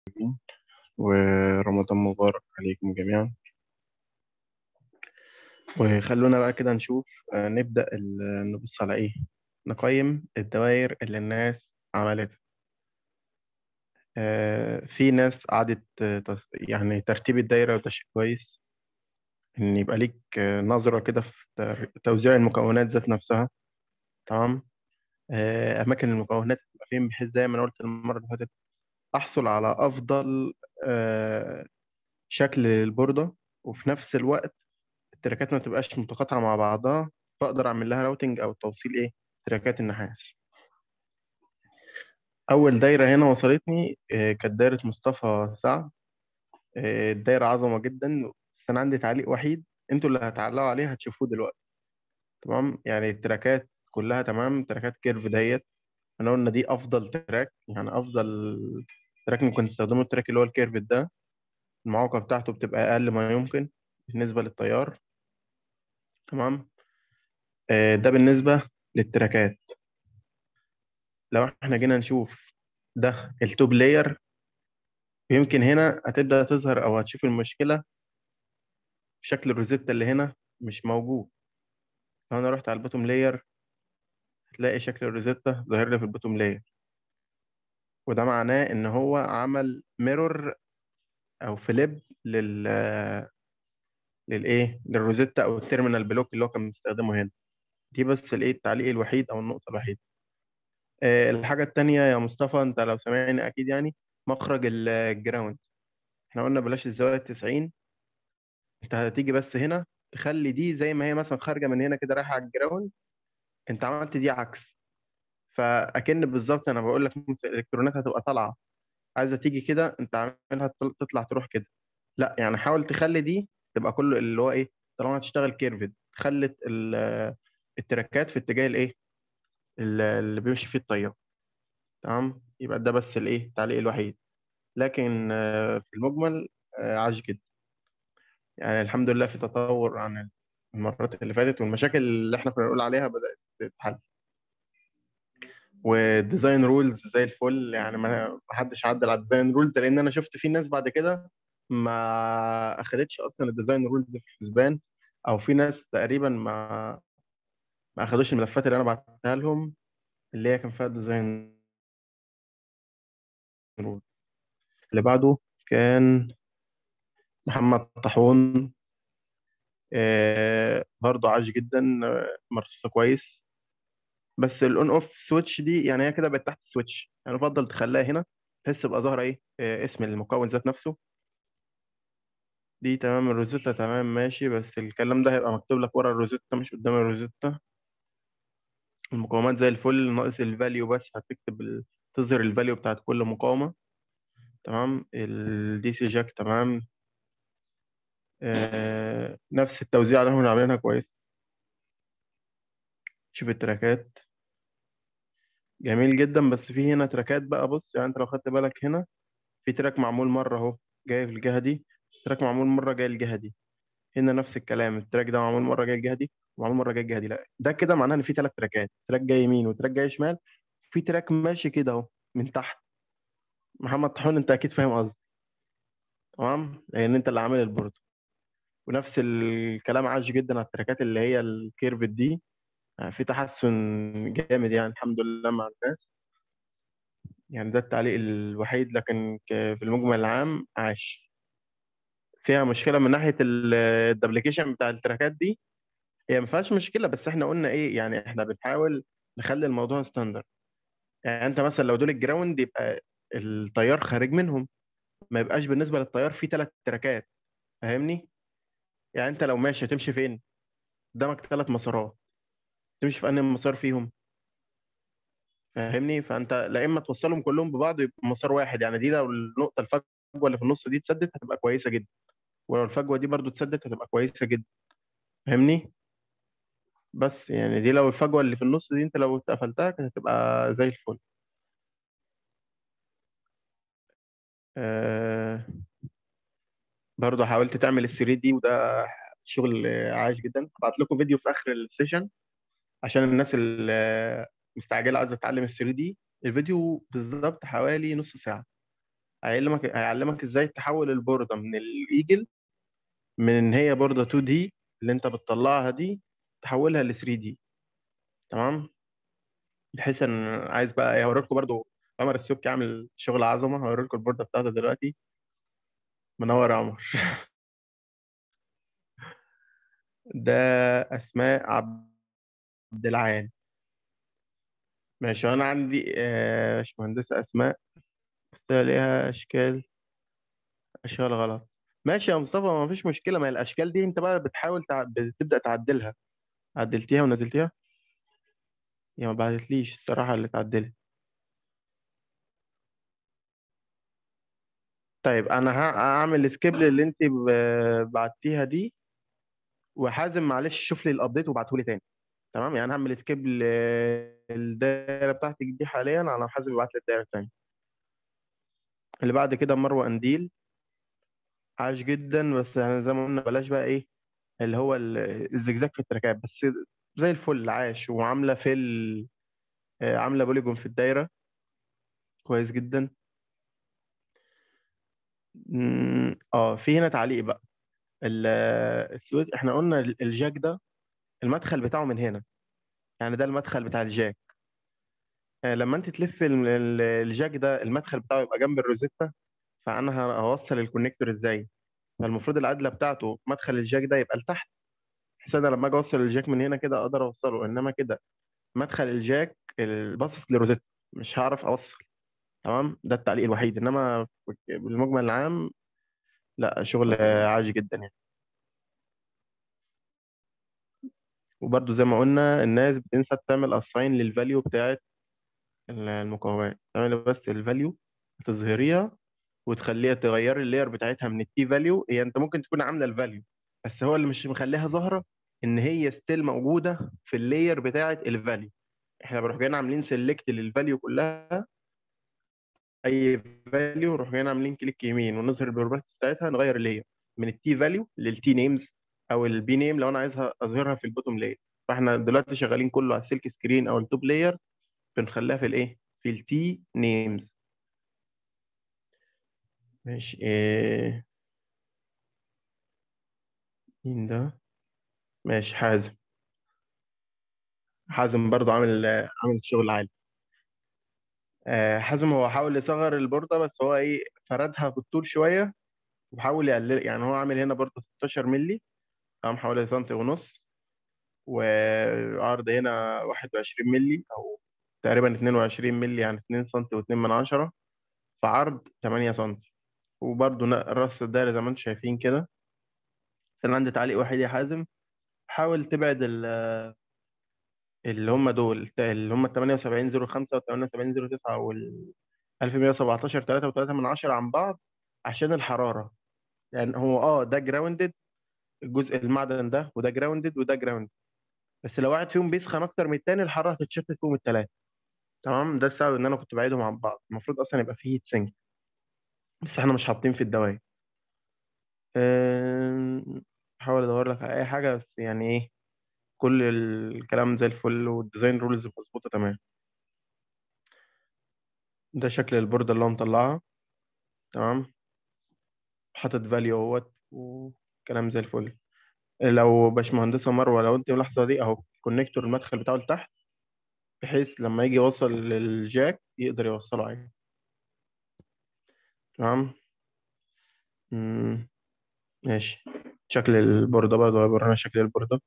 ورمضان مبارك عليكم جميعا وخلونا بقى كده نشوف آه، نبدأ ال- نبص على إيه نقيم الدوائر اللي الناس عملتها آه، في ناس قعدت آه، تص- يعني ترتيب الدايرة وده شيء كويس إن يبقى ليك آه، نظرة كده في تر- توزيع المكونات ذات نفسها تمام آه، أماكن المكونات تبقى فين بحيث زي ما أنا قلت المرة اللي فاتت أحصل على أفضل آه، شكل للبوردة وفي نفس الوقت التراكات ما تبقاش متقاطعة مع بعضها فأقدر أعمل لها راوتنج أو توصيل إيه تراكات النحاس أول دايرة هنا وصلتني آه، كانت دايرة مصطفى سعد آه، الدايرة عظمة جدا بس أنا عندي تعليق وحيد أنتوا اللي هتعلقوا عليه هتشوفوه دلوقتي تمام يعني التراكات كلها تمام تراكات كيرف ديت احنا قلنا دي أفضل تراك يعني أفضل تراك ممكن تستخدمه التراك اللي هو الكيرف ده المعوقة بتاعته بتبقى أقل ما يمكن بالنسبة للتيار تمام آه، ده بالنسبة للتراكات لو احنا جينا نشوف ده التوب لاير يمكن هنا هتبدأ تظهر أو هتشوف المشكلة في شكل الروزيتا اللي هنا مش موجود لو أنا رحت على البوتوم لاير هتلاقي شكل الروزيتا ظاهر لي في البوتوم لاير وده معناه إن هو عمل ميرور أو فليب لل للإيه للروزيتا أو التيرمينال بلوك اللي هو كان مستخدمه هنا دي بس الإيه التعليق الوحيد أو النقطة الوحيدة آه، الحاجة التانية يا مصطفى أنت لو سامعني أكيد يعني مخرج ال- الجراوند احنا قلنا بلاش الزاوية 90 انت هتيجي بس هنا تخلي دي زي ما هي مثلا خارجة من هنا كده رايحة على الجراوند انت عملت دي عكس فأكن بالظبط انا بقول لك مثلا الالكترونات هتبقى طالعة عايزة تيجي كده انت عاملها تطل- تطلع تروح كده لا يعني حاول تخلي دي تبقى كله اللي هو ايه طالما هتشتغل كيرفد خلت ال- التراكات في اتجاه الايه ال- اللي بيمشي فيه التيار تمام يبقى ده بس الايه التعليق الوحيد لكن آه، في المجمل آه، عاش جدا يعني الحمد لله في تطور عن المرات اللي فاتت والمشاكل اللي احنا كنا بنقول عليها بدأت تتحل والديزاين رولز زي الفل يعني ما ما حدش عدل على الديزاين رولز لان انا شفت في ناس بعد كده ما اخدتش اصلا الديزاين رولز في الحسبان او في ناس تقريبا ما ما اخدوش الملفات اللي انا بعتها لهم اللي هي كان فيها الديزاين رولز اللي بعده كان محمد طاحون آه برضه عاش جدا آه، مرصوصه كويس بس الاون اوف سويتش دي يعني هي كده بقت تحت السويتش يعني افضل تخليها هنا تحس تبقى ظاهره ايه آه، اسم المكون ذات نفسه دي تمام الروزيتا تمام ماشي بس الكلام ده هيبقى مكتوب لك ورا الروزيتا مش قدام الروزيتا المقاومات زي الفل ناقص الفاليو بس هتكتب ال... تظهر الفاليو بتاعت كل مقاومه تمام الدي سي جاك تمام آه... نفس التوزيع اللي احنا عاملينها كويس شوف التراكات جميل جدا بس في هنا تراكات بقى بص يعني انت لو خدت بالك هنا في تراك معمول مرة اهو جاي في الجهة دي تراك معمول مرة جاي الجهة دي هنا نفس الكلام التراك ده معمول مرة جاي الجهة دي ومعمول مرة جاي الجهة دي لا ده كده معناه ان في ثلاث تراكات تراك جاي يمين وتراك جاي شمال في تراك ماشي كده اهو من تحت محمد طاحون انت اكيد فاهم قصدي تمام لان انت اللي عامل البورد ونفس الكلام عاش جدا على التراكات اللي هي الكيرف دي يعني في تحسن جامد يعني الحمد لله مع الناس يعني ده التعليق الوحيد لكن ك- في المجمل العام عاش فيها مشكلة من ناحية الدبليكيشن بتاع التراكات دي هي ما فيهاش مشكلة بس احنا قلنا ايه يعني احنا بنحاول نخلي الموضوع ستاندرد يعني انت مثلا لو دول الجراوند يبقى التيار خارج منهم ما يبقاش بالنسبة للتيار في ثلاث تراكات فاهمني يعني انت لو ماشي هتمشي فين قدامك ثلاث مسارات تمشي في انهي مسار فيهم فاهمني فانت لا اما توصلهم كلهم ببعض يبقى مسار واحد يعني دي لو النقطة الفجوة اللي في النص دي اتسدت هتبقى كويسة جدا ولو الفجوة دي برضو اتسدت هتبقى كويسة جدا فاهمني بس يعني دي لو الفجوة اللي في النص دي انت لو اتقفلتها كانت هتبقى زي الفل آه برضو حاولت تعمل ال 3 دي وده شغل عايش جدا هبعت لكم فيديو في اخر السيشن عشان الناس اللي مستعجله عايزه تتعلم ال 3 دي الفيديو بالظبط حوالي نص ساعه هيعلمك هيعلمك ازاي تحول البوردة من الايجل من ان هي بوردة 2 دي اللي انت بتطلعها دي تحولها ل 3 دي تمام بحيث ان عايز بقى إيه، هوريكم برضو عمر السوكي عامل شغل عظمه هوريكم البوردة بتاعته دلوقتي منور يا عمر ده اسماء عبد العال ماشي انا عندي آه، باشمهندسة اسماء بس ليها اشكال اشكال غلط ماشي يا مصطفى ما فيش مشكله ما هي الاشكال دي انت بقى بتحاول تع... بتبدا تعدلها عدلتيها ونزلتيها هي ما بعتتليش الصراحه اللي اتعدلت طيب انا ه- هعمل سكيب اللي انت ب- بعتيها دي وحازم معلش شوف لي الابديت وابعته لي تاني تمام يعني هعمل سكيب للدايره بتاعتك دي حاليا على حازم يبعت لي الدايره التانيه اللي بعد كده مروه قنديل عاش جدا بس يعني زي ما قلنا بلاش بقى ايه اللي هو ال- الزجزاج في التراكات بس زي الفل عاش وعامله فيل آه، عامله بوليجون في الدايره كويس جدا مم، اه في هنا تعليق بقى ال- السويد احنا قلنا ال- الجاك ده المدخل بتاعه من هنا يعني ده المدخل بتاع الجاك آه، لما انت تلف ال- ال- الجاك ده المدخل بتاعه يبقى جنب الروزيتا فانا ه- هوصل الكونكتور ازاي فالمفروض العدله بتاعته مدخل الجاك ده يبقى لتحت بحيث انا لما اجي اوصل الجاك من هنا كده اقدر اوصله انما كده مدخل الجاك ال- باصص لروزيتا مش هعرف اوصل تمام ده التعليق الوحيد انما بالمجمل العام لا شغل عاجي جدا يعني وبرضو زي ما قلنا الناس بتنسى تعمل اساين للفاليو بتاعت المقاومات تعمل بس الفاليو تظهريها وتخليها تغير اللاير بتاعتها من التي فاليو هي انت ممكن تكون عامله الفاليو بس هو اللي مش مخليها ظاهره ان هي ستيل موجوده في اللاير بتاعت الفاليو احنا بنروح جايين عاملين سيلكت للفاليو كلها اي فاليو نروح جايين عاملين كليك يمين ونظهر البروبرتيز بتاعتها نغير اللاير من التي فاليو للتي نيمز او البي نيم لو انا عايزها اظهرها في البوتوم لاير فاحنا دلوقتي شغالين كله على السلك سكرين او التوب لاير بنخليها في الايه في التي نيمز ماشي إيه مين ده ماشي حازم حازم برضو عامل عامل شغل عالي آه، حازم هو حاول يصغر البوردة بس هو ايه فردها في الطول شوية وحاول يقلل يعني هو عامل هنا بوردة 16 مللي قام حوالي سنتي ونص وعرض هنا 21 مللي او تقريبا 22 مللي يعني 2 سنتي و2 من عشرة في عرض 8 سنتي وبرضو ن- راس الدايرة زي ما انتم شايفين كده كان عندي تعليق واحد يا حازم حاول تبعد ال- اللي هم دول اللي هم 7805 و 7809 وال 1117 3 و3 من عشرة عن بعض عشان الحرارة يعني هو اه ده جراوندد الجزء المعدن ده وده جراوندد وده جراوندد بس لو واحد فيهم بيسخن اكتر من التاني الحراره هتتشتت فيهم التلاته تمام ده السبب ان انا كنت بعيدهم عن بعض المفروض اصلا يبقى فيه هيت سينك بس احنا مش حاطين في الدواير أم، بحاول ادور لك على اي حاجه بس يعني ايه كل الكلام زي الفل والديزاين رولز مظبوطه تمام ده شكل البورده اللي هو مطلعها تمام حاطط فاليو اهوت وكلام زي الفل لو باشمهندسه مروه لو انت ملاحظه دي اهو كونكتور المدخل بتاعه لتحت بحيث لما يجي يوصل للجاك يقدر يوصله عادي تمام مم، ماشي شكل البوردة برضه هيورينا شكل البوردة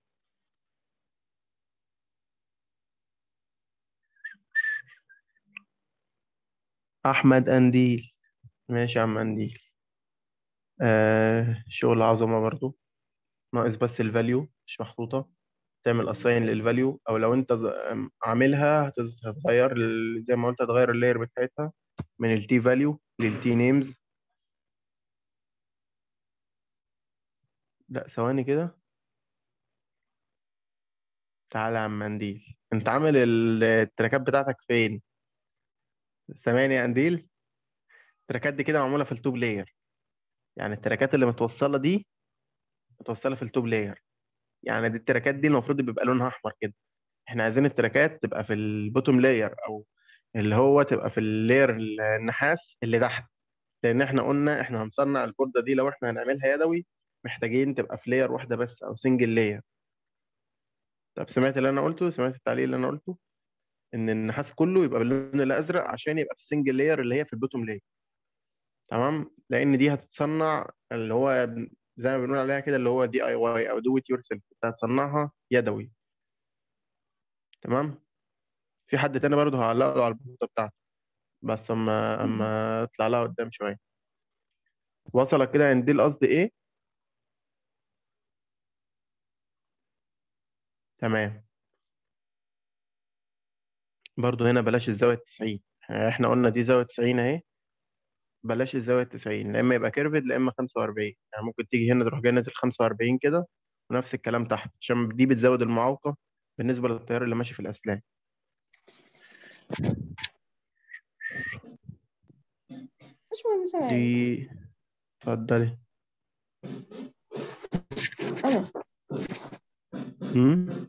أحمد أنديل ماشي يا عم أنديل آه شغل عظمة برضه ناقص بس الفاليو مش محطوطة تعمل اساين للفاليو او لو انت ز- عاملها هتز- هتغير ال- زي ما قلت هتغير اللاير بتاعتها من التي فاليو للتي نيمز لا ثواني كده تعالى يا عم منديل انت عامل ال- التراكات بتاعتك فين ثواني يا قنديل التراكات دي كده معموله في التوب لاير يعني التراكات اللي متوصله دي متوصله في التوب لاير يعني دي التراكات دي المفروض بيبقى لونها احمر كده احنا عايزين التراكات تبقى في البوتوم لاير او اللي هو تبقى في اللاير النحاس اللي تحت لان احنا قلنا احنا هنصنع البورده دي لو احنا هنعملها يدوي محتاجين تبقى في لاير واحده بس او سنجل لاير طب سمعت اللي انا قلته سمعت التعليق اللي انا قلته ان النحاس كله يبقى باللون الازرق عشان يبقى في السنجل لاير اللي هي في البوتوم لاير تمام لان دي هتتصنع اللي هو زي ما بنقول عليها كده اللي هو دي اي واي او دو ات يور سيلف انت هتصنعها يدوي تمام في حد تاني برضه هعلق له على البوتة بتاعته بس اما اما اطلع لها قدام شويه وصلك كده ان دي القصد ايه تمام برضه هنا بلاش الزاويه 90 احنا قلنا دي زاويه 90 اهي بلاش الزاويه 90 لا اما يبقى كيرفد لا اما 45 يعني ممكن تيجي هنا تروح جاي نازل 45 كده ونفس الكلام تحت عشان دي بتزود المعوقه بالنسبه للتيار اللي ماشي في الاسلاك مش مهندسة يعني دي اتفضلي أنا امم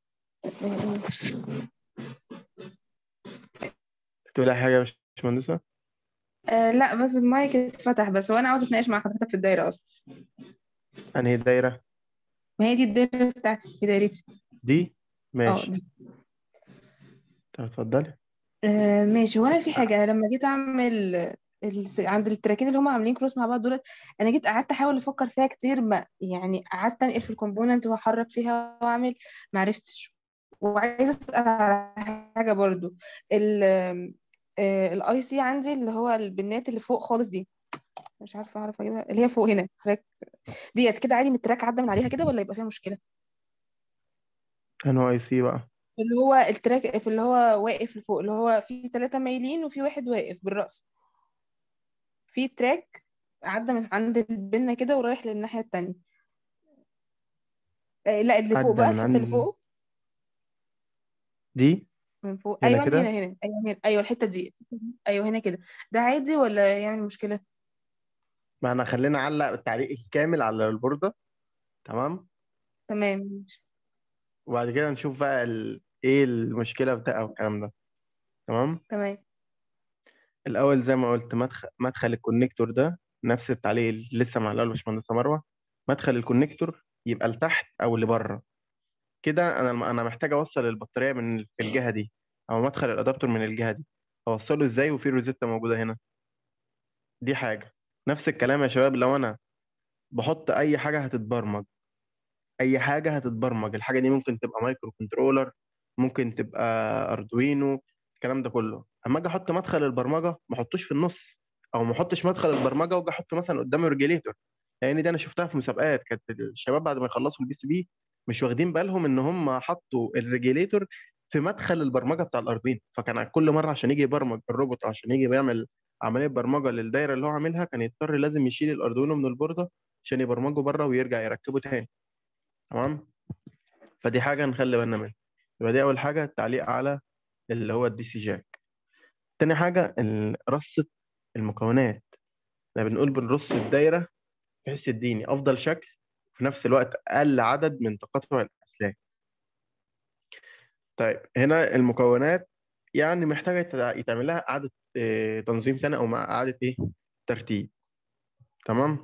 تقولي حاجه يا باشمهندسه آه لا بس المايك اتفتح بس وانا عاوزه اتناقش مع حضرتك في الدايره اصلا انهي دايره ما هي دي الدايره بتاعتي في دايرتي دي اه ماشي دي طب اتفضلي آه ماشي هو انا في حاجه انا لما جيت اعمل الس- عند التراكين اللي هم عاملين كروس مع بعض دولت انا جيت قعدت احاول افكر فيها كتير ما يعني قعدت انقل في الكومبوننت واحرك فيها واعمل ما عرفتش وعايزه اسال على حاجه برضو ال الاي سي عندي اللي هو البنات اللي فوق خالص دي مش عارفه اعرف اجيبها اللي هي فوق هنا حضرتك ديت كده عادي ان التراك عدى من عليها كده ولا يبقى فيها مشكله انه اي سي بقى في اللي هو التراك في اللي هو واقف لفوق اللي هو في ثلاثة مايلين وفي واحد واقف بالرأس في تراك عدى من عند البنة كده ورايح للناحية التانية آه لا اللي فوق عدى بقى من الحتة عند اللي فوق دي من فوق هنا ايوه كده هنا هنا ايوه هنا ايوه الحتة دي ايوه هنا كده ده عادي ولا يعمل مشكلة ما انا خلينا اعلق التعليق الكامل على البورده تمام تمام ماشي وبعد كده نشوف بقى ال... ايه المشكله بتاعه والكلام ده تمام تمام الاول زي ما قلت مدخل مدخل الكونكتور ده نفس التعليق اللي لسه معلقه الباشمهندسه مروه مدخل الكونكتور يبقى لتحت او لبره كده انا انا محتاج اوصل البطاريه من في الجهه دي او مدخل الادابتور من الجهه دي اوصله ازاي وفي روزيتا موجوده هنا دي حاجه نفس الكلام يا شباب لو انا بحط اي حاجه هتتبرمج اي حاجه هتتبرمج الحاجه دي ممكن تبقى مايكرو كنترولر ممكن تبقى اردوينو الكلام ده كله اما اجي احط مدخل البرمجه ما احطوش في النص او ما احطش مدخل البرمجه واجي احطه مثلا قدام الريجيليتور لان دي انا شفتها في مسابقات كانت الشباب بعد ما يخلصوا البي سي بي مش واخدين بالهم ان هم حطوا الريجيليتور في مدخل البرمجه بتاع الاردوينو فكان كل مره عشان يجي يبرمج الروبوت عشان يجي بيعمل عمليه برمجه للدايره اللي هو عاملها كان يضطر لازم يشيل الاردوينو من البورده عشان يبرمجه بره ويرجع يركبه تاني تمام فدي حاجه نخلي بالنا منها يبقى دي اول حاجه التعليق على اللي هو الدي سي جاك تاني حاجه ال- رصه المكونات احنا بنقول بنرص الدايره بحيث تديني افضل شكل وفي نفس الوقت اقل عدد من تقاطع الاسلاك طيب هنا المكونات يعني محتاجه يتع- يتعمل لها اعاده آه، تنظيم تاني او مع اعاده ايه ترتيب تمام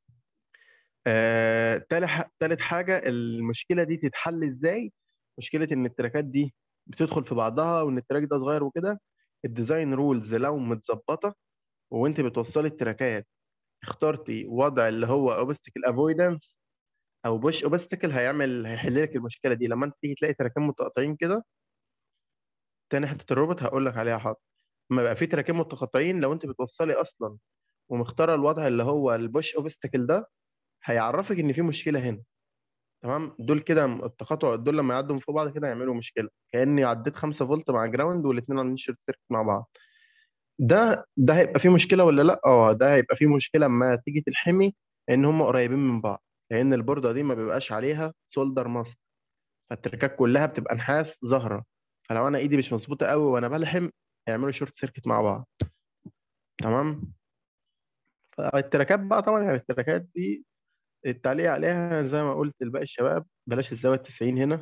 آه، تالت ح- تالت حاجة المشكلة دي تتحل ازاي؟ مشكلة ان التراكات دي بتدخل في بعضها وان التراك ده صغير وكده الديزاين رولز لو متظبطة وانت بتوصلي التراكات اخترتي وضع اللي هو اوبستكل افويدنس او بوش اوبستكل هيعمل هيحل لك المشكلة دي لما انت تيجي تلاقي تراكين متقاطعين كده تاني حتة الروبوت هقول لك عليها حاضر لما يبقى في تراكين متقاطعين لو انت بتوصلي اصلا ومختاره الوضع اللي هو البوش اوبستكل ده هيعرفك ان في مشكلة هنا تمام دول كده التقاطع دول لما يعدوا من فوق بعض كده يعملوا مشكله كاني عديت 5 فولت مع جراوند والاثنين عاملين شورت سيركت مع بعض ده ده هيبقى فيه مشكله ولا لا اه ده هيبقى فيه مشكله اما تيجي تلحمي ان هم قريبين من بعض لان البورده دي ما بيبقاش عليها سولدر ماسك فالتركات كلها بتبقى نحاس ظاهره فلو انا ايدي مش مظبوطه قوي وانا بلحم هيعملوا شورت سيركت مع بعض تمام فالتراكات بقى طبعا يعني التراكات دي التعليق عليها زي ما قلت لباقي الشباب بلاش الزاويه 90 هنا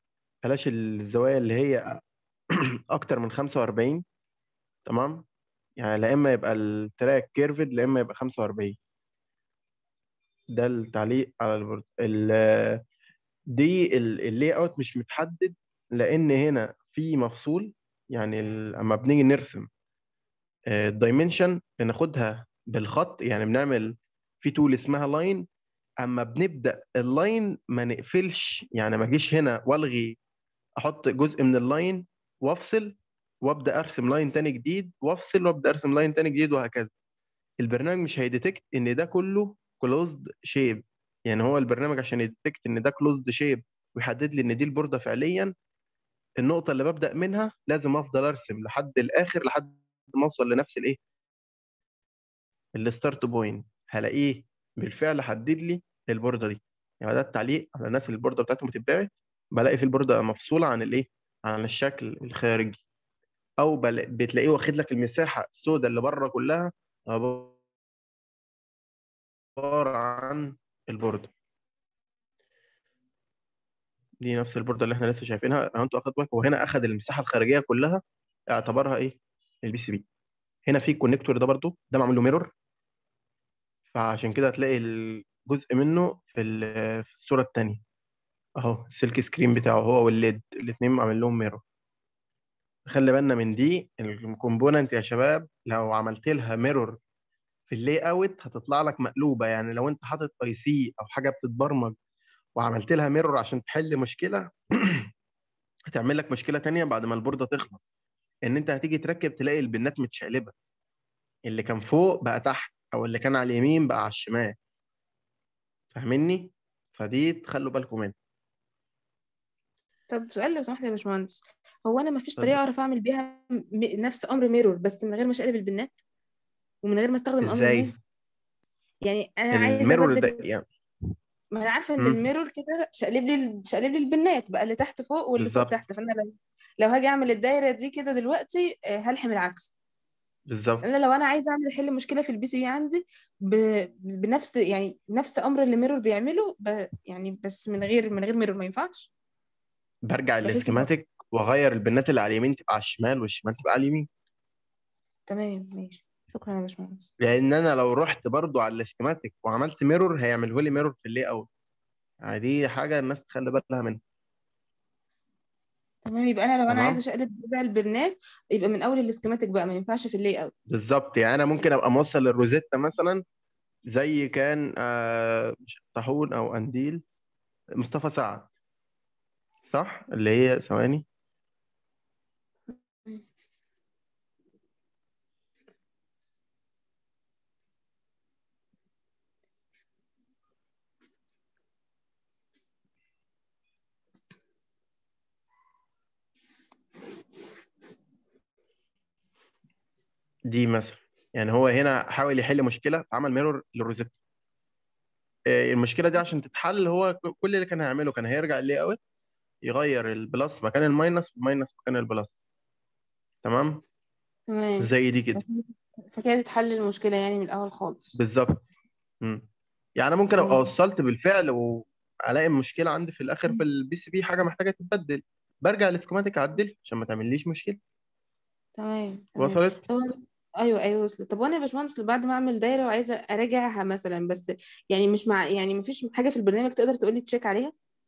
بلاش الزوايا اللي هي اكتر من 45 تمام يعني لا اما يبقى التراك كيرفد لا اما يبقى 45 ده التعليق على البورد ال- دي اللي اوت مش متحدد لان هنا في مفصول يعني ال- اما بنيجي نرسم الدايمنشن بناخدها بالخط يعني بنعمل في تول اسمها لاين اما بنبدا اللاين ما نقفلش يعني ما اجيش هنا والغي احط جزء من اللاين وافصل وابدا ارسم لاين تاني جديد وافصل وابدا ارسم لاين تاني جديد وهكذا البرنامج مش هيديتكت ان ده كله كلوزد شيب يعني هو البرنامج عشان يديتكت ان ده كلوزد شيب ويحدد لي ان دي البورده فعليا النقطه اللي ببدا منها لازم افضل ارسم لحد الاخر لحد ما اوصل لنفس الايه الستارت بوينت هلاقيه بالفعل حدد لي البورده دي يعني ده التعليق على الناس اللي البورده بتاعتهم بتتباعت بلاقي في البورده مفصوله عن الايه عن الشكل الخارجي او بل... بتلاقيه واخد لك المساحه السوداء اللي بره كلها عباره عن البورده دي نفس البورده اللي احنا لسه شايفينها لو انتوا اخدت بالك هو هنا اخد المساحه الخارجيه كلها اعتبرها ايه البي سي بي هنا في الكونكتور ده برضو ده معمول له ميرور فعشان كده هتلاقي الجزء منه في ال- في الصوره الثانيه اهو السلك سكرين بتاعه هو والليد الاثنين عامل لهم ميرور خلي بالنا من دي الكومبوننت يا شباب لو عملت لها ميرور في اللي اوت هتطلع لك مقلوبه يعني لو انت حاطط اي سي او حاجه بتتبرمج وعملت لها ميرور عشان تحل مشكله هتعمل لك مشكله تانية بعد ما البورده تخلص ان انت هتيجي تركب تلاقي البنات متشقلبه اللي كان فوق بقى تحت او اللي كان على اليمين بقى على الشمال فاهمني فدي تخلوا بالكم منها طب سؤال لو سمحت يا باشمهندس هو انا مفيش اتفضل. طريقه اعرف اعمل بيها م- نفس امر ميرور بس من غير ما اشقلب البنات ومن غير ما استخدم امر ازاي موف يعني انا عايزه الميرور ده ابدل يعني ما انا عارفه ان مم. الميرور كده شقلب لي شقلب لي البنات بقى اللي تحت فوق واللي فوق بالظبط تحت فانا لو لو هاجي اعمل الدايره دي كده دلوقتي آه، هلحم العكس بالظبط انا لو انا عايزه اعمل احل مشكله في البي سي بي عندي ب... بنفس يعني نفس امر اللي ميرور بيعمله ب... يعني بس من غير من غير ميرور ما ينفعش برجع بحيث ان الاسكيماتيك واغير البنات اللي على اليمين تبقى على الشمال والشمال تبقى على اليمين تمام ماشي شكرا يا باشمهندس لان انا لو رحت برضو على الاسكيماتيك وعملت ميرور هيعمله لي ميرور في اللي اوت يعني دي حاجه الناس تخلي بالها منها تمام يبقى انا لو انا عايزه تمام اشقلب زي البرنات يبقى من اول الاسكيماتيك بقى ما ينفعش في اللاي اوت بالظبط يعني انا ممكن ابقى موصل الروزيتا مثلا زي كان آه، مش طاحون او قنديل مصطفى سعد صح اللي هي ثواني دي مثلا يعني هو هنا حاول يحل مشكله عمل ميرور للروزيتا آه، المشكله دي عشان تتحل هو ك- كل اللي كان هيعمله كان هيرجع اللي اوت يغير البلس مكان الماينس والماينس مكان البلس تمام تمام زي دي كده فكده فكده تتحل المشكله يعني من الاول خالص بالظبط مم. يعني ممكن ابقى تمام وصلت بالفعل والاقي المشكله عندي في الاخر في البي سي بي حاجه محتاجه تتبدل برجع الاسكيماتيك اعدل عشان ما تعمليش مشكله تمام تمام وصلت طب ايوه ايوه وصلت طب وانا يا باشمهندس بعد ما اعمل دايره وعايزه اراجعها مثلا بس يعني مش مع يعني مفيش حاجه في البرنامج تقدر تقول لي تشيك عليها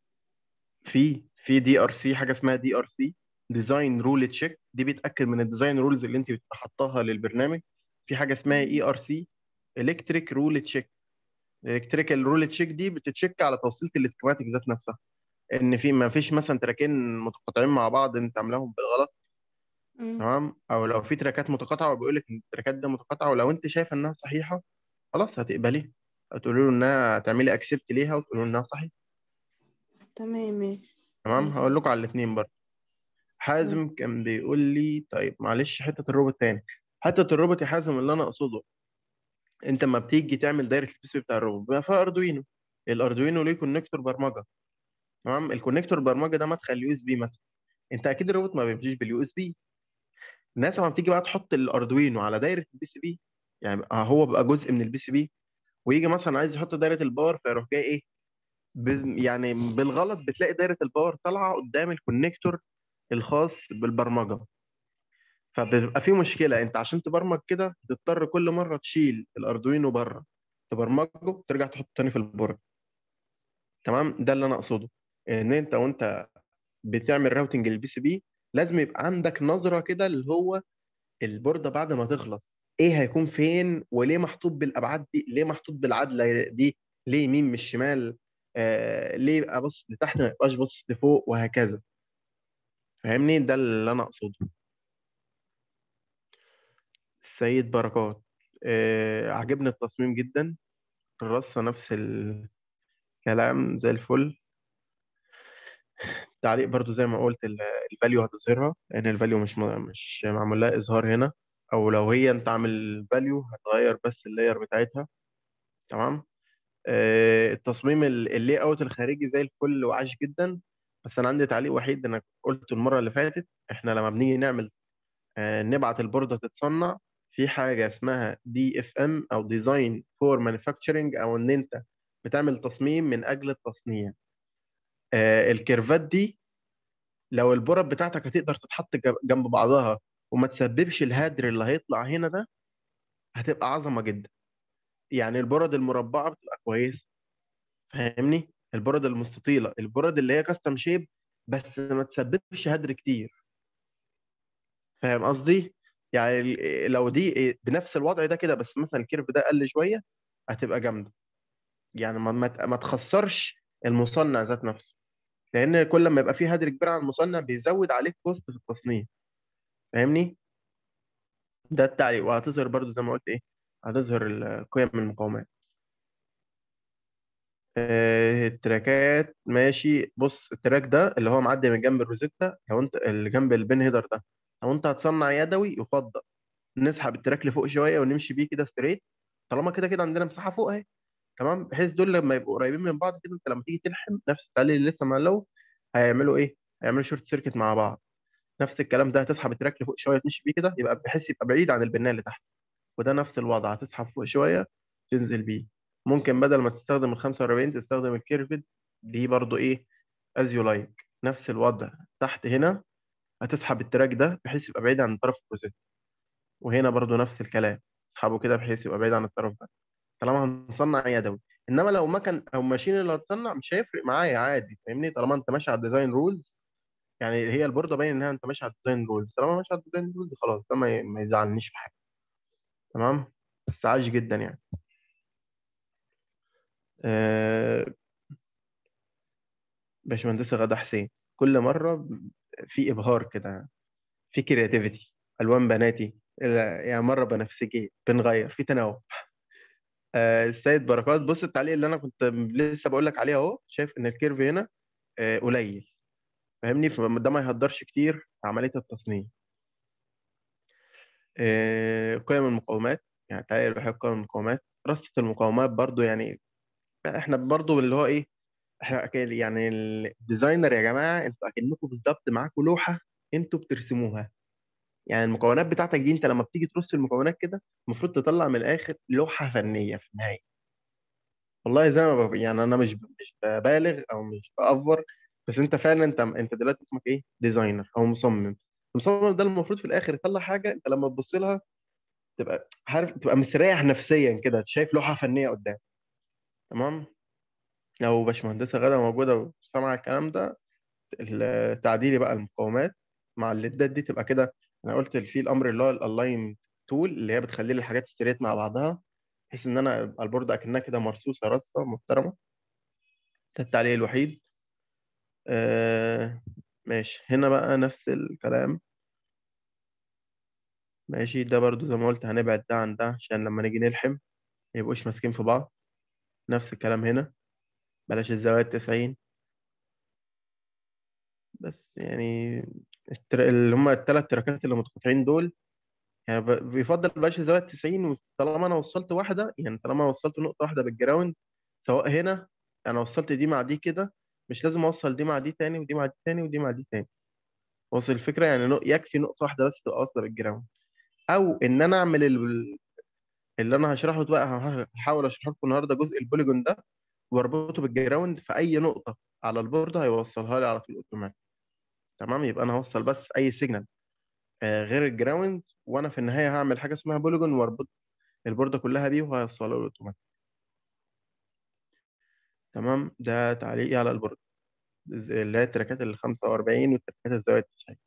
في في دي ار سي حاجه اسمها دي ار سي ديزاين رول تشيك دي بيتاكد من الديزاين رولز اللي انت حطاها للبرنامج في حاجه اسمها اي ار سي الكتريك رول تشيك الالكتريكال رول تشيك دي بتتشيك على توصيله الاسكيماتيك ذات نفسها ان في ما فيش مثلا تراكين متقاطعين مع بعض انت عاملاهم بالغلط مم. تمام او لو في تراكات متقاطعه وبيقول لك ان التراكات دي متقاطعه ولو انت شايفه انها صحيحه خلاص هتقبليها هتقولي له انها تعملي اكسبت ليها وتقولي له انها صحيحه تمام ماشي تمام ماشي هقول لكم على الاثنين برضه تمام حازم كان بيقول لي طيب معلش حته الروبوت تاني حته الروبوت يا حازم اللي انا اقصده انت لما بتيجي تعمل دايره البي سي بتاع الروبوت بيبقى فيها اردوينو الاردوينو ليه كونكتور برمجه تمام الكونكتور برمجه ده مدخل يو اس بي مثلا انت اكيد الروبوت ما بيمشيش باليو اس بي الناس لما بتيجي بقى تحط الاردوينو على دايره البي سي بي يعني بقى هو بقى جزء من البي سي بي ويجي مثلا عايز يحط دايره الباور فيروح جاي ايه ب- يعني بالغلط بتلاقي دايره الباور طالعه قدام الكونكتور الخاص بالبرمجه فبيبقى في مشكله انت عشان تبرمج كده تضطر كل مره تشيل الاردوينو بره تبرمجه ترجع تحطه تاني في البورد تمام ده اللي انا اقصده ان انت وانت بتعمل راوتنج للبي سي بي لازم يبقى عندك نظره كده اللي هو البورده بعد ما تخلص ايه هيكون فين وليه محطوط بالابعاد دي ليه محطوط بالعدله دي ليه يمين مش شمال آه ليه ابص لتحت ما يبقاش باصص لفوق وهكذا فاهمني ده اللي انا اقصده السيد بركات آه عجبني التصميم جدا الرصه نفس الكلام زي الفل تعليق برضو زي ما قلت الفاليو هتظهرها لان الفاليو مش م- مش معمول لها اظهار هنا او لو هي انت عامل فاليو هتغير بس اللاير بتاعتها تمام آه، التصميم اللي اوت الخارجي زي الفل وعاش جدا بس انا عندي تعليق وحيد انا قلت المره اللي فاتت احنا لما بنيجي نعمل آه، نبعت البورده تتصنع في حاجه اسمها دي اف ام او ديزاين فور مانيفاكتشرنج او ان انت بتعمل تصميم من اجل التصنيع آه، الكيرفات دي لو البرد بتاعتك هتقدر تتحط جب- جنب بعضها وما تسببش الهدر اللي هيطلع هنا ده هتبقى عظمه جدا يعني البرد المربعه بتبقى كويسه فاهمني البرد المستطيله البرد اللي هي كاستم شيب بس ما تسببش هدر كتير فاهم قصدي يعني ال- لو دي بنفس الوضع ده كده بس مثلا الكيرف ده قل شويه هتبقى جامده يعني ما ما ما تخسرش المصنع ذات نفسه لان كل ما يبقى فيه هدر كبير على المصنع بيزود عليك كوست في التصنيع فاهمني ده التعليق وهتظهر برضو زي ما قلت ايه هتظهر القيم من المقاومات آه، التراكات ماشي بص التراك ده اللي هو معدي من جنب الروزيتا لو انت اللي جنب البين هيدر ده لو انت هتصنع يدوي يفضل نسحب التراك لفوق شويه ونمشي بيه كده ستريت طالما كده كده عندنا مساحه فوق اهي تمام بحيث دول لما يبقوا قريبين من بعض كده انت لما تيجي تلحم نفس التعليق اللي لسه معلو هيعملوا ايه؟ هيعملوا شورت سيركت مع بعض نفس الكلام ده هتسحب التراك لفوق شويه تمشي بيه كده يبقى بحيث يبقى بعيد عن البنايه اللي تحت وده نفس الوضع هتسحب فوق شويه تنزل بيه ممكن بدل ما تستخدم ال 45 تستخدم الكيرفد دي برضو ايه از يو لايك نفس الوضع تحت هنا هتسحب التراك ده بحيث يبقى بعيد عن طرف الروزيت وهنا برضو نفس الكلام تسحبه كده بحيث يبقى بعيد عن الطرف ده طالما هنصنع يدوي انما لو مكن او ماشين اللي هتصنع مش هيفرق معايا عادي فاهمني طالما انت ماشي على الديزاين رولز يعني هي البورده باين انها انت ماشي على الديزاين رولز طالما ماشي على الديزاين رولز خلاص ده ما ي- ما يزعلنيش في حاجه تمام بس عاش جدا يعني آه، باشمهندسة غادة حسين كل مرة ب- في إبهار كده في كرياتيفيتي ألوان بناتي لا، يعني مرة بنفسجي بنغير في تنوع آه، السيد بركات بص التعليق اللي أنا كنت لسه بقول لك عليه أهو شايف إن الكيرف هنا آه، قليل فاهمني فده ما يهدرش كتير في عملية التصنيع آه، قيم المقاومات يعني التعليق اللي بحب قيم المقاومات رصة المقاومات برضو يعني احنا برضو اللي هو ايه احنا أكيد- يعني الديزاينر يا جماعه انتوا اكنكم بالظبط معاكم لوحه انتوا بترسموها يعني المكونات بتاعتك دي انت لما بتيجي ترص المكونات كده المفروض تطلع من الاخر لوحه فنيه في النهايه والله زي ما بب... يعني انا مش مش ببالغ او مش بأفور بس انت فعلا انت انت دلوقتي اسمك ايه ديزاينر او مصمم المصمم ده المفروض في الاخر يطلع حاجه انت لما تبص لها تبقى عارف تبقى مستريح نفسيا كده شايف لوحه فنيه قدام تمام لو باشمهندسه غاده موجوده وسامعه الكلام ده التعديلي بقى المقاومات مع الليدات دي تبقى كده انا قلت في الامر اللي هو الالاين تول اللي هي بتخلي لي الحاجات ستريت مع بعضها بحيث ان انا ابقى البورده اكنها كده مرصوصه رصه محترمه ده التعليق الوحيد آه ماشي هنا بقى نفس الكلام ماشي ده برضو زي ما قلت هنبعد ده عن ده عشان لما نيجي نلحم ما يبقوش ماسكين في بعض نفس الكلام هنا بلاش الزوايا التسعين بس يعني التر... اللي هم الثلاث تراكات اللي متقاطعين دول يعني ب- بيفضل بلاش الزاويه 90 طالما انا وصلت واحده يعني طالما وصلت نقطه واحده بالجراوند سواء هنا انا وصلت دي مع دي كده مش لازم اوصل دي مع دي تاني ودي مع دي تاني ودي مع دي تاني وصل الفكره يعني نق- يكفي نقطه واحده بس تبقى واصله بالجراوند او ان انا اعمل ال- اللي انا هشرحه ده بقى ه- هحاول اشرح لكم النهارده جزء البوليجون ده واربطه بالجراوند في اي نقطه على البورده هيوصلها لي على طول اوتوماتيك تمام يبقى انا هوصل بس اي سيجنال آه، غير الجراوند وانا في النهايه هعمل حاجه اسمها بوليجون واربط البورده كلها بيه وهيوصله له اوتوماتيك تمام ده تعليقي على البورده اللي هي التراكات ال 45 والتراكات الزاويه 90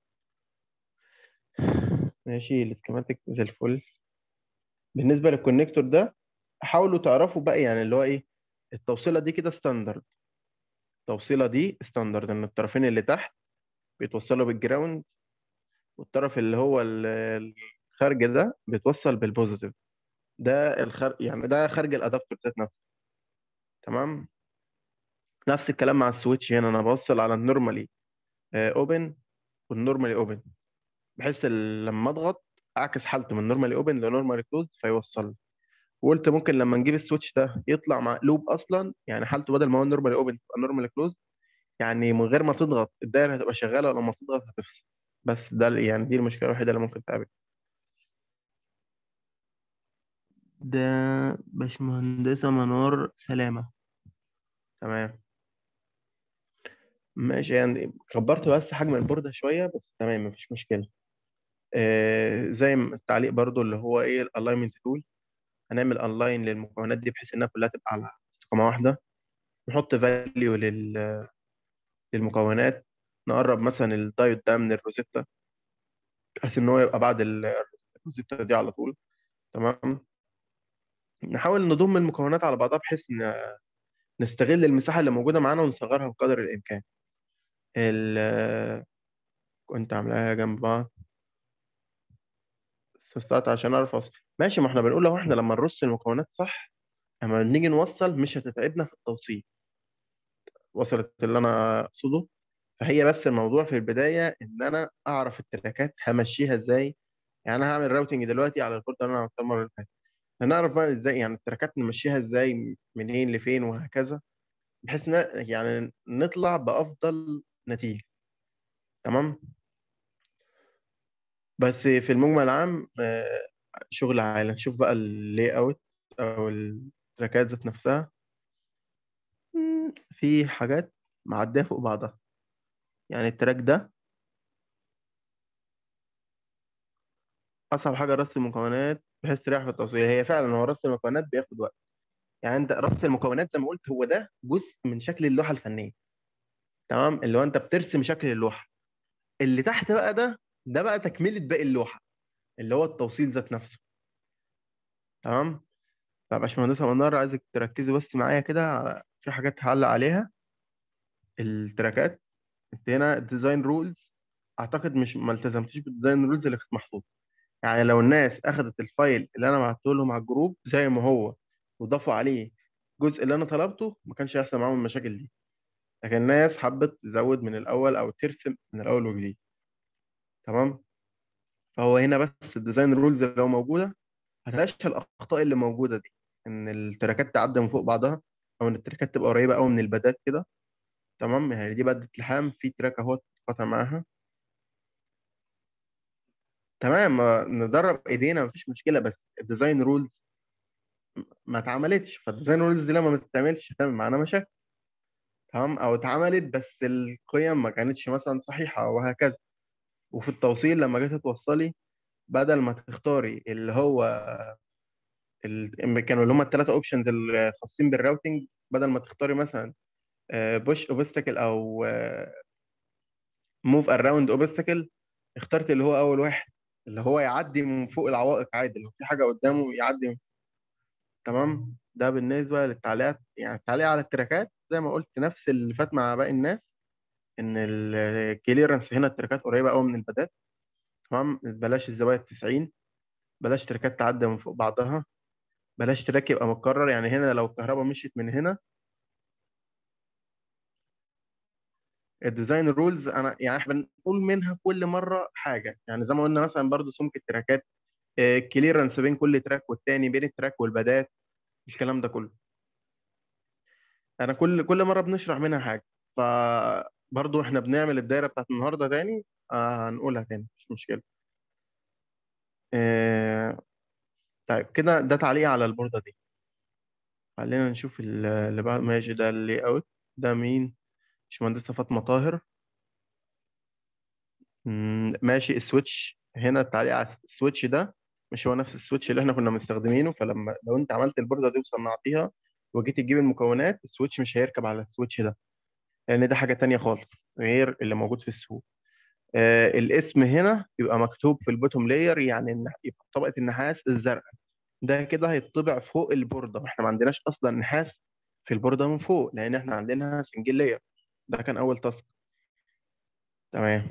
ماشي السكيماتيك زي الفل بالنسبه للكونكتور ده حاولوا تعرفوا بقى يعني اللي هو ايه التوصيله دي كده ستاندرد التوصيله دي ستاندرد ان الطرفين اللي تحت بيتوصلوا بالجراوند والطرف اللي هو ال- الخارج ده بيتوصل بالبوزيتيف ده الخارج يعني ده خارج الادابتور ذات نفسه تمام نفس الكلام مع السويتش هنا انا بوصل على النورمالي اوبن والنورمالي اوبن بحيث ال- لما اضغط اعكس حالته من نورمالي اوبن لنورمالي كلوزد فيوصل لي. وقلت ممكن لما نجيب السويتش ده يطلع مقلوب اصلا يعني حالته بدل ما هو نورمالي اوبن تبقى نورمالي كلوزد يعني من غير ما تضغط الدايره هتبقى شغاله ولما تضغط هتفصل بس ده ال- يعني دي المشكله الوحيده اللي ممكن تقابل ده باشمهندسة منار سلامة تمام ماشي يعني كبرت بس حجم البوردة شوية بس تمام مفيش مشكلة آه زي ما التعليق برضو اللي هو ايه الالاينمنت تول هنعمل الاين للمكونات دي بحيث انها كلها تبقى على استقامة واحدة نحط فاليو لل للمكونات نقرب مثلا الدايود ده من الروزيتا بحيث ان هو يبقى بعد ال- الروزيتا دي على طول تمام نحاول نضم المكونات على بعضها بحيث ان نستغل المساحة اللي موجودة معانا ونصغرها بقدر الإمكان ال كنت عاملاها جنب بعض استطعت عشان أعرف أوصل ماشي ما احنا بنقول لو احنا لما نرص المكونات صح لما نيجي نوصل مش هتتعبنا في التوصيل وصلت اللي أنا أقصده فهي بس الموضوع في البداية إن أنا أعرف التراكات همشيها إزاي يعني أنا هعمل راوتنج دلوقتي على البورت اللي أنا عملتها المرة اللي فاتت هنعرف بقى إزاي يعني التراكات نمشيها إزاي منين لفين وهكذا بحيث ن... يعني نطلع بأفضل نتيجة تمام بس في المجمل العام آه، شغل عالي نشوف بقى اللي اوت او التراكات ذات نفسها مم، في حاجات معدية فوق بعضها يعني التراك ده أصعب حاجة رص المكونات بحيث تريح في التوصيل هي فعلا هو رص المكونات بياخد وقت يعني أنت رص المكونات زي ما قلت هو ده جزء من شكل اللوحة الفنية تمام اللي هو أنت بترسم شكل اللوحة اللي تحت بقى ده ده بقى تكملة باقي اللوحة اللي هو التوصيل ذات نفسه تمام فباشمهندسة منار عايزك تركزي بس معايا كده على- في حاجات هعلق عليها التراكات انت هنا الديزاين رولز اعتقد مش ما التزمتيش بالديزاين رولز اللي كانت محطوطه يعني لو الناس اخذت الفايل اللي انا بعته لهم على الجروب زي ما هو وضافوا عليه الجزء اللي انا طلبته ما كانش هيحصل معاهم المشاكل دي لكن الناس حبت تزود من الاول او ترسم من الاول وجديد تمام فهو هنا بس الديزاين رولز لو موجوده هتلاقيش الاخطاء اللي موجوده دي ان التراكات تعدي من فوق بعضها او ان التراكات تبقى قريبه قوي من البدات كده تمام يعني دي بدة لحام في تراك اهو قطع معاها تمام ما ندرب ايدينا مفيش مشكله بس الديزاين رولز ما اتعملتش فالديزاين رولز دي لما ما تتعملش هتعمل معانا مشاكل تمام او اتعملت بس القيم ما كانتش مثلا صحيحه وهكذا وفي التوصيل لما جيت توصلي بدل ما تختاري اللي هو ال... كانوا اللي هم الثلاثه اوبشنز الخاصين بالراوتنج بدل ما تختاري مثلا بوش اوبستكل او موف اراوند اوبستكل اخترت اللي هو اول واحد اللي هو يعدي من فوق العوائق عادي لو في حاجه قدامه يعدي من... تمام ده بالنسبه للتعليقات يعني التعليق على التراكات زي ما قلت نفس اللي فات مع باقي الناس ان الكليرنس هنا التراكات قريبه قوي من البدات تمام بلاش الزوايا 90 بلاش تراكات تعدي من فوق بعضها بلاش تراك يبقى متكرر يعني هنا لو الكهرباء مشيت من هنا الديزاين رولز انا يعني احنا بنقول منها كل مره حاجه يعني زي ما قلنا مثلا برضو سمك التراكات كليرنس بين كل تراك والتاني بين التراك والبدات الكلام ده كله انا كل كل مره بنشرح منها حاجه فبرضو احنا بنعمل الدايره بتاعت النهارده تاني آه هنقولها تاني مش مشكله آه طيب كده ده تعليق على البورده دي خلينا نشوف ال- اللي بعد ماشي ده اللي اوت ده مين باشمهندسة فاطمة طاهر مم، ماشي السويتش هنا التعليق على السويتش ده مش هو نفس السويتش اللي احنا كنا مستخدمينه فلما لو انت عملت البوردة دي وصنعتيها وجيت تجيب المكونات السويتش مش هيركب على السويتش ده لان ده حاجة تانية خالص غير اللي موجود في السوق آه الاسم هنا يبقى مكتوب في البوتوم لاير يعني إن- يبقى طبقة النحاس الزرقاء ده كده هيطبع فوق البوردة واحنا ما عندناش اصلا نحاس في البوردة من فوق لان احنا عندنا سنجل لاير ده كان اول تاسك تمام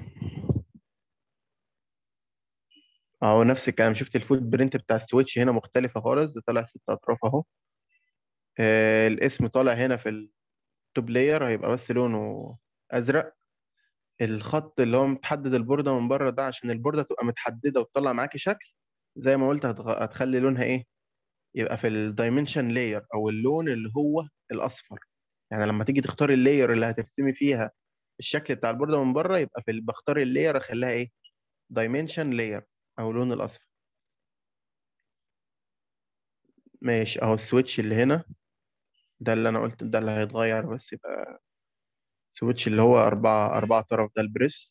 اهو نفس الكلام شفت الفوت برينت بتاع السويتش هنا مختلفة خالص ده طالع ست اطراف اهو آه الاسم طالع هنا في التوب لاير هيبقى بس لونه ازرق الخط اللي هو متحدد البوردة من بره ده عشان البوردة تبقى متحددة وتطلع معاكي شكل زي ما قلت هتغ- هتخلي لونها ايه يبقى في الدايمنشن لاير او اللون اللي هو الاصفر يعني لما تيجي تختاري اللاير اللي هترسمي فيها الشكل بتاع البوردة من بره يبقى في ال- بختار اللاير اخليها ايه دايمنشن لاير او لون الاصفر ماشي اهو السويتش اللي هنا ده اللي انا قلت ده اللي هيتغير بس يبقى سويتش اللي هو أربعة أربعة طرف ده البريس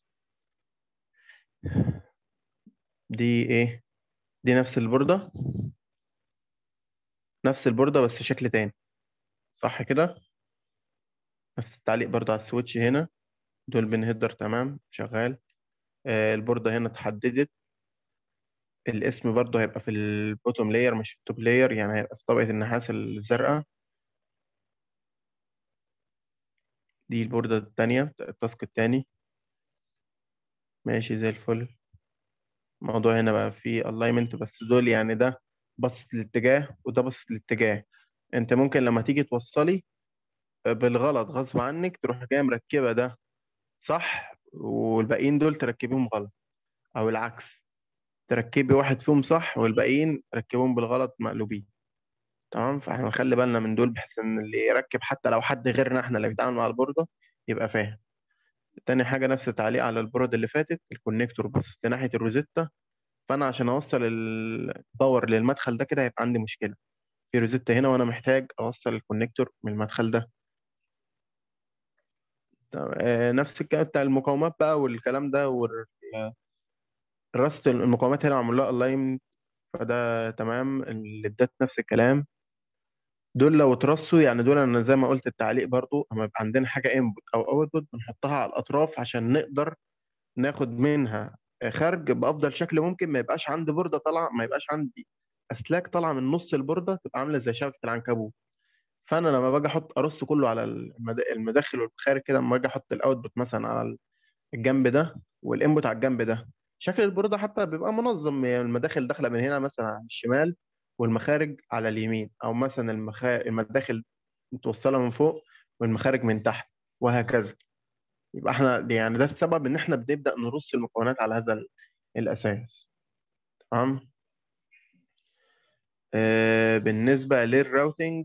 دي إيه؟ دي نفس البوردة نفس البوردة بس شكل تاني صح كده؟ نفس التعليق برضه على السويتش هنا دول بين هيدر تمام شغال آه البوردة هنا اتحددت الاسم برضه هيبقى في البوتوم لاير مش في التوب لاير يعني هيبقى في طبقة النحاس الزرقاء دي البوردة التانية التاسك التاني ماشي زي الفل الموضوع هنا بقى فيه الاينمنت بس دول يعني ده باصص للاتجاه وده باصص للاتجاه انت ممكن لما تيجي توصلي بالغلط غصب عنك تروح جايه مركبه ده صح والباقيين دول تركبيهم غلط او العكس تركبي واحد فيهم صح والباقيين ركبهم بالغلط مقلوبين تمام فاحنا نخلي بالنا من دول بحيث ان اللي يركب حتى لو حد غيرنا احنا اللي بيتعامل مع البوردة يبقى فاهم تاني حاجة نفس التعليق على البورد اللي فاتت الكونكتور باصص لناحية الروزيتا فانا عشان اوصل الباور للمدخل ده كده هيبقى عندي مشكلة في روزيتا هنا وانا محتاج اوصل الكونكتور من المدخل ده تمام. آه، نفس الكلام بتاع المقاومات بقى والكلام ده والرصد المقاومات هنا معمول لها الاين فده تمام الليدات نفس الكلام دول لو اترصوا يعني دول انا زي ما قلت التعليق برضو اما يبقى عندنا حاجه انبوت او اوتبوت بنحطها على الاطراف عشان نقدر ناخد منها خرج بافضل شكل ممكن ما يبقاش عندي بورده طالعه ما يبقاش عندي اسلاك طالعه من نص البورده تبقى عامله زي شبكه العنكبوت فانا لما باجي احط ارص كله على المد- المداخل والمخارج كده لما باجي احط الاوتبوت مثلا على الجنب ده والانبوت على الجنب ده شكل البورده حتى بيبقى منظم يعني المداخل داخله من هنا مثلا على الشمال والمخارج على اليمين او مثلا المخا... المداخل متوصله من فوق والمخارج من تحت وهكذا يبقى احنا يعني ده السبب ان احنا بنبدا نرص المكونات على هذا ال- الاساس تمام آه بالنسبه للراوتنج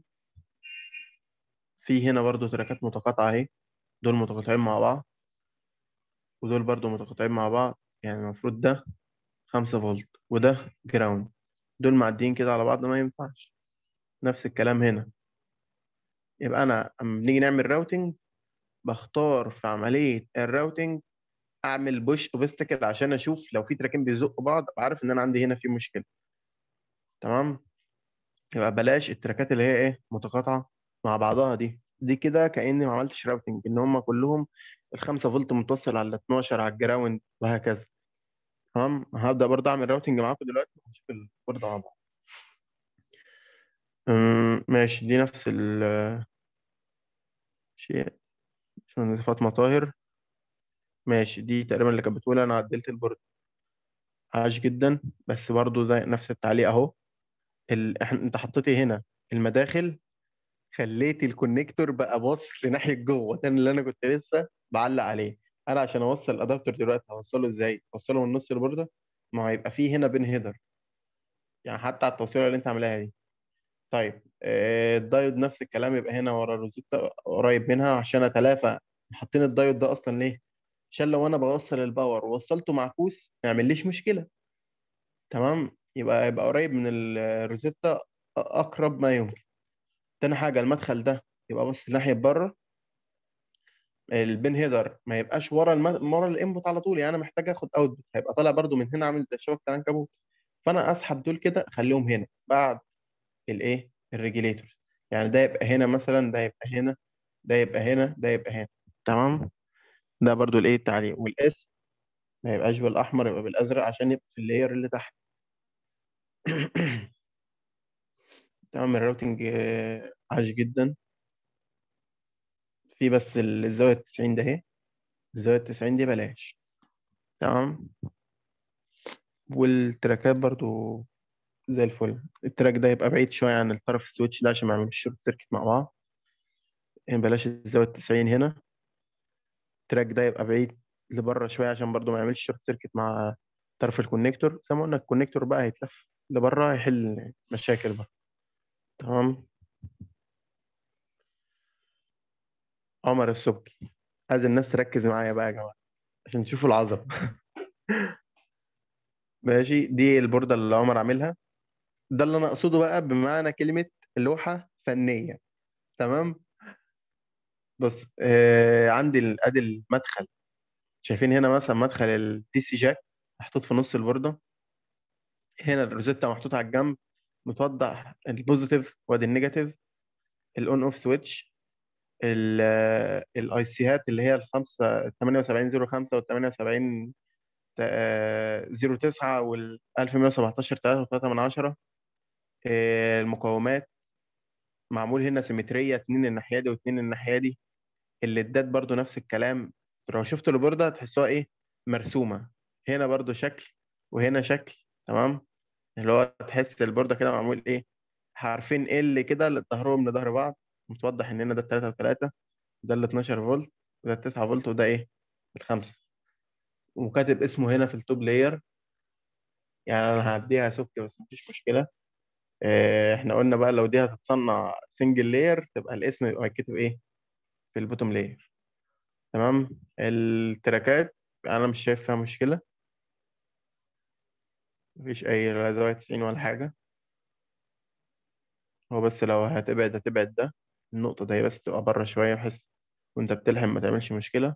في هنا برضو تراكات متقاطعه اهي دول متقاطعين مع بعض ودول برضو متقاطعين مع بعض يعني المفروض ده 5 فولت وده جراوند دول معديين كده على بعض ما ينفعش نفس الكلام هنا يبقى انا اما بنيجي نعمل راوتنج بختار في عمليه الراوتنج اعمل بوش اوبستكل عشان اشوف لو في تراكين بيزقوا بعض ابقى عارف ان انا عندي هنا في مشكله تمام يبقى بلاش التراكات اللي هي ايه متقاطعه مع بعضها دي دي كده كاني ما عملتش راوتنج ان هم كلهم ال 5 فولت متوصل على ال 12 على الجراوند وهكذا تمام هبدا برضه اعمل راوتنج معاكم دلوقتي وهنشوف البورده مع بعض أمم، ماشي دي نفس ال شيء باشمهندسة فاطمة طاهر ماشي دي تقريبا اللي كانت بتقول انا عدلت البورد عاش جدا بس برضو زي نفس التعليق اهو ال... احنا انت حطيتي هنا المداخل خليتي الكونكتور بقى باص لناحيه جوه ده اللي انا كنت لسه بعلق عليه انا عشان اوصل الادابتر دلوقتي هوصله ازاي اوصله من نص البورده ما هو هيبقى فيه هنا بين هيدر يعني حتى على التوصيله اللي انت عاملاها دي طيب آه، الدايود نفس الكلام يبقى هنا ورا الروزيتا قريب منها عشان اتلافى حاطين الدايود ده اصلا ليه عشان لو انا بوصل الباور ووصلته معكوس ما يعمليش مشكله تمام يبقى يبقى قريب من الروزيتا اقرب ما يمكن تاني حاجه المدخل ده يبقى بص ناحيه بره البين هيدر ما يبقاش ورا الم... ورا الانبوت على طول يعني انا محتاج اخد اوتبوت هيبقى طالع برضو من هنا عامل زي شبكه العنكبوت فانا اسحب دول كده اخليهم هنا بعد الايه الريجيليتورز يعني ده يبقى هنا مثلا ده يبقى هنا ده يبقى هنا ده يبقى هنا تمام ده برضو الايه التعليق والاس ما يبقاش بالاحمر يبقى بالازرق عشان يبقى في اللاير اللي تحت تمام الراوتنج آه، عاش جدا في بس ال- الزاويه 90 ده اهي الزاويه 90 دي بلاش تمام والتراكات برضو زي الفل التراك ده يبقى بعيد شويه عن الطرف السويتش ده عشان ما يعملوش شورت سيركت مع بعض يعني بلاش الزاويه 90 هنا التراك ده يبقى بعيد لبره شويه عشان برضو ما يعملش شورت سيركت مع طرف الكونكتور زي ما قلنا الكونكتور بقى هيتلف لبره هيحل مشاكل بقى تمام عمر السبكي عايز الناس تركز معايا بقى يا جماعه عشان تشوفوا العظمه ماشي دي البوردة اللي عمر عاملها ده اللي انا اقصده بقى بمعنى كلمة لوحة فنية تمام بص آه عندي ال- ادي المدخل شايفين هنا مثلا مدخل الدي سي جاك محطوط في نص البوردة هنا الروزيتا محطوط على الجنب متوضح البوزيتيف وادي النيجاتيف الاون اوف سويتش الاي سيهات اللي هي الخمسة 7805 وال 78 09 وال 1117 3 من عشرة آه، المقاومات معمول هنا سيمترية اتنين الناحية دي واتنين الناحية دي الليدات برضو نفس الكلام لو شفتوا البوردة تحسوها ايه مرسومة هنا برضو شكل وهنا شكل تمام اللي هو تحس البوردة كده معمول ايه حرفين ال كده اللي ظهرهم لظهر بعض متوضح ان هنا ده التلاتة وتلاتة ده ال 12 فولت وده ال 9 فولت وده ايه الخمسة وكاتب اسمه هنا في التوب لاير يعني انا هعديها سك بس مفيش مشكلة آه، احنا قلنا بقى لو دي هتتصنع سنجل لاير تبقى الاسم يبقى مكتوب ايه في البوتوم لاير تمام التراكات انا مش شايف فيها مشكله مفيش اي لا زاويه 90 ولا حاجه هو بس لو هتبعد هتبعد ده النقطه دي بس تبقى بره شويه بحيث وانت بتلحم ما تعملش مشكله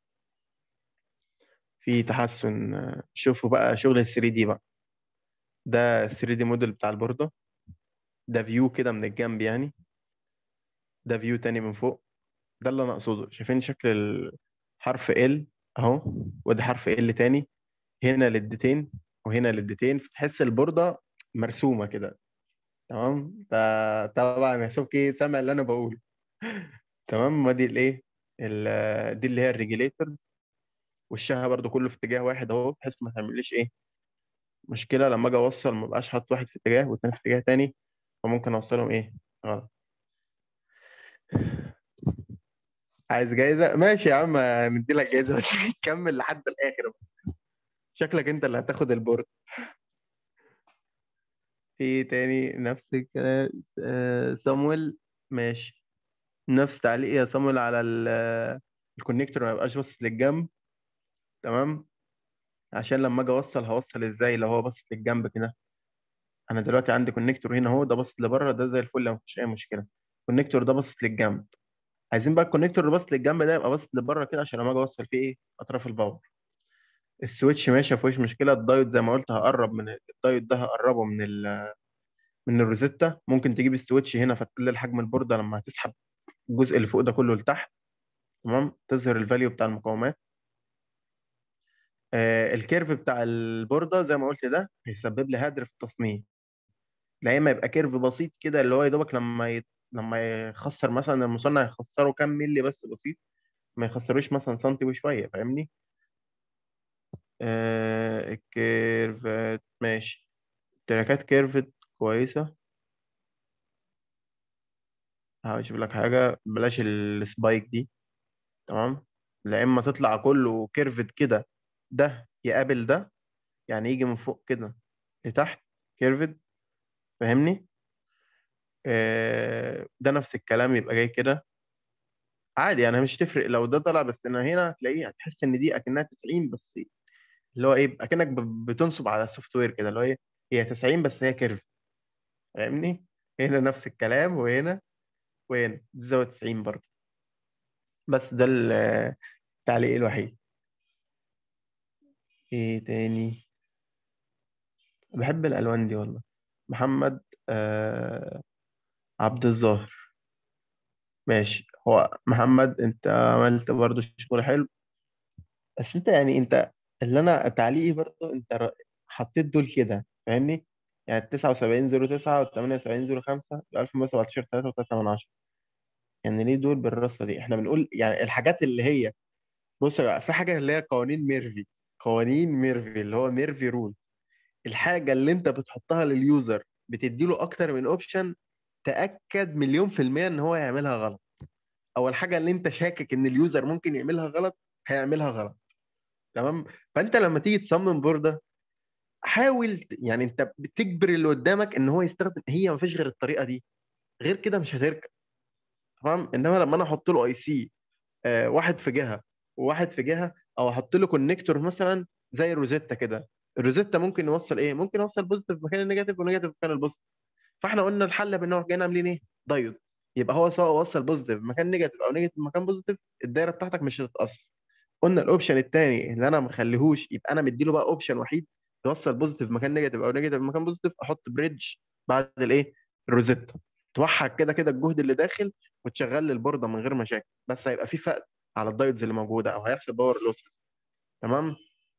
في تحسن آه، شوفوا بقى شغل ال 3 دي بقى ده ال 3 دي موديل بتاع البورده ده فيو كده من الجنب يعني ده فيو تاني من فوق ده اللي انا اقصده شايفين شكل الحرف ال اهو وده حرف ال تاني هنا لدتين وهنا لدتين فتحس البوردة مرسومة كده تمام ده طبعا يا سوكي سامع اللي انا بقوله تمام ما دي الايه ال- دي اللي هي الريجيليتورز وشها برضو كله في اتجاه واحد اهو بحيث ما تعمليش ايه مشكلة لما اجي اوصل ما بقاش حاطط واحد في اتجاه والتاني في اتجاه تاني فممكن اوصلهم ايه غلط عايز جايزة ماشي يا عم مديلك جايزة بس كمل لحد الاخر شكلك انت اللي هتاخد البورد في تاني نفس الكلام آه، صامويل ماشي نفس تعليق يا صامويل على ال- آه، الكونكتور ما يبقاش باصص للجنب تمام عشان لما اجي اوصل هوصل ازاي لو هو باصص للجنب كده انا دلوقتي عندي كونكتور هنا اهو ده باصص لبره ده زي الفل لو مفيش اي مشكله الكونكتور ده باصص للجنب عايزين بقى الكونكتور اللي باصص للجنب ده يبقى باصص لبره كده عشان لما اجي اوصل فيه ايه اطراف الباور السويتش ماشي مفيهوش مشكله الدايود زي ما قلت هقرب من الدايود ده هقربه من ال من الروزيتا ممكن تجيب السويتش هنا فتقلل حجم البورده لما هتسحب الجزء اللي فوق ده كله لتحت تمام تظهر الفاليو بتاع المقاومات آه الكيرف بتاع البورده زي ما قلت ده هيسبب لي هدر في التصنيع لا اما يبقى كيرف بسيط كده اللي هو يا دوبك لما ي... لما يخسر مثلا المصنع يخسره كام ملي بس بسيط ما يخسروش مثلا سنتي وشويه فاهمني آه الكيرفات ماشي تراكات كيرفت كويسه هحاول اشوف لك حاجه بلاش السبايك دي تمام لا اما تطلع كله كيرفت كده ده يقابل ده يعني يجي من فوق كده لتحت كيرفت فاهمني آه ده نفس الكلام يبقى جاي كده عادي يعني مش تفرق لو ده طلع بس انا هنا هتلاقيه هتحس ان دي اكنها 90 بس اللي هو ايه اكنك ب- بتنصب على السوفت وير كده اللي هو ايه هي 90 بس هي كيرف فاهمني هنا نفس الكلام وهنا وهنا دي زاوية 90 برضه بس ده ال- التعليق الوحيد ايه تاني بحب الالوان دي والله محمد آه عبد الظاهر ماشي هو محمد انت عملت برضو شغل حلو بس انت يعني انت اللي انا تعليقي برضو انت ر- حطيت دول كده فاهمني يعني 79 09 و 78 05 1117 3 و3 من 10 يعني ليه دول بالرصه دي احنا بنقول يعني الحاجات اللي هي بص يا جماعة، في حاجه اللي هي قوانين ميرفي قوانين ميرفي اللي هو ميرفي رول الحاجه اللي انت بتحطها لليوزر بتديله اكتر من اوبشن تاكد مليون في الميه ان هو يعملها غلط او الحاجه اللي انت شاكك ان اليوزر ممكن يعملها غلط هيعملها غلط تمام فانت لما تيجي تصمم بورده حاول ت- يعني انت بتجبر اللي قدامك ان هو يستخدم هي ما فيش غير الطريقه دي غير كده مش هتركب تمام انما لما انا احط له اي سي واحد في جهه وواحد في جهه او احط له كونكتور مثلا زي الروزيتا كده الروزيتا ممكن يوصل ايه ممكن يوصل بوزيتيف في مكان النيجاتيف ونيجاتيف في مكان البوزيتيف فاحنا قلنا الحل بان هو جايين عاملين ايه دايود يبقى هو سواء وصل بوزيتيف في مكان نيجاتيف او نيجاتيف في مكان بوزيتيف الدايره بتاعتك مش هتتاثر قلنا الاوبشن الثاني اللي انا ما مخليهوش يبقى انا مديله بقى اوبشن وحيد يوصل بوزيتيف في مكان نيجاتيف او نيجاتيف في مكان بوزيتيف احط بريدج بعد الايه الروزيتا توحد كده كده الجهد اللي داخل وتشغل البورده من غير مشاكل بس هيبقى في فقد على الدايودز اللي موجوده او هيحصل باور لوسز تمام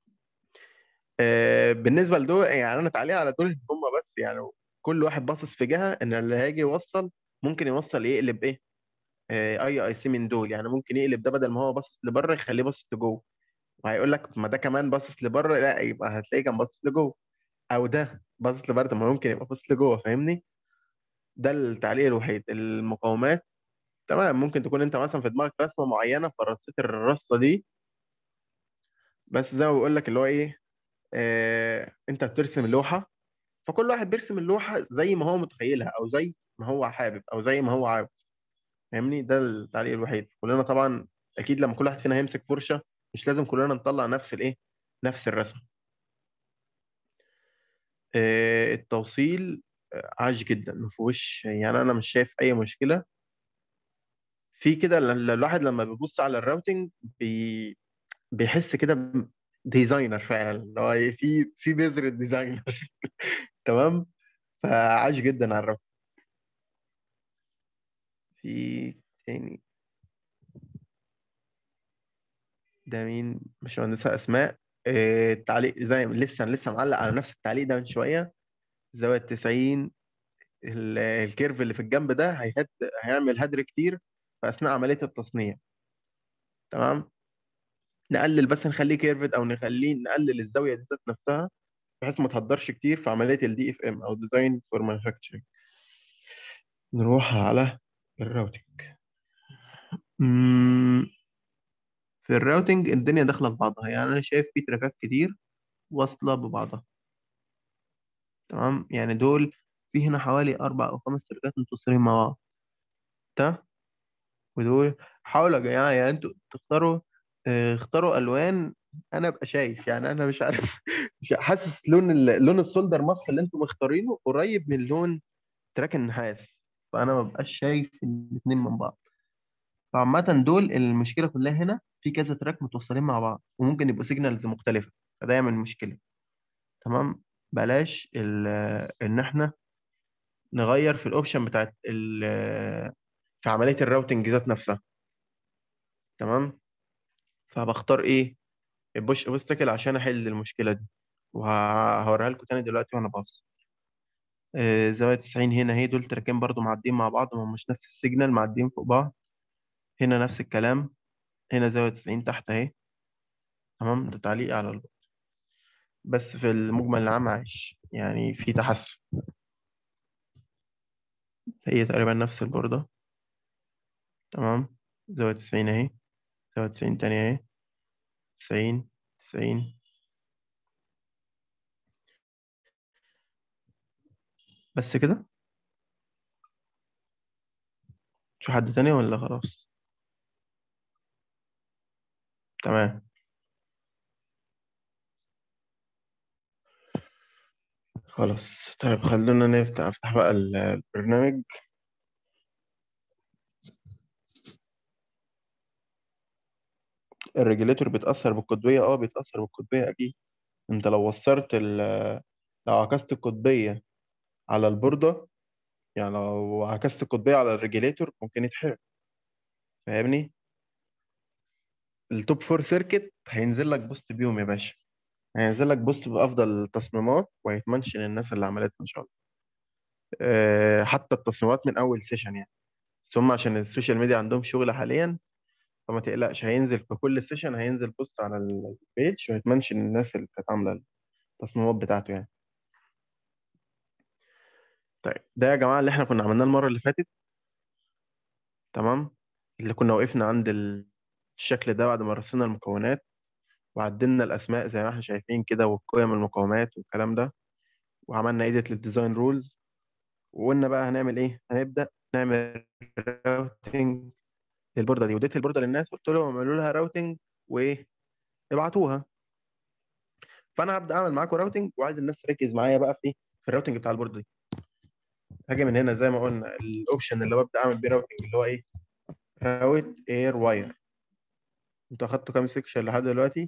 آه بالنسبه لدول يعني انا تعليق على دول هم بس يعني كل واحد باصص في جهه ان اللي هيجي يوصل ممكن يوصل يقلب ايه آه اي اي سي من دول يعني ممكن يقلب ده بدل ما هو باصص لبره يخليه باصص لجوه وهيقول لك ما ده كمان باصص لبره لا يبقى هتلاقيه كان باصص لجوه او ده باصص لبره طب ما ممكن يبقى باصص لجوه فاهمني ده التعليق الوحيد المقاومات تمام ممكن تكون انت مثلا في دماغك رسمه معينه فرصيت الرصه دي بس زي ما بقول لك اللي هو ايه آه انت بترسم اللوحه فكل واحد بيرسم اللوحه زي ما هو متخيلها او زي ما هو حابب او زي ما هو عاوز فاهمني ده التعليق الوحيد كلنا طبعا اكيد لما كل واحد فينا هيمسك فرشه مش لازم كلنا نطلع نفس الايه نفس الرسم آه التوصيل آه، عاش جدا ما فيهوش يعني انا مش شايف اي مشكله في كده ال- الواحد لما بيبص على الراوتنج بي بيحس كده ب- ديزاينر فعلا اللي هو إيه، في في بذرة ديزاينر تمام فعاش جدا على الراوتنج في تاني ده مين باشمهندسة أسماء آه، التعليق زي لسه لسه معلق على نفس التعليق ده من شوية زاوية 90 ال- الكيرف اللي في الجنب ده هيهد هيعمل هدر كتير في أثناء عملية التصنيع تمام نقلل بس نخليه كيرفد أو نخليه نقلل الزاوية دي ذات نفسها بحيث ما تهدرش كتير في عملية الدي اف ام أو ديزاين فور مانيفاكتشرنج نروح على الراوتنج مم، في الراوتنج الدنيا داخلة في بعضها يعني أنا شايف في تراكات كتير واصلة ببعضها تمام يعني دول في هنا حوالي أربع أو خمس تراكات متصلين مع بعض ده ودول حاولوا يا جماعة يعني أنتوا تختاروا آه، اختاروا ألوان أنا أبقى شايف يعني أنا مش عارف مش حاسس لون ال... لون السولدر ماسك اللي أنتوا مختارينه قريب من لون تراك النحاس فأنا ما ببقاش شايف الاتنين من بعض فعامة دول المشكلة كلها هنا في كذا تراك متوصلين مع بعض وممكن يبقوا سيجنالز مختلفة فده يعمل مشكلة تمام بلاش ال... إن إحنا نغير في الأوبشن بتاعت ال... في عملية الراوتنج ذات نفسها تمام فبختار إيه البوش اوبستكل عشان أحل المشكلة دي وهوريها لكم تاني دلوقتي وأنا باص آه، زاوية 90 هنا هي دول تراكين برضو معديين مع بعض ما مش نفس السيجنال معديين فوق بعض هنا نفس الكلام هنا زاوية 90 تحت أهي تمام ده تعليق على البورد بس في المجمل العام عايش يعني في تحسن هي تقريبا نفس البوردة تمام زاوية 90 أهي زاوية 90 تانية أهي 90 90 بس كده في حد تاني ولا خلاص تمام خلاص طيب خلونا نفتح افتح بقى ال- البرنامج الريجوليتور بيتأثر بالقطبية اه بيتأثر بالقطبية أكيد انت لو وصرت ال لو عكست القطبية على البوردة يعني لو عكست القطبية على الريجوليتور ممكن يتحرق فاهمني التوب فور سيركت هينزل لك بوست بيهم يا باشا هينزل لك بوست بأفضل التصميمات وهيتمنشن الناس اللي عملتها إن شاء الله أه حتى التصميمات من أول سيشن يعني بس هم عشان السوشيال ميديا عندهم شغل حاليا فما تقلقش هينزل في كل سيشن هينزل بوست على البيج ويتمنشن الناس اللي كانت عاملة التصميمات بتاعته يعني طيب ده يا جماعة اللي احنا كنا عملناه المرة اللي فاتت تمام اللي كنا وقفنا عند ال- الشكل ده بعد ما رسمنا المكونات وعدلنا الأسماء زي ما احنا شايفين كده والقيم المقاومات والكلام ده وعملنا ايديت للديزاين رولز وقلنا بقى هنعمل ايه هنبدأ نعمل راوتنج للبوردة دي وديت البوردة للناس قلت لهم اعملوا لها راوتنج وايه ابعتوها فانا هبدأ اعمل معاكم راوتنج وعايز الناس تركز معايا بقى في في الراوتنج بتاع البوردة دي هاجي من هنا زي ما قلنا الاوبشن اللي ببدأ اعمل بيه راوتنج اللي هو ايه راوت اير واير انتوا اخدتوا كام سيكشن لحد دلوقتي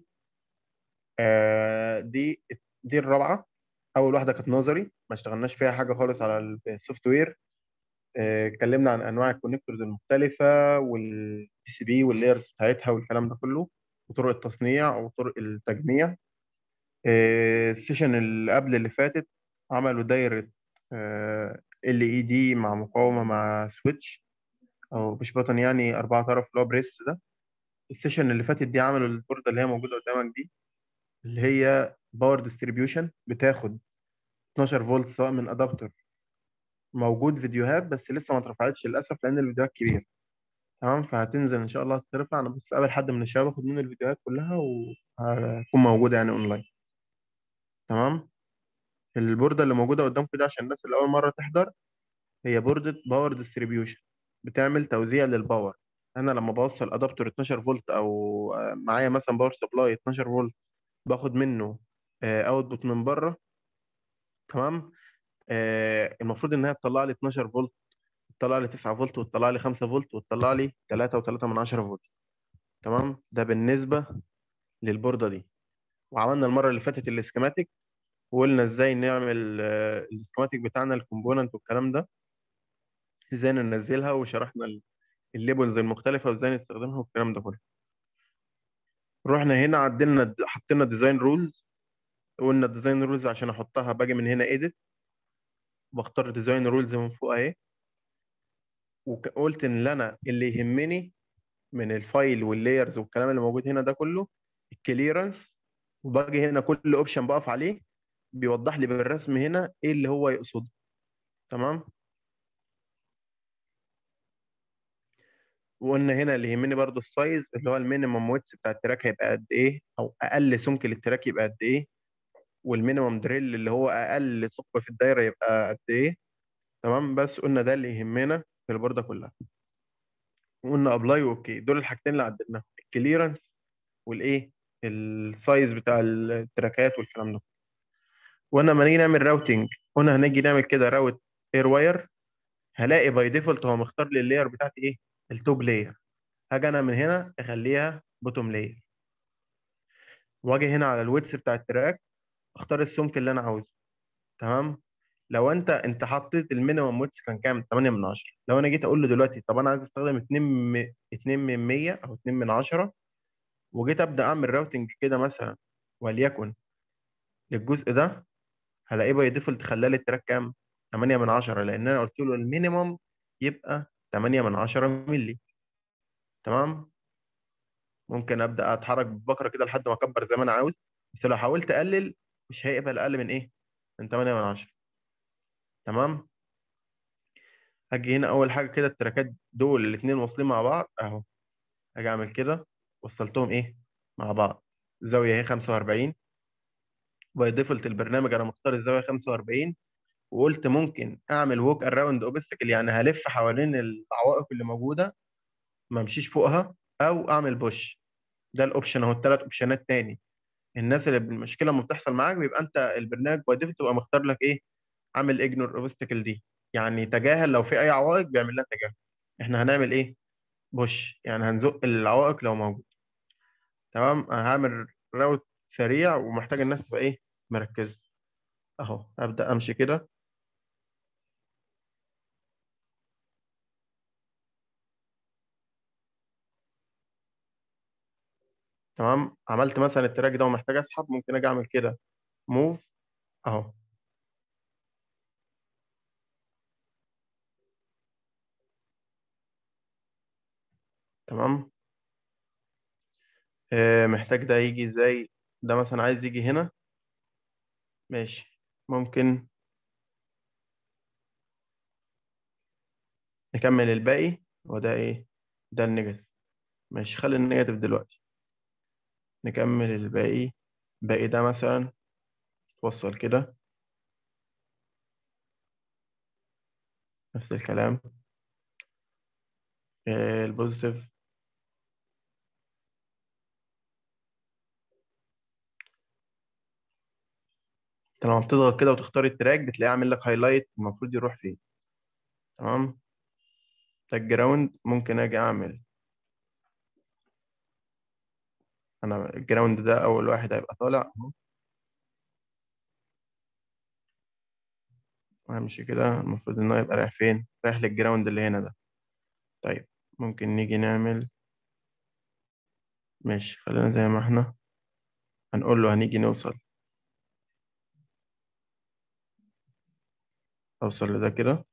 آه دي دي الرابعه اول واحده كانت نظري ما اشتغلناش فيها حاجه خالص على السوفت وير آه، اتكلمنا عن انواع الكونكتورز المختلفه والبي سي بي واللايرز بتاعتها والكلام ده كله وطرق التصنيع وطرق التجميع آه، السيشن اللي قبل اللي فاتت عملوا دايره ال اي دي مع مقاومه مع سويتش او مش بطن يعني اربعه طرف اللي هو بريس ده السيشن اللي فاتت دي عملوا البوردة اللي هي موجودة قدامك دي اللي هي باور ديستريبيوشن بتاخد 12 فولت سواء من ادابتر موجود فيديوهات بس لسه ما اترفعتش للاسف لان الفيديوهات كبيره تمام فهتنزل ان شاء الله ترفع انا بس قابل حد من الشباب اخد منه الفيديوهات كلها وهتكون موجوده يعني اونلاين تمام البوردة اللي موجودة قدامكم دي عشان الناس اللي أول مرة تحضر هي بوردة باور ديستريبيوشن بتعمل توزيع للباور أنا لما بوصل أدابتور 12 فولت أو آه، معايا مثلا باور سبلاي 12 فولت باخد منه اوتبوت من بره تمام آه، المفروض إنها تطلع لي 12 فولت تطلع لي 9 فولت وتطلع لي 5 فولت وتطلع لي 3 و3 من 10 فولت تمام ده بالنسبة للبوردة دي وعملنا المرة اللي فاتت الاسكيماتيك وقلنا ازاي نعمل آه، السكيماتيك بتاعنا الكومبوننت والكلام ده ازاي ننزلها وشرحنا ال- الليبلز المختلفة وازاي نستخدمها والكلام ده كله رحنا هنا عدلنا حطينا ديزاين رولز قلنا الديزاين رولز عشان احطها باجي من هنا ايديت بختار ديزاين رولز من فوق اهي وقلت ان انا اللي يهمني من الفايل واللايرز والكلام اللي موجود هنا ده كله الكليرنس وباجي هنا كل اوبشن بقف عليه بيوضح لي بالرسم هنا ايه اللي هو يقصده تمام وقلنا هنا اللي يهمني برضو السايز اللي هو المينيمم ويتس بتاع التراك هيبقى قد ايه او اقل سمك للتراك يبقى قد ايه والمينيمم دريل اللي هو اقل ثقب في الدايره يبقى قد ايه تمام بس قلنا ده اللي يهمنا في البورده كلها وقلنا ابلاي واوكي دول الحاجتين اللي عدلناهم الكليرنس والايه السايز بتاع التراكات والكلام ده وانا لما نيجي نعمل راوتنج قلنا هنيجي نعمل كده راوت اير واير هلاقي باي ديفولت هو مختار لي اللاير بتاعتي ايه التوب لاير هاجي انا من هنا اخليها بوتوم لاير واجي هنا على الويتس بتاع التراك اختار السمك اللي انا عاوزه تمام لو انت انت حطيت المينيمم ويتس كان كام 8 من 10 لو انا جيت اقول له دلوقتي طب انا عايز استخدم 2 م... 2 من 100 او 2 من 10 وجيت ابدا اعمل راوتنج كده مثلا وليكن للجزء ده هلاقيه باي ديفولت خلى لي التراك كام 8 من 10 لان انا قلت له المينيمم يبقى 8 من 10 مللي تمام ممكن ابدا اتحرك ببكره كده لحد ما اكبر زي ما انا عاوز بس لو حاولت اقلل مش هيقبل اقل من ايه من 8 من 10 تمام هاجي هنا اول حاجه كده التراكات دول الاثنين واصلين مع بعض اهو هاجي اعمل كده وصلتهم ايه مع بعض الزاويه اهي 45 باي ديفولت البرنامج انا مختار الزاويه 45 وقلت ممكن اعمل ووك اراوند اوبستكل يعني هلف حوالين العوائق اللي موجوده ما امشيش فوقها او اعمل بوش ده الاوبشن اهو الثلاث اوبشنات تاني الناس اللي المشكله لما بتحصل معاك بيبقى انت البرنامج باي ديفولت تبقى مختار لك ايه عامل اجنور اوبستكل دي يعني تجاهل لو في اي عوائق بيعمل لها تجاهل احنا هنعمل ايه بوش يعني هنزق العوائق لو موجود تمام انا هعمل راوت سريع ومحتاج الناس تبقى ايه مركزه اهو ابدا امشي كده تمام عملت مثلا التراك ده ومحتاج اسحب ممكن اجي اعمل كده موف اهو تمام آه محتاج ده يجي ازاي ده مثلا عايز يجي هنا ماشي ممكن نكمل الباقي وده ايه ده النيجاتيف ماشي خلي النيجاتيف دلوقتي نكمل الباقي باقي ده مثلا توصل كده نفس الكلام آه البوزيتيف انت لما بتضغط كده وتختار التراك بتلاقيه عامل لك هايلايت المفروض يروح فين تمام ده الجراوند ممكن اجي اعمل انا الجراوند ده اول واحد هيبقى طالع اهو وهمشي كده المفروض انه يبقى رايح فين رايح للجراوند اللي هنا ده طيب ممكن نيجي نعمل ماشي خلينا زي ما احنا هنقول له هنيجي نوصل اوصل لده كده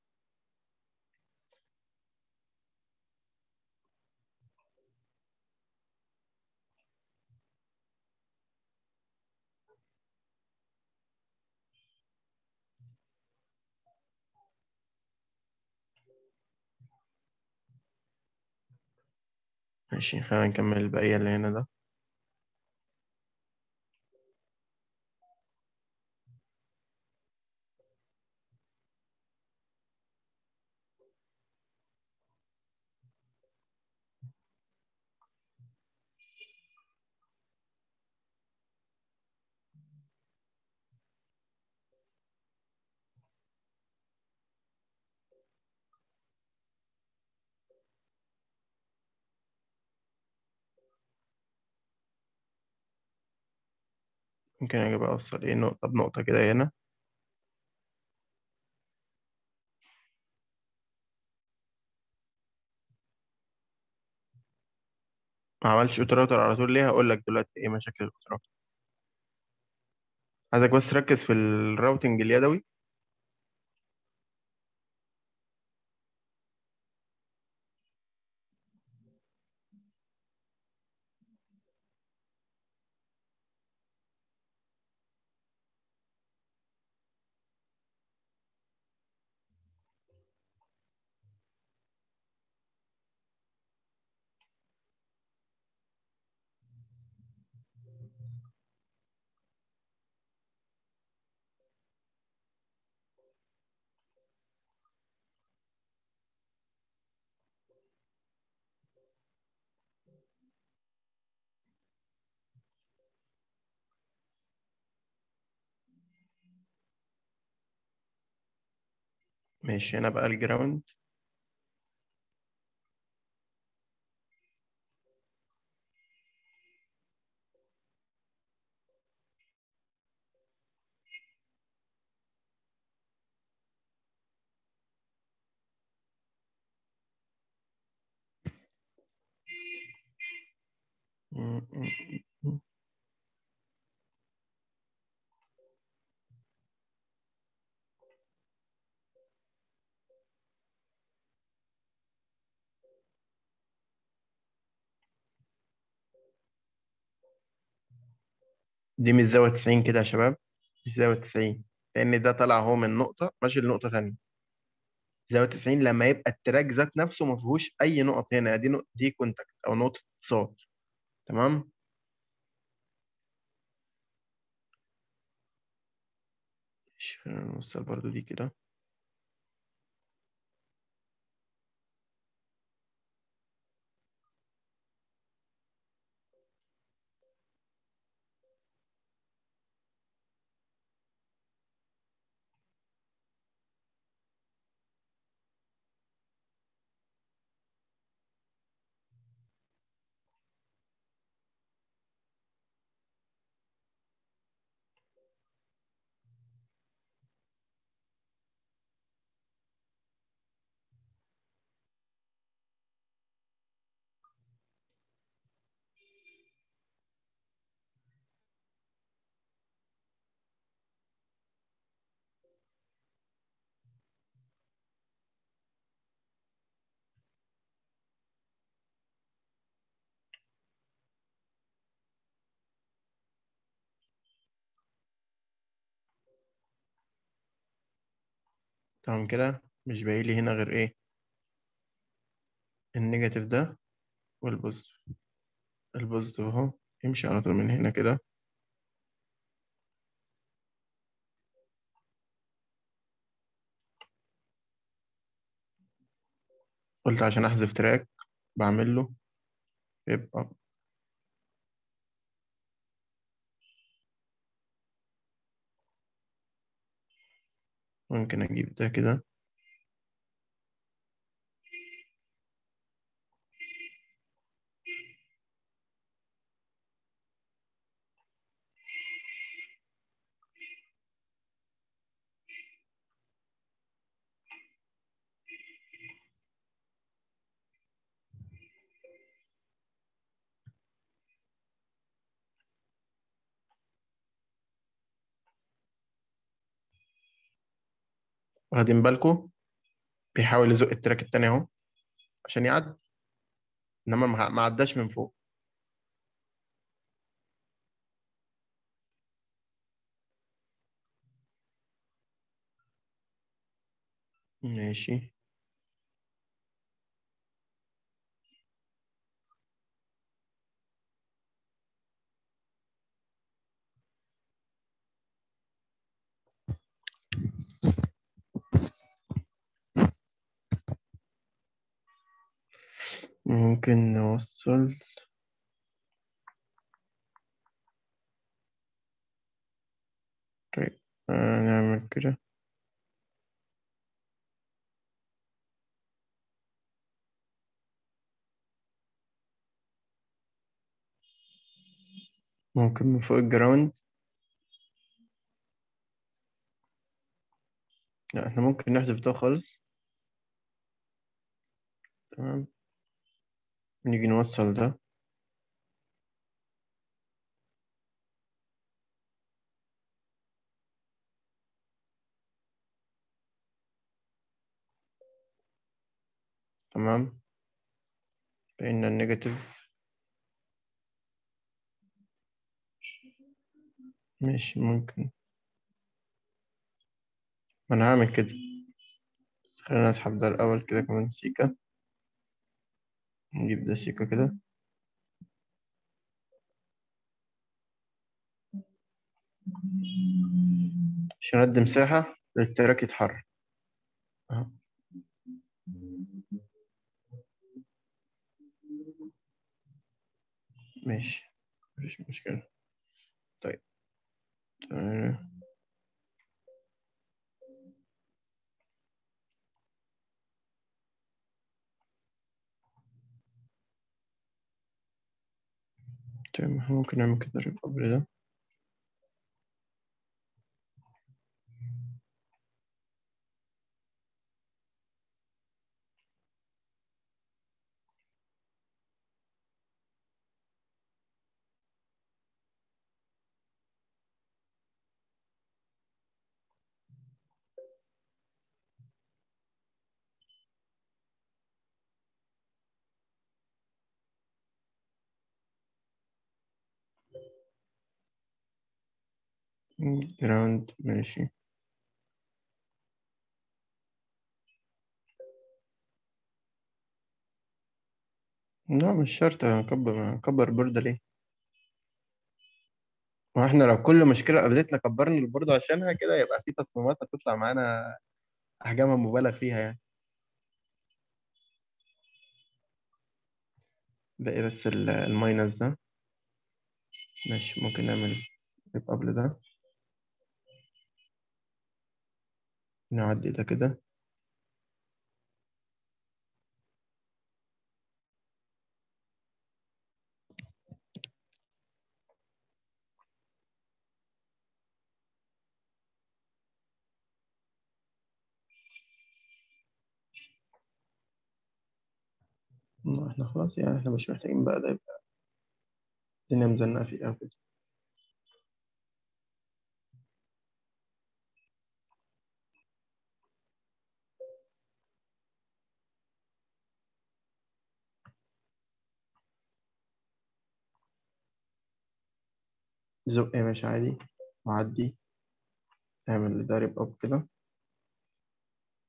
ماشي خلينا نكمل البقية اللي هنا ده ممكن اجي بقى اوصل ايه نقطة بنقطة كده هنا ما عملتش اوتوراوتر على طول ليه هقول لك دلوقتي ايه مشاكل الاوتوراوتر عايزك بس تركز في الراوتنج اليدوي ماشي هنا بقى الجراوند م- م- م. دي مش زاوية 90 كده يا شباب مش زاوية 90 لأن ده طلع هو من نقطة ماشي لنقطة تانية زاوية 90 لما يبقى التراك ذات نفسه ما فيهوش أي نقط هنا دي نقطة دي كونتاكت أو نقطة اتصال تمام ماشي خلينا نوصل برضو دي كده تمام كده مش باقي لي هنا غير ايه النيجاتيف ده والبوزيتيف البوزيتيف اهو يمشي على طول من هنا كده قلت عشان احذف تراك بعمل له يبقى ممكن اجيب ده كده واخدين بالكم بيحاول يزق التراك التاني اهو عشان يعدي انما ما ما عداش من فوق ماشي ممكن نوصل طيب آه نعمل كده ممكن من فوق الجراوند لا احنا ممكن نحذف ده خالص تمام نيجي نوصل ده تمام بقينا النيجاتيف ماشي ممكن ما انا هعمل كده بس خلينا اسحب ده الاول كده كمان سيكا نجيب ده سيكا كده عشان ادي مساحة للتراك يتحرك اهو ماشي مفيش مشكلة طيب تعالى. طيب ما احنا ممكن نعمل كده قبل ده جراوند ماشي لا مش شرط نكبر نكبر البوردة ليه واحنا لو كل مشكلة قابلتنا كبرنا البوردة عشانها كده يبقى في تصميمات هتطلع معانا أحجامها مبالغ فيها يعني باقي بس ال- الماينس ده ماشي ممكن نعمل يبقى قبل ده نعدي ده كده ما احنا خلاص يعني احنا مش محتاجين بقى ده يبقى الدنيا مزنقة فيه أوي كده زق يا باشا عادي وعدي اعمل ده ريب اب كده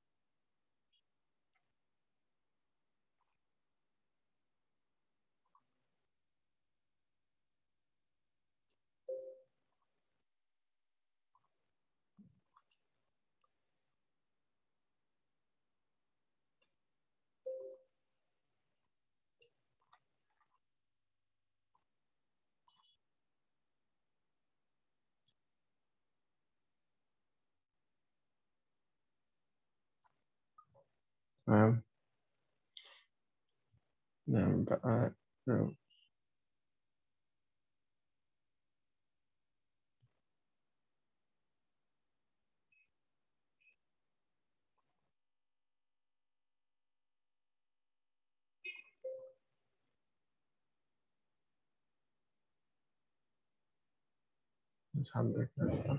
تمام نعم بقى نعم. مش عندك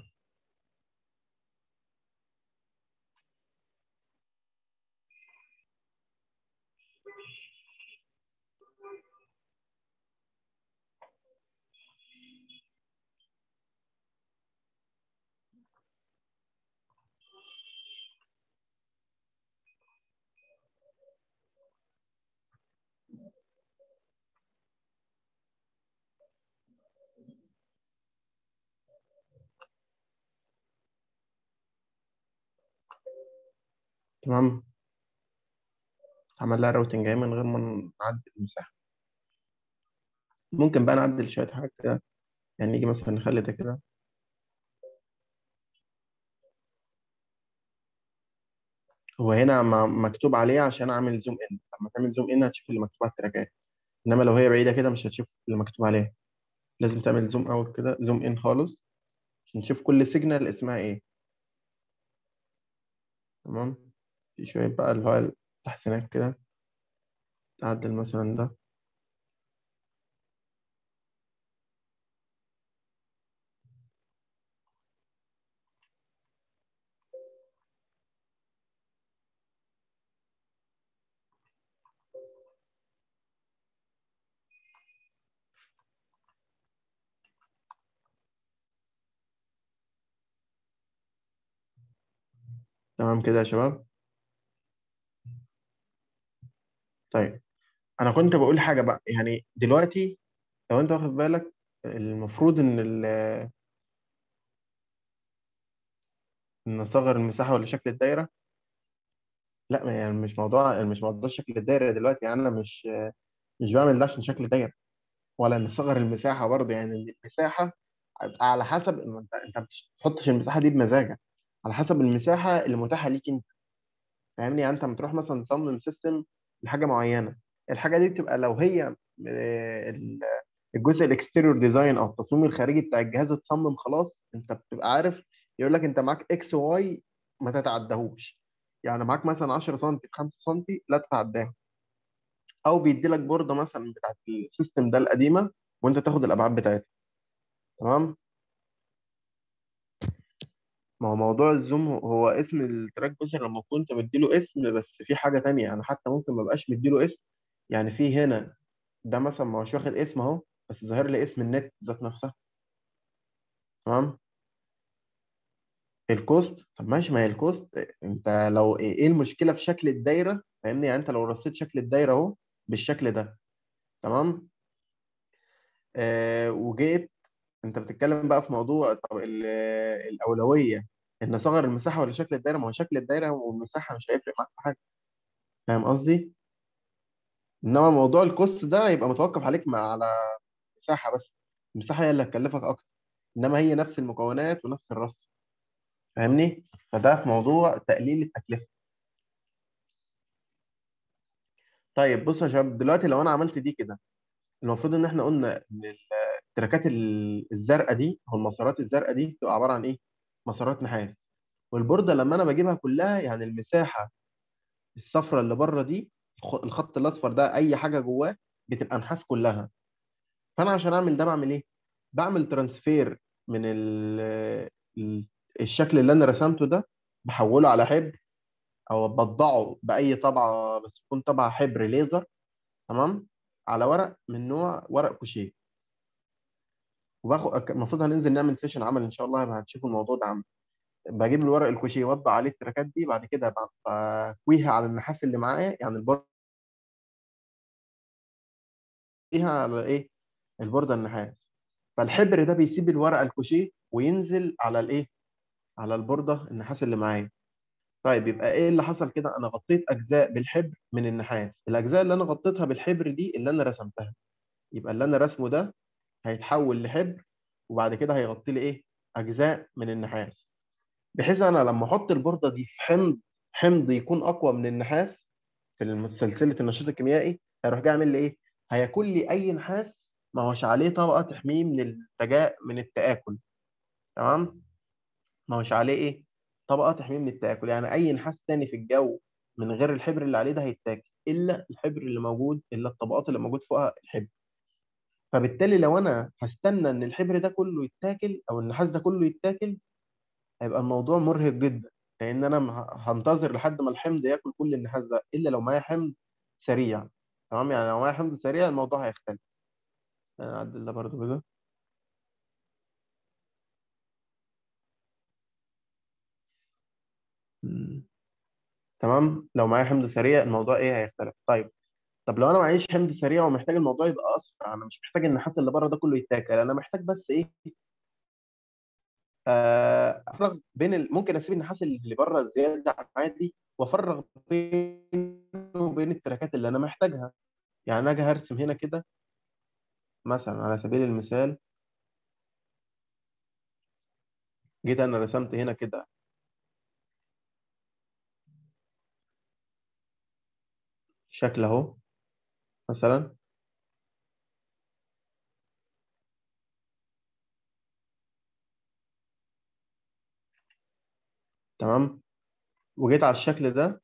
تمام عمل لها راوتنج اهي من غير ما نعدل المساحة ممكن بقى نعدل شوية حاجات كده يعني نيجي مثلا نخلي ده كده هو هنا م- مكتوب عليه عشان اعمل زوم ان لما تعمل زوم ان هتشوف اللي مكتوب على التراكات انما لو هي بعيدة كده مش هتشوف اللي مكتوب عليها لازم تعمل زوم اوت كده زوم ان خالص عشان نشوف كل سيجنال اسمها ايه تمام في شوية بقى اللي هو التحسينات كده تعدل مثلا ده تمام كده يا شباب طيب انا كنت بقول حاجة بقى يعني دلوقتي لو انت واخد بالك المفروض ان ال- ان نصغر المساحة ولا شكل الدايرة لا ما يعني مش موضوع مش موضوع شكل الدايرة دلوقتي يعني انا مش مش بعمل ده عشان شكل دايرة ولا نصغر المساحة برضه يعني المساحة على حسب انت انت ما بتحطش المساحة دي بمزاجك على حسب المساحة اللي متاحة ليك انت فاهمني يعني انت لما تروح مثلا تصمم سيستم لحاجه معينه الحاجه دي بتبقى لو هي آه، ال- الجزء الاكستيريور ديزاين او التصميم الخارجي بتاع الجهاز اتصمم خلاص انت بتبقى عارف يقول لك انت معاك اكس واي ما تتعداهوش يعني معاك مثلا 10 سم في 5 سم لا تتعداها او بيدي لك بورده مثلا بتاعت السيستم ده القديمه وانت تاخد الابعاد بتاعتها تمام ما هو موضوع الزوم هو هو اسم التراك بس لما كنت مديله اسم بس في حاجة تانية أنا حتى ممكن ما بقاش مديله اسم يعني في هنا ده مثلا ما هوش واخد اسم أهو بس ظاهر لي اسم النت ذات نفسها تمام الكوست طب ماشي ما هي الكوست أنت لو إيه إيه المشكلة في شكل الدايرة فاهمني يعني أنت لو رصيت شكل الدايرة أهو بالشكل ده تمام آه وجيت أنت بتتكلم بقى في موضوع طب ال- الأولوية إن أصغر المساحة ولا شكل الدايرة ما هو شكل الدايرة والمساحة مش هيفرق معاك في حاجة فاهم قصدي؟ انما موضوع الكوست ده يبقى متوقف عليك مع على مساحه بس المساحه هي اللي هتكلفك اكتر انما هي نفس المكونات ونفس الرص فاهمني فده في موضوع تقليل التكلفه طيب بص يا شباب دلوقتي لو انا عملت دي كده المفروض ان احنا قلنا ان التراكات ال- الزرقاء دي او المسارات الزرقاء دي بتبقى عباره عن ايه مسارات نحاس والبورده لما انا بجيبها كلها يعني المساحه الصفراء اللي بره دي الخ- الخط الاصفر ده اي حاجه جواه بتبقى نحاس كلها فانا عشان اعمل ده بعمل ايه بعمل ترانسفير من ال ال- الشكل اللي انا رسمته ده بحوله على حبر او بطبعه باي طبعه بس تكون طبعه حبر ليزر تمام على ورق من نوع ورق كوشيه وباخد المفروض هننزل نعمل سيشن عمل ان شاء الله يبقى هتشوفوا الموضوع ده عمل بجيب الورق الكوشيه واطبع عليه التراكات دي بعد كده بكويها على النحاس اللي معايا يعني البورده على ايه البورده النحاس فالحبر ده بيسيب الورقه الكوشيه وينزل على الايه على البورده النحاس اللي معايا طيب يبقى ايه اللي حصل كده انا غطيت اجزاء بالحبر من النحاس الاجزاء اللي انا غطيتها بالحبر دي اللي انا رسمتها يبقى اللي انا رسمه ده هيتحول لحبر وبعد كده هيغطي لي ايه اجزاء من النحاس بحيث انا لما احط البورده دي في حمض حمض يكون اقوى من النحاس في سلسله النشاط الكيميائي هيروح جاي عامل لي ايه هياكل لي اي نحاس ما هوش عليه طبقه تحميه من التجا من التاكل تمام ما هوش عليه ايه طبقه تحميه من التاكل يعني اي نحاس تاني في الجو من غير الحبر اللي عليه ده هيتاكل الا الحبر اللي موجود الا الطبقات اللي موجود فوقها الحبر فبالتالي لو انا هستنى ان الحبر ده كله يتاكل او النحاس ده كله يتاكل هيبقى الموضوع مرهق جدا لان انا ه- هنتظر لحد ما الحمض ياكل كل النحاس ده الا لو معايا حمض سريع تمام يعني لو معايا حمض سريع الموضوع هيختلف نعدل ده برضو كده مم. تمام لو معايا حمض سريع الموضوع ايه هيختلف طيب طب لو انا معيش حمض سريع ومحتاج الموضوع يبقى اسرع انا مش محتاج النحاس اللي بره ده كله يتاكل انا محتاج بس ايه آه، افرغ بين ال... ممكن اسيب النحاس اللي بره الزياده عادي وافرغ بينه وبين التراكات اللي انا محتاجها يعني انا اجي هرسم هنا كده مثلا على سبيل المثال جيت انا رسمت هنا كده شكل اهو مثلا تمام وجيت على الشكل ده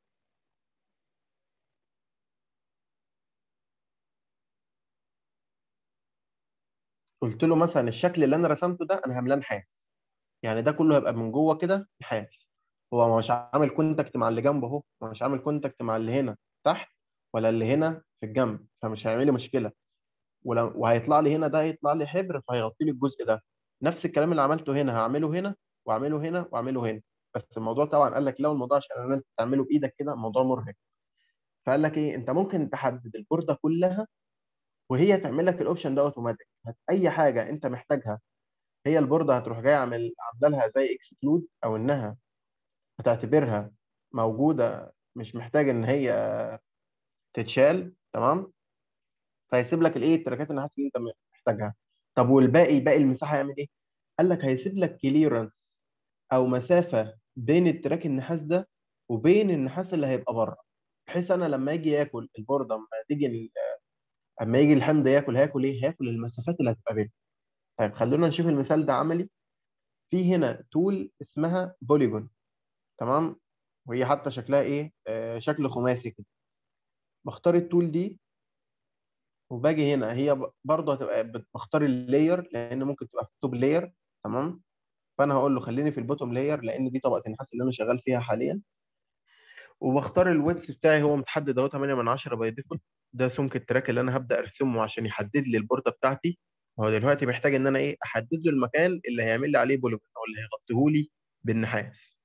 قلت له مثلا الشكل اللي انا رسمته ده انا هملاه نحاس يعني ده كله هيبقى من جوه كده نحاس هو مش عامل كونتاكت مع اللي جنبه اهو مش عامل كونتاكت مع اللي هنا تحت ولا اللي هنا في الجنب فمش هيعمل لي مشكله ولو وهيطلع لي هنا ده هيطلع لي حبر فهيغطي لي الجزء ده نفس الكلام اللي عملته هنا هعمله هنا واعمله هنا واعمله هنا بس الموضوع طبعا قال لك لو الموضوع عشان انا انت تعمله بايدك كده الموضوع مرهق فقال لك ايه انت ممكن تحدد البورده كلها وهي تعمل لك الاوبشن ده اوتوماتيك اي حاجه انت محتاجها هي البورده هتروح جايه عامل عامله لها زي اكسكلود او انها هتعتبرها موجوده مش محتاج ان هي تتشال تمام فهيسيب لك الايه التراكات النحاس اللي انت محتاجها طب والباقي باقي المساحه هيعمل ايه قال لك هيسيب لك كليرنس او مسافه بين التراك النحاس ده وبين النحاس اللي هيبقى بره بحيث انا لما يجي ياكل البورده لما تيجي ال- اما يجي الحمض ياكل هياكل ايه هياكل المسافات اللي هتبقى بينهم طيب خلونا نشوف المثال ده عملي في هنا تول اسمها بوليجون تمام وهي حتى شكلها ايه آه شكل خماسي كده بختار التول دي وباجي هنا هي ب- برضه هتبقى بت- بختار اللاير لان ممكن تبقى في التوب لاير تمام فانا هقول له خليني في البوتوم لاير لان دي طبقه النحاس اللي انا شغال فيها حاليا وبختار الويدث بتاعي هو متحدد اهو 8 من 10 باي ديفولت ده سمك التراك اللي انا هبدا ارسمه عشان يحدد لي البورده بتاعتي هو دلوقتي محتاج ان انا ايه احدد له المكان اللي هيعمل لي عليه بوليجون او اللي هيغطيه لي بالنحاس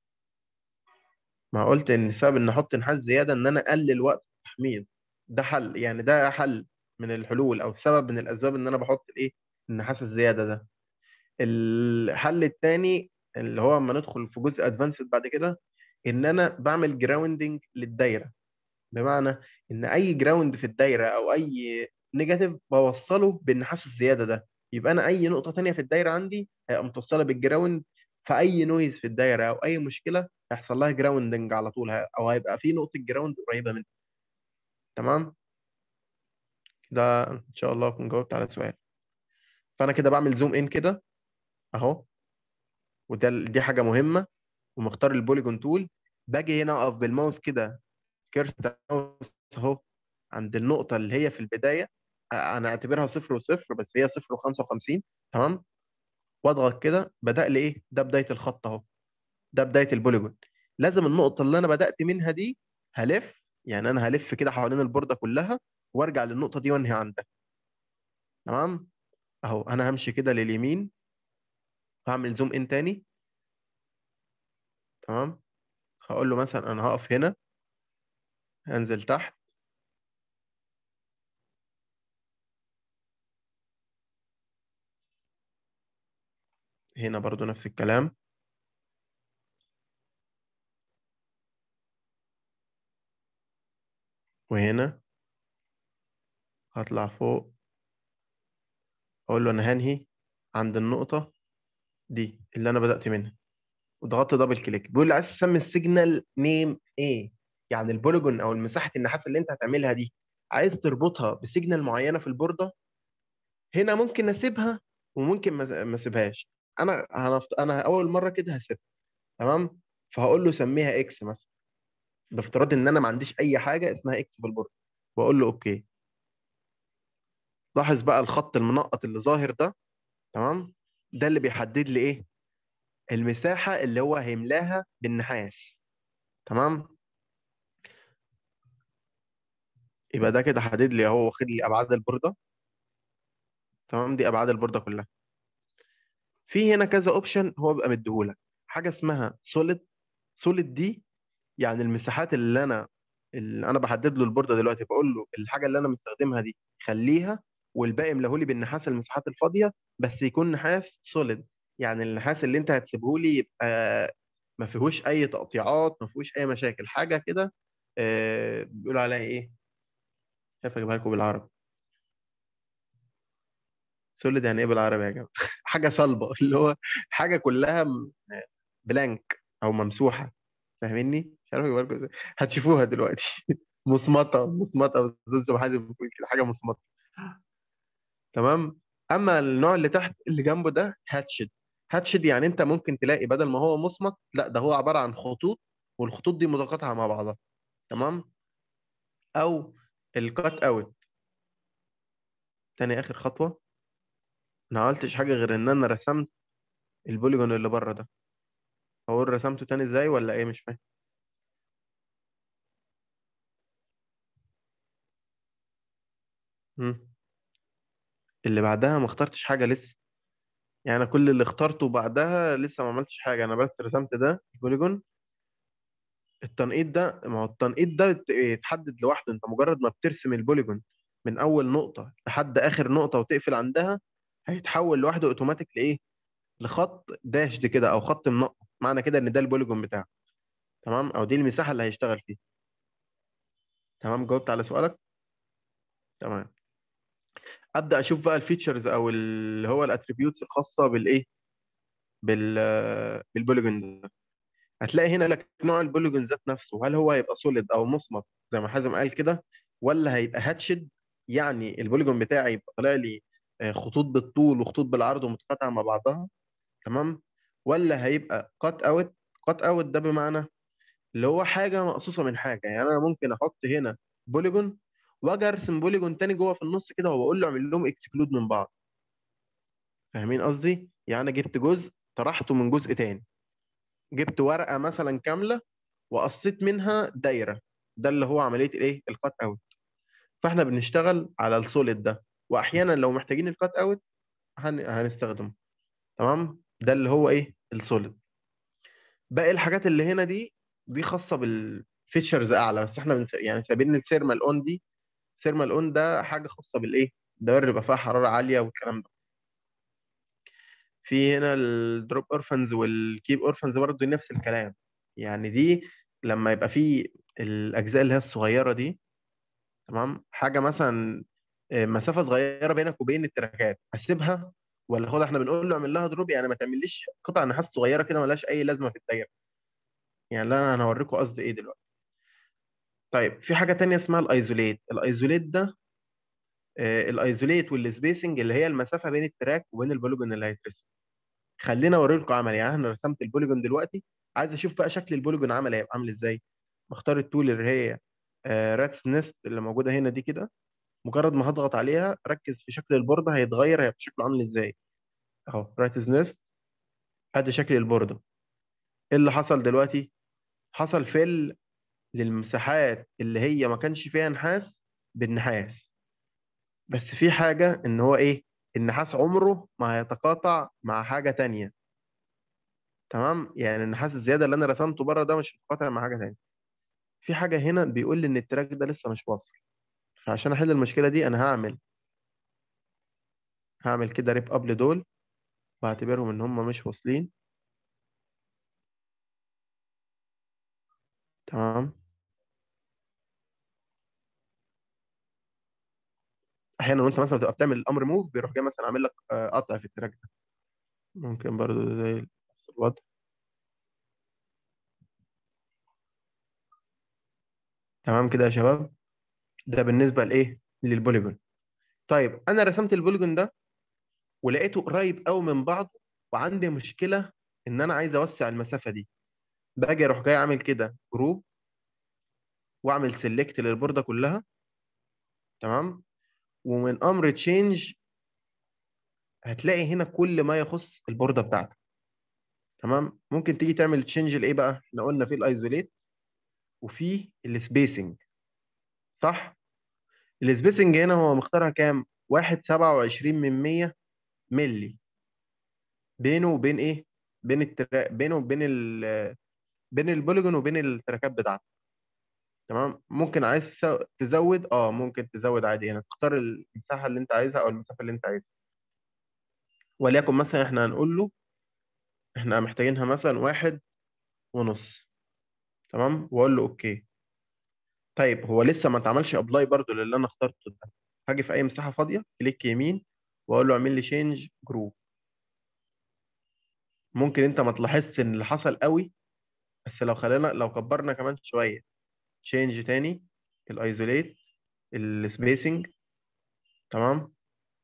ما قلت ان السبب ان احط نحاس زياده ان انا اقلل وقت التحميض ده حل يعني ده حل من الحلول او سبب من الاسباب ان انا بحط الايه النحاس الزياده ده الحل الثاني اللي هو اما ندخل في جزء ادفانسد بعد كده ان انا بعمل جراوندنج للدايره بمعنى ان اي جراوند في الدايره او اي نيجاتيف بوصله بالنحاس الزياده ده يبقى انا اي نقطه تانية في الدايره عندي هيبقى متوصله بالجراوند فاي نويز في الدايره او اي مشكله هيحصل لها جراوندنج على طول او هيبقى في نقطه جراوند قريبه منها تمام ده ان شاء الله اكون جاوبت على السؤال فانا كده بعمل زوم ان كده اهو وده دي حاجه مهمه ومختار البوليجون تول باجي هنا اقف بالماوس كده كيرست ماوس اهو عند النقطه اللي هي في البدايه انا اعتبرها صفر وصفر بس هي صفر و55 تمام واضغط كده بدا لي ايه ده بدايه الخط اهو ده بدايه البوليجون لازم النقطه اللي انا بدات منها دي هلف يعني انا هلف كده حوالين البورده كلها وارجع للنقطه دي وانهي عندها تمام اهو انا همشي كده لليمين هعمل زوم ان تاني تمام هقول له مثلا انا هقف هنا هنزل تحت هنا برضو نفس الكلام وهنا هطلع فوق اقول له انا هنهي عند النقطة دي اللي انا بدأت منها وضغطت دبل كليك بيقول لي عايز تسمي السيجنال نيم ايه يعني البوليجون او مساحه النحاس اللي انت هتعملها دي عايز تربطها بسيجنال معينه في البورده هنا ممكن اسيبها وممكن ما ما اسيبهاش انا هنفت... انا اول مره كده هسيبها تمام فهقول له سميها اكس مثلا بافتراض ان انا ما عنديش اي حاجه اسمها اكس في البورد واقول له اوكي لاحظ بقى الخط المنقط اللي ظاهر ده تمام ده اللي بيحدد لي ايه المساحه اللي هو هيملاها بالنحاس تمام يبقى ده كده حدد لي اهو واخد لي ابعاد البورده تمام دي ابعاد البورده كلها في هنا كذا اوبشن هو بيبقى مديهولك حاجه اسمها سوليد سوليد دي يعني المساحات اللي انا اللي انا بحدد له البورده دلوقتي بقول له الحاجه اللي انا مستخدمها دي خليها والباقي ملهولي بالنحاس المساحات الفاضيه بس يكون نحاس سوليد يعني النحاس اللي انت هتسيبه لي يبقى ما فيهوش اي تقطيعات ما فيهوش اي مشاكل حاجه كده آه، بيقولوا عليها ايه شايف اجيبها لكم بالعربي سوليد يعني ايه بالعربي يا جماعه حاجه صلبه اللي هو حاجه كلها م- بلانك او ممسوحه فاهميني مش عارف اجيبها لكم ازاي هتشوفوها دلوقتي مصمطه مصمطه بس حاجه بيقول كده حاجه مصمطه تمام اما النوع اللي تحت اللي جنبه ده هاتشد هاتشد يعني انت ممكن تلاقي بدل ما هو مصمت لا ده هو عباره عن خطوط والخطوط دي متقاطعه مع بعضها تمام او الكات اوت تاني اخر خطوه انا ما عملتش حاجه غير ان انا رسمت البوليجون اللي بره ده هو رسمته تاني ازاي ولا ايه مش فاهم مم. اللي بعدها ما اخترتش حاجه لسه يعني انا كل اللي اخترته بعدها لسه ما عملتش حاجه انا بس رسمت ده البوليجون التنقيط ده ما هو التنقيط ده يت- يتحدد لوحده انت مجرد ما بترسم البوليجون من اول نقطه لحد اخر نقطه وتقفل عندها هيتحول لوحده اوتوماتيك لايه لخط داشد كده او خط منقط معنى كده ان ده البوليجون بتاعك تمام او دي المساحه اللي هيشتغل فيها تمام جاوبت على سؤالك تمام ابدا اشوف بقى الفيتشرز او اللي هو الاتريبيوتس الخاصه بالايه بال بالبوليجون ده هتلاقي هنا لك نوع البوليجون ذات نفسه هل هو هيبقى سوليد او مصمت زي ما حازم قال كده ولا هيبقى هاتشد يعني البوليجون بتاعي يبقى طالع لي آه، خطوط بالطول وخطوط بالعرض ومتقاطعه مع بعضها تمام ولا هيبقى كات اوت كات اوت ده بمعنى اللي هو حاجه مقصوصه من حاجه يعني انا ممكن احط هنا بوليجون واجي ارسم بوليجون تاني جوه في النص كده وبقول له اعمل لهم اكسكلود من بعض فاهمين قصدي يعني انا جبت جزء طرحته من جزء تاني جبت ورقه مثلا كامله وقصيت منها دايره ده اللي هو عمليه الايه الكات اوت فاحنا بنشتغل على السوليد ده واحيانا لو محتاجين الكات اوت هن... هنستخدمه تمام ده اللي هو ايه السوليد باقي الحاجات اللي هنا دي دي خاصه بالفيتشرز اعلى بس احنا بنس... يعني سايبين السيرمال اون دي سيرمال اون ده حاجه خاصه بالايه الدوائر اللي بيبقى فيها حراره عاليه والكلام ده في هنا الدروب اورفنز والكيب اورفنز برضه نفس الكلام يعني دي لما يبقى في الاجزاء اللي هي الصغيره دي تمام حاجه مثلا آه، مسافه صغيره بينك وبين التراكات اسيبها ولا خد احنا بنقول له اعمل لها دروب يعني ما تعمليش قطع نحاس صغيره كده ملهاش اي لازمه في الدايره يعني لا انا هوريكم قصدي ايه دلوقتي طيب في حاجه تانية اسمها الايزوليت الايزوليت ده آه، الايزوليت والسبيسنج اللي هي المسافه بين التراك وبين البوليجون اللي هيترسم خلينا اوري لكم عملي يعني انا رسمت البوليجون دلوقتي عايز اشوف بقى شكل البوليجون عملي هيبقى عامل ازاي بختار التول اللي هي راتس نست اللي موجوده هنا دي كده مجرد ما هضغط عليها ركز في شكل البورده هيتغير هيبقى شكله عامل ازاي اهو راتس نست ادي شكل البورده ايه اللي حصل دلوقتي حصل فل للمساحات اللي هي ما كانش فيها نحاس بالنحاس بس في حاجه ان هو ايه النحاس عمره ما هيتقاطع مع حاجه تانية تمام يعني النحاس الزياده اللي انا رسمته بره ده مش هيتقاطع مع حاجه تانية في حاجه هنا بيقول لي ان التراك ده لسه مش واصل فعشان احل المشكله دي انا هعمل هعمل كده ريب اب لدول واعتبرهم ان هم مش واصلين تمام احيانا وانت مثلا بتبقى بتعمل الامر موف بيروح جاي مثلا عامل لك آه، قطع في التراك ده ممكن برضو زي نفس الوضع تمام كده يا شباب ده بالنسبه لايه للبوليجون طيب انا رسمت البوليجون ده ولقيته قريب قوي من بعضه وعندي مشكله ان انا عايز اوسع المسافه دي باجي اروح جاي عامل كده جروب واعمل سيلكت للبورده كلها تمام ومن امر تشينج هتلاقي هنا كل ما يخص البورده بتاعتك تمام ممكن تيجي تعمل تشينج لايه بقى احنا قلنا في الايزوليت وفي السبيسنج صح السبيسنج هنا هو مختارها كام 1.27 من 100 ملي بينه وبين ايه بين الترا... بينه وبين ال... بين البوليجون وبين التراكات بتاعته تمام ممكن عايز تسو- تزود اه ممكن تزود عادي هنا تختار المساحه اللي انت عايزها او المسافه اللي انت عايزها وليكن مثلا احنا هنقول له احنا محتاجينها مثلا واحد ونص تمام واقول له اوكي طيب هو لسه ما اتعملش ابلاي برضو للي انا اخترته ده هاجي في اي مساحه فاضيه كليك يمين واقول له اعمل لي شينج جروب ممكن انت ما تلاحظش ان اللي حصل قوي بس لو خلينا لو كبرنا كمان شويه تشينج تاني الايزوليت السبيسنج تمام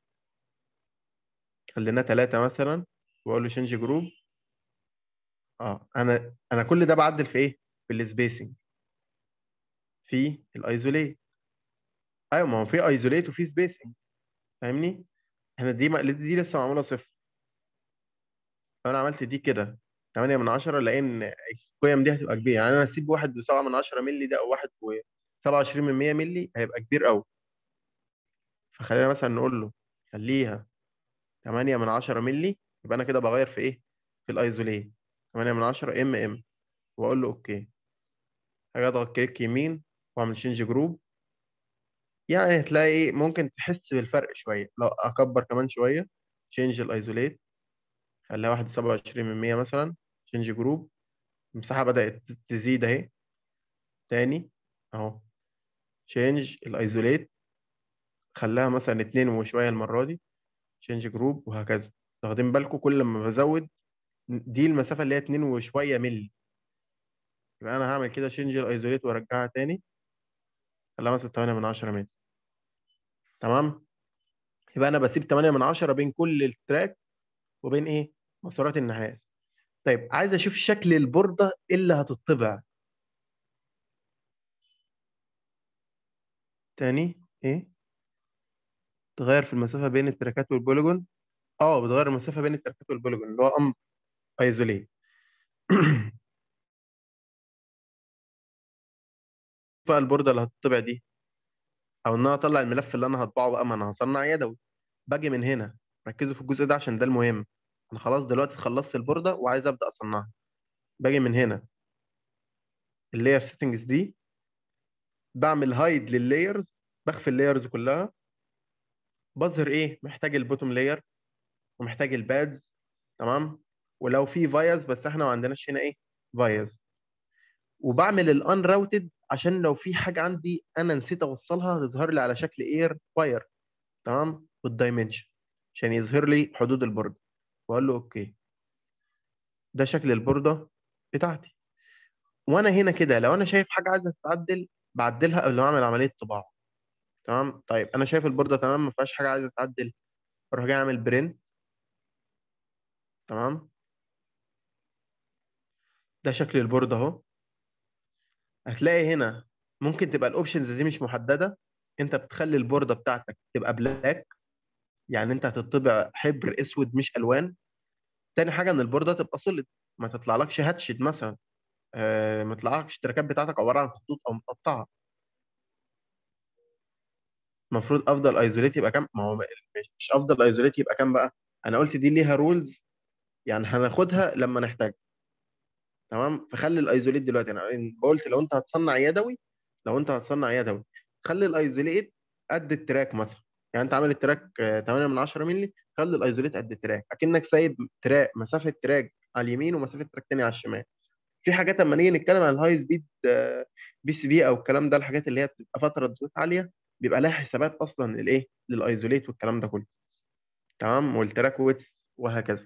خليناه ثلاثة مثلا واقول له شينج جروب اه انا انا كل ده بعدل في ايه في السبيسنج في الايزوليت ايوه ما هو في ايزوليت وفي سبيسنج فاهمني احنا دي ما... دي لسه معموله صفر فانا عملت دي كده 8 من 10 لان القيم دي هتبقى كبيره يعني انا اسيب 1.7 من 10 مللي ده او 1.27 من 100 مللي هيبقى كبير قوي فخلينا مثلا نقول له خليها 8 من 10 مللي يبقى انا كده بغير في ايه في الايزوليت 8 من 10 ام ام واقول له اوكي هاجي اضغط كليك يمين واعمل شينج جروب يعني هتلاقي ايه ممكن تحس بالفرق شويه لو اكبر كمان شويه شينج الايزوليت خليها 1.27 من 100 مثلا شينج جروب المساحه بدات تزيد اهي تاني اهو شينج الايزوليت خلاها مثلا اتنين وشويه المره دي شينج جروب وهكذا واخدين بالكم كل ما بزود دي المسافه اللي هي اتنين وشويه ملي يبقى انا هعمل كده شينج الايزوليت وارجعها تاني خلاها مثلا 8 من 10 متر تمام يبقى انا بسيب 8 من 10 بين كل التراك وبين ايه مسارات النحاس طيب عايز اشوف شكل البورده اللي هتطبع تاني ايه تغير في المسافه بين التراكات والبوليجون اه بتغير المسافه بين التراكات والبوليجون اللي هو امر ايزوليت بقى البورده اللي هتطبع دي او ان انا اطلع الملف اللي انا هطبعه بقى ما انا هصنع يدوي باجي من هنا ركزوا في الجزء ده عشان ده المهم انا خلاص دلوقتي خلصت البورده وعايز ابدا اصنعها باجي من هنا اللاير سيتنجز دي بعمل هايد لللايرز بخفي اللايرز كلها بظهر ايه محتاج البوتوم لاير ومحتاج البادز تمام ولو في فايز بس احنا ما عندناش هنا ايه فايز وبعمل الان راوتد عشان لو في حاجه عندي انا نسيت اوصلها تظهر لي على شكل اير واير تمام والدايمنشن عشان يظهر لي حدود البورده واقول له اوكي ده شكل البورده بتاعتي وانا هنا كده لو انا شايف حاجه عايزه تتعدل بعدلها قبل ما اعمل عمليه طباعه تمام طيب انا شايف البورده تمام ما فيهاش حاجه عايزه تتعدل اروح جاي اعمل برنت تمام ده شكل البورده اهو هتلاقي هنا ممكن تبقى الاوبشنز دي مش محدده انت بتخلي البورده بتاعتك تبقى بلاك يعني انت هتطبع حبر اسود مش الوان تاني حاجه ان البورده تبقى سوليد ما تطلعلكش هاتشد مثلا آه ما تطلعلكش التراكات بتاعتك عباره عن خطوط او مقطعه المفروض افضل ايزوليت يبقى كام ما هو مش مش افضل ايزوليت يبقى كام بقى انا قلت دي ليها رولز يعني هناخدها لما نحتاج تمام فخلي الايزوليت دلوقتي انا قلت لو انت هتصنع يدوي لو انت هتصنع يدوي خلي الايزوليت قد التراك مثلا يعني انت عامل التراك آه، 8 من 10 مللي خلي الايزوليت قد التراك اكنك سايب تراك مسافه تراك على اليمين ومسافه تراك تاني على الشمال في حاجات لما نيجي نتكلم عن الهاي سبيد بي سي بي او الكلام ده الحاجات اللي هي بتبقى فتره ضغوط عاليه بيبقى لها حسابات اصلا للايه للايزوليت والكلام ده كله تمام والتراك ويتس وهكذا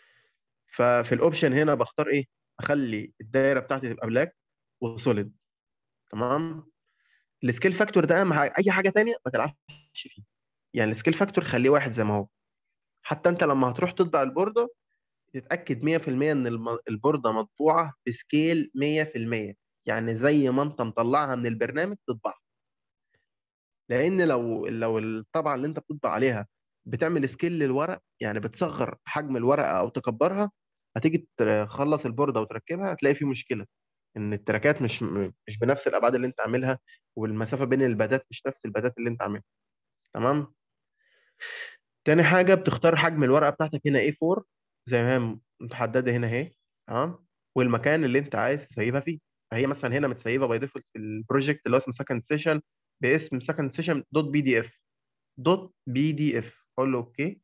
ففي الاوبشن هنا بختار ايه اخلي الدايره بتاعتي تبقى بلاك وسوليد تمام السكيل فاكتور ده اهم حاجه اي حاجه تانية ما تلعبش فيه يعني السكيل فاكتور خليه واحد زي ما هو حتى انت لما هتروح تطبع البورده تتاكد 100% ان الم- البورده مطبوعه بسكيل 100% يعني زي ما انت مطلعها من البرنامج تطبعها لان لو لو الطبعه اللي انت بتطبع عليها بتعمل سكيل للورق يعني بتصغر حجم الورقه او تكبرها هتيجي تخلص البورده وتركبها هتلاقي في مشكله ان التراكات مش مش بنفس الابعاد اللي انت عاملها والمسافه بين البادات مش نفس البادات اللي انت عاملها تمام تاني حاجه بتختار حجم الورقه بتاعتك هنا A4 زي ما هي متحدده هنا اهي تمام والمكان اللي انت عايز تسيبها فيه فهي مثلا هنا متسيبه باي ديفولت في البروجكت اللي هو اسمه سكند سيشن باسم سكند سيشن دوت بي دي اف دوت بي دي اف اقول له اوكي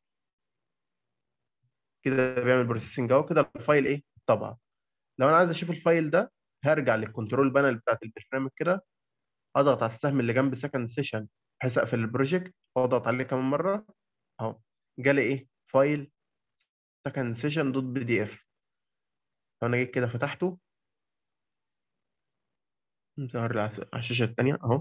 كده بيعمل بروسيسنج اهو كده الفايل ايه طبعا لو انا عايز اشوف الفايل ده هرجع للكنترول بانل بتاعت البرنامج كده اضغط على السهم اللي جنب سكند سيشن بحيث اقفل البروجكت واضغط عليه كمان مره اهو جالي ايه فايل سكند سيشن دوت بي دي اف لو انا جيت كده فتحته ظهر لي على على الشاشه الثانيه اهو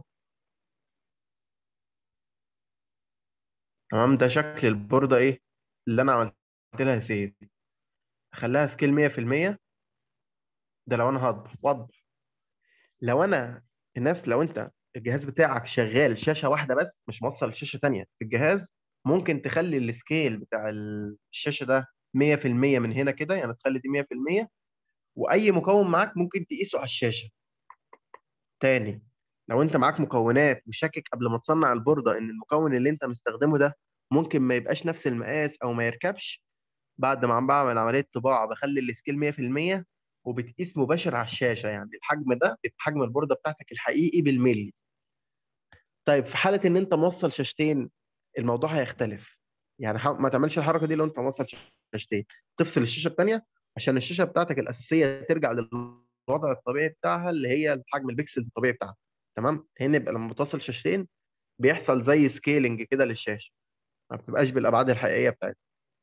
تمام ده شكل البورده ايه اللي انا عملت لها سيف اخليها سكيل 100% ده لو انا هطبع واطبع لو انا الناس لو انت الجهاز بتاعك شغال شاشه واحده بس مش موصل شاشه تانية في الجهاز ممكن تخلي السكيل بتاع الشاشه ده 100% من هنا كده يعني تخلي دي 100% واي مكون معاك ممكن تقيسه على الشاشه تاني لو انت معاك مكونات وشاكك قبل ما تصنع البورده ان المكون اللي انت مستخدمه ده ممكن ما يبقاش نفس المقاس او ما يركبش بعد ما عم بعمل عمليه طباعه بخلي السكيل 100% وبتقيس مباشر على الشاشه يعني الحجم ده بيبقى حجم البورده بتاعتك الحقيقي بالملي طيب في حاله ان انت موصل شاشتين الموضوع هيختلف يعني حاول ما تعملش الحركه دي لو انت موصل شاشتين تفصل الشاشه الثانيه عشان الشاشه بتاعتك الاساسيه ترجع للوضع الطبيعي بتاعها اللي هي حجم البكسلز الطبيعي بتاعها تمام هنا يبقى لما بتوصل شاشتين بيحصل زي سكيلنج كده للشاشه ما بتبقاش بالابعاد الحقيقيه بتاعتها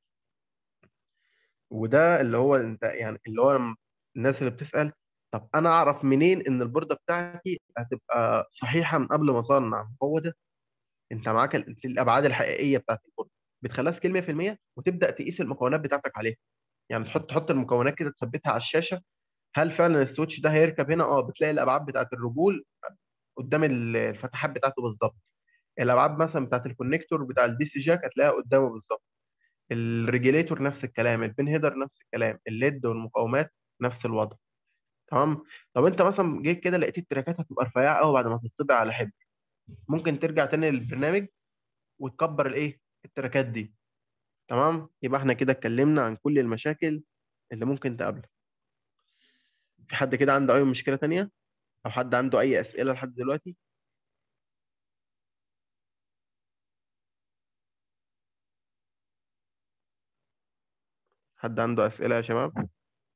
وده اللي هو انت يعني اللي هو لما الناس اللي بتسال طب انا اعرف منين ان البورده بتاعتي هتبقى صحيحه من قبل ما اصنع هو ده انت معاك ال- الابعاد الحقيقيه بتاعت البورده بتخليها سكيل 100% وتبدا تقيس المكونات بتاعتك عليها يعني تحط تحط المكونات كده تثبتها على الشاشه هل فعلا السويتش ده هيركب هنا اه بتلاقي الابعاد بتاعت الرجول قدام ال- الفتحات بتاعته بالظبط الابعاد مثلا بتاعت الكونكتور بتاع الدي سي جاك هتلاقيها قدامه بالظبط الريجيليتور نفس الكلام البين هيدر نفس الكلام الليد والمقاومات نفس الوضع تمام طب انت مثلا جيت كده لقيت التراكات هتبقى رفيعه قوي بعد ما تطبع على حبر ممكن ترجع تاني للبرنامج وتكبر الايه التراكات دي تمام يبقى احنا كده اتكلمنا عن كل المشاكل اللي ممكن تقابلك في حد كده عنده اي مشكله تانية او حد عنده اي اسئله لحد دلوقتي حد عنده اسئله يا شباب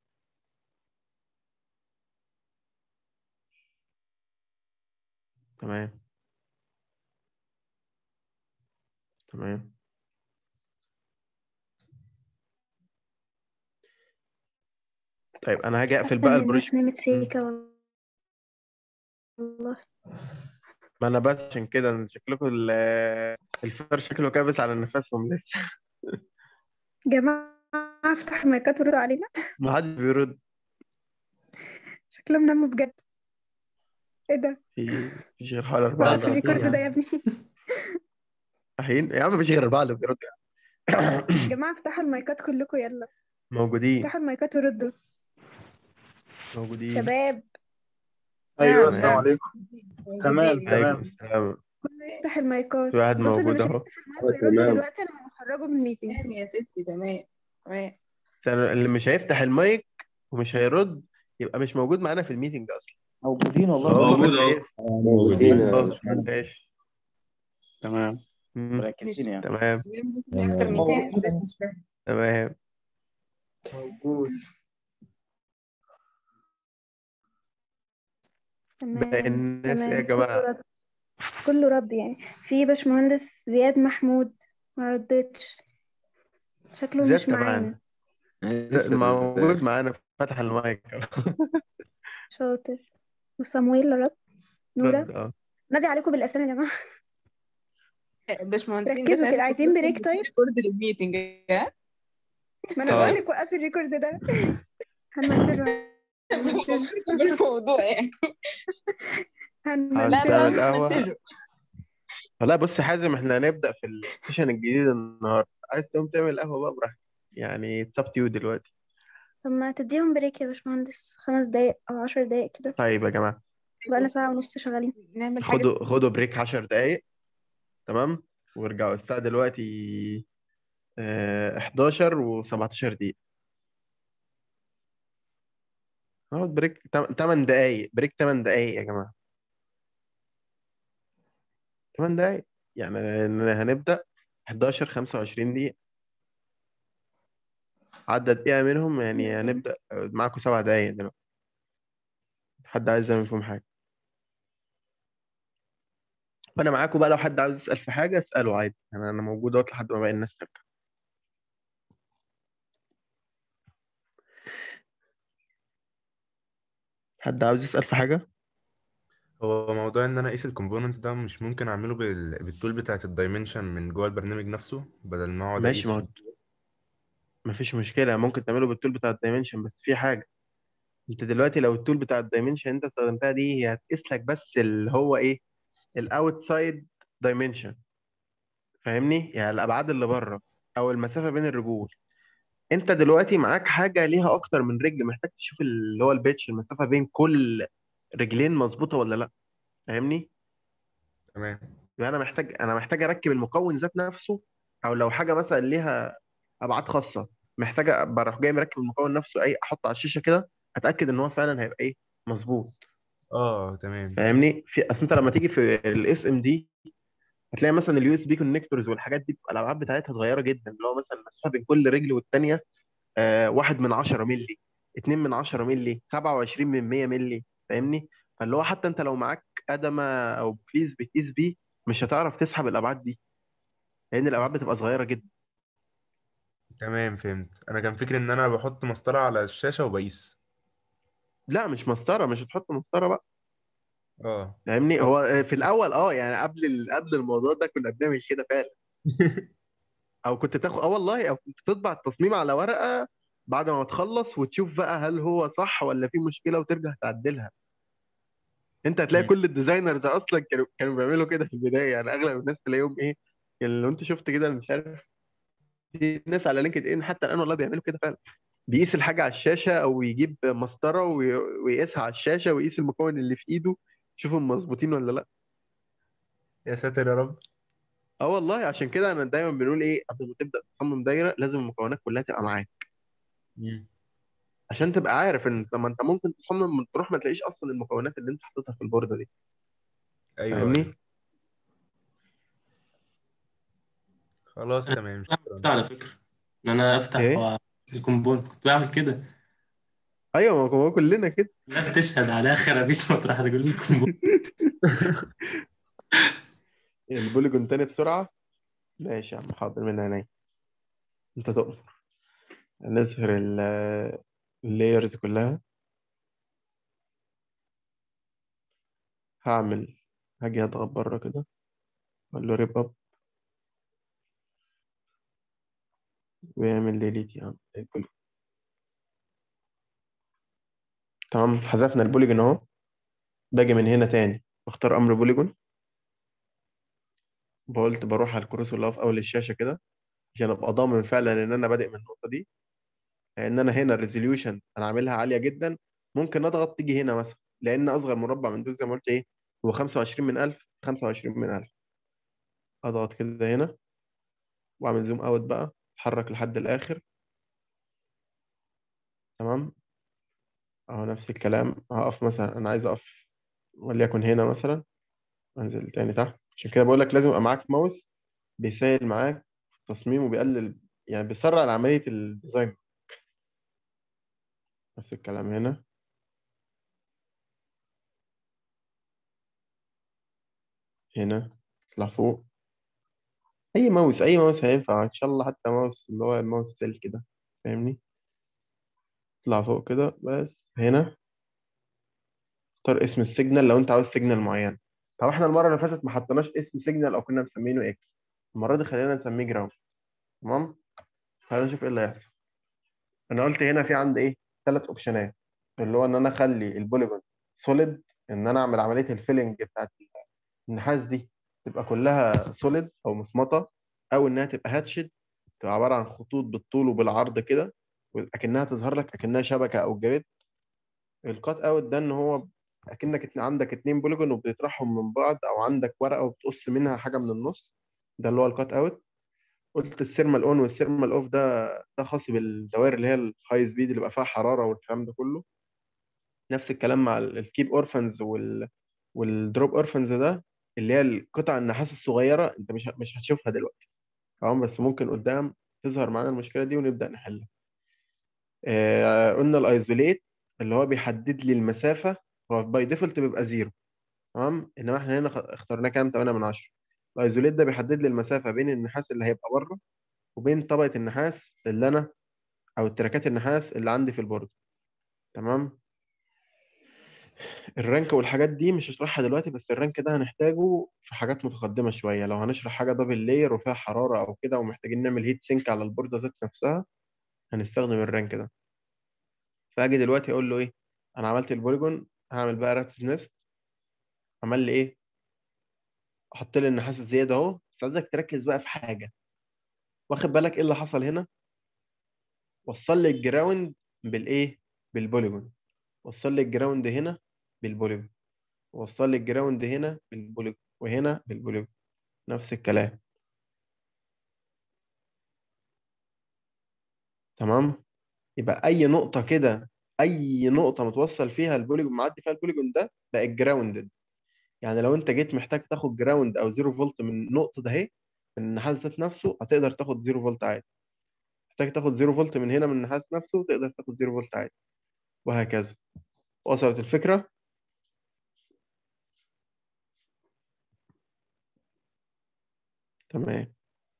تمام تمام طيب انا هاجي اقفل بقى البروجكت نمت فيك والله ما انا بس عشان كده شكلكم ال- الفطار شكله كابس على نفسهم لسه جماعة افتح المايكات وردوا علينا ما حد بيرد شكلهم ناموا بجد ايه ده في في غير حوالي أربعة وقف الريكورد ده يا ابني صحيين يا عم مفيش غير أربعة اللي بيردوا جماعة افتحوا المايكات كلكم يلا موجودين افتحوا المايكات وردوا موجودين شباب ايوه نعم، السلام نعم. عليكم تمام موجودين. عليكم تمام السلام كله يفتح المايكات في واحد بصوا اللي موجود مش اهو هيفتح المايك ويرد تمام. دلوقتي انا هخرجه من الميتنج تمام يا ستي تمام تمام استنى، اللي مش هيفتح المايك ومش هيرد يبقى مش موجود معانا في الميتنج اصلا موجودين والله هو موجود بس أهو. ايه موجودين آه، يا باشمهندس ماشي تمام مم، مركزين يعني تمام في اكتر من كده حسابات مش فاهم تمام موجود باقي تمام الناس ايه يا تمام جماعة كله رد كله رد يعني في باشمهندس زياد محمود ما ردتش شكله زياد مش معانا معانا موجود معانا فتح المايك شاطر وصامويل رد نورة رد اه نادي عليكم بالاسامي يا جماعه باشمهندسين بس ركزوا عايزة كده عايزين أفكركم بريك إن في طيب ريكورد للميتنج ها ما انا اه بقول لك وقفي الريكورد ده هنمنتجه هنمنتجه بفكركم بالموضوع يعني هنمنتجه لا لا هنشتغل مش قهوة منتجه لا بص يا حازم احنا هنبدأ في السيشن الجديد النهاردة عايز تقوم تعمل قهوة بقى براحتك يعني اتس اب تو يو دلوقتي طب ما تديهم بريك يا باشمهندس خمس دقايق او عشر دقايق كده طيب يا جماعة بقالنا ساعة ونص شغالين نعمل حاجة خدوا اسمها خدوا بريك 10 دقايق تمام وارجعوا الساعة دلوقتي آه، 11 و17 دقيقة نقعد بريك 8 دقايق بريك 8 دقايق يا جماعة 8 دقايق يعني هنبدأ 11 25 دقيقة عدى دقيقة منهم يعني هنبدأ معاكم سبع دقايق دلوقتي حد عايز يعمل فيهم حاجة فأنا معاكم بقى لو حد عاوز يسأل في حاجة اسأله عادي يعني أنا موجود أهوت لحد ما باقي الناس ترجع حد عاوز يسأل في حاجة هو موضوع ان انا اقيس الكومبوننت ده مش ممكن اعمله بال... بالتول بتاعت الدايمنشن من جوه البرنامج نفسه بدل ما اقعد ماشي اقيس ما هو في مفيش مشكلة ممكن تعمله بالتول بتاع الدايمنشن بس في حاجة انت دلوقتي لو التول بتاع الدايمنشن انت استخدمتها دي هي هتقيس لك بس اللي هو ايه الاوتسايد دايمنشن فاهمني يعني الابعاد اللي بره او المسافة بين الرجول انت دلوقتي معاك حاجة ليها اكتر من رجل محتاج تشوف اللي هو البيتش المسافة بين كل رجلين مظبوطة ولا لا فاهمني تمام يبقى انا محتاج انا محتاج اركب المكون ذات نفسه او لو حاجة مثلا ليها ابعاد خاصة محتاج بروح جاي مركب المكون نفسه اي احطه على الشاشة كده اتاكد ان هو فعلا هيبقى ايه مظبوط اه تمام فاهمني في اصل انت لما تيجي في الاس ام دي هتلاقي مثلا اليو اس بي كونكتورز والحاجات دي بتبقى الابعاد بتاعتها صغيره جدا اللي هو مثلا المسافه بين كل رجل والثانيه آه واحد من 10 مللي 2 من 10 مللي 27 من 100 مللي فاهمني فاللي هو حتى انت لو معاك ادمه او بليز بتقيس بيه مش هتعرف تسحب الابعاد دي لان الابعاد بتبقى صغيره جدا تمام فهمت انا كان فكري ان انا بحط مسطرة على الشاشة وبقيس لا مش مسطره مش هتحط مسطره بقى اه فاهمني هو في الاول اه يعني قبل ال- قبل الموضوع ده كنا بنعمل كده فعلا او كنت تاخد اه والله او كنت تطبع التصميم على ورقه بعد ما تخلص وتشوف بقى هل هو صح ولا في مشكله وترجع تعدلها انت هتلاقي مم. كل الديزاينرز اصلا كانوا كانوا بيعملوا كده في البدايه يعني اغلب الناس تلاقيهم ايه يعني لو انت شفت كده مش عارف في ناس على لينكد ان حتى الان والله بيعملوا كده فعلا بيقيس الحاجه على الشاشه او يجيب مسطره وي- ويقيسها على الشاشه ويقيس المكون اللي في ايده يشوفهم مظبوطين ولا لا يا ساتر يا رب اه والله عشان كده انا دايما بنقول ايه قبل ما تبدا تصمم دايره لازم المكونات كلها تبقى معاك مم. عشان تبقى عارف ان لما انت ممكن تصمم من تروح ما تلاقيش اصلا المكونات اللي انت حاططها في البورده دي ايوه فاهمني أيوة. خلاص تمام كده شكرا على فكرة إن أنا أفتح ايه و- الكومبون كنت بعمل كده ايوه ما هو كلنا كده لا تشهد على خرابيش مطرح رجل الكومبون البوليجون تاني بسرعه ماشي يا عم حاضر من عينيا انت تؤمر نظهر اللايرز كلها هعمل هاجي اضغط بره كده اقول له ريب اب ويعمل ديليت يا عم البوليجون. تمام حذفنا البوليجون اهو باجي من هنا تاني بختار امر بوليجون بقولت بروح على الكروس اللي هو في اول الشاشه كده عشان ابقى ضامن فعلا ان انا بادئ من النقطه دي لان انا هنا الريزوليوشن انا عاملها عاليه جدا ممكن اضغط تيجي هنا مثلا لان اصغر مربع من دول زي ما قلت ايه هو 25 من 1000 25 من 1000 اضغط كده هنا واعمل زوم اوت بقى اتحرك لحد الاخر تمام اهو نفس الكلام هقف مثلا انا عايز اقف وليكن هنا مثلا انزل تاني تحت عشان كده بقول لك لازم يبقى معاك ماوس بيسهل معاك في التصميم وبيقلل يعني بيسرع عمليه الديزاين نفس الكلام هنا هنا اطلع فوق اي ماوس اي ماوس هينفع ان شاء الله حتى ماوس اللي هو الماوس سيل كده فاهمني اطلع فوق كده بس هنا اختار اسم السيجنال لو انت عاوز سيجنال معين طب احنا المره اللي فاتت ما حطيناش اسم سيجنال او كنا مسمينه اكس المره دي خلينا نسميه جراوند تمام خلينا نشوف ايه اللي هيحصل انا قلت هنا في عندي ايه ثلاث اوبشنات اللي هو ان انا اخلي البوليجون سوليد ان انا اعمل عمليه الفيلنج بتاعت النحاس دي تبقى كلها سوليد او مصمطه او انها تبقى هاتشد تبقى عباره عن خطوط بالطول وبالعرض كده اكنها تظهر لك اكنها شبكه او جريد الكات اوت ده ان هو اكنك اتنين- عندك اتنين بوليجون وبتطرحهم من بعض او عندك ورقه وبتقص منها حاجه من النص ده اللي هو الكات اوت قلت السيرمال اون والسيرمال اوف ده ده خاص بالدوائر اللي هي الهاي سبيد اللي بقى فيها حراره والكلام ده كله نفس الكلام مع الكيب اورفنز وال والدروب اورفنز ده اللي هي القطع النحاس الصغيره انت مش مش هتشوفها دلوقتي تمام بس ممكن قدام تظهر معانا المشكله دي ونبدا نحلها آه قلنا الايزوليت اللي هو بيحدد لي المسافه هو باي ديفولت بيبقى زيرو تمام انما احنا هنا خ- اخترناه كام 8 من 10 الايزوليت ده بيحدد لي المسافه بين النحاس اللي هيبقى بره وبين طبقه النحاس اللي انا او التراكات النحاس اللي عندي في البورد تمام الرانك والحاجات دي مش هشرحها دلوقتي بس الرانك ده هنحتاجه في حاجات متقدمه شويه لو هنشرح حاجه دبل لاير وفيها حراره او كده ومحتاجين نعمل هيت سينك على البورده ذات نفسها هنستخدم الرانك ده فاجي دلوقتي اقول له ايه انا عملت البوليجون هعمل بقى راتس نست عمل لي ايه احط لي النحاس الزياده اهو بس عايزك تركز بقى في حاجه واخد بالك ايه اللي حصل هنا وصل لي الجراوند بالايه بالبوليجون وصل لي الجراوند هنا بالبوليجون وصل لي الجراوند هنا بالبوليجون وهنا بالبوليجون نفس الكلام تمام يبقى اي نقطه كده اي نقطه متوصل فيها البوليجون معدي فيها البوليجون ده بقت جراوندد يعني لو انت جيت محتاج تاخد جراوند او زيرو فولت من النقطه ده اهي من النحاس ذات نفسه هتقدر تاخد زيرو فولت عادي محتاج تاخد زيرو فولت من هنا من النحاس نفسه تقدر تاخد زيرو فولت عادي وهكذا وصلت الفكره تمام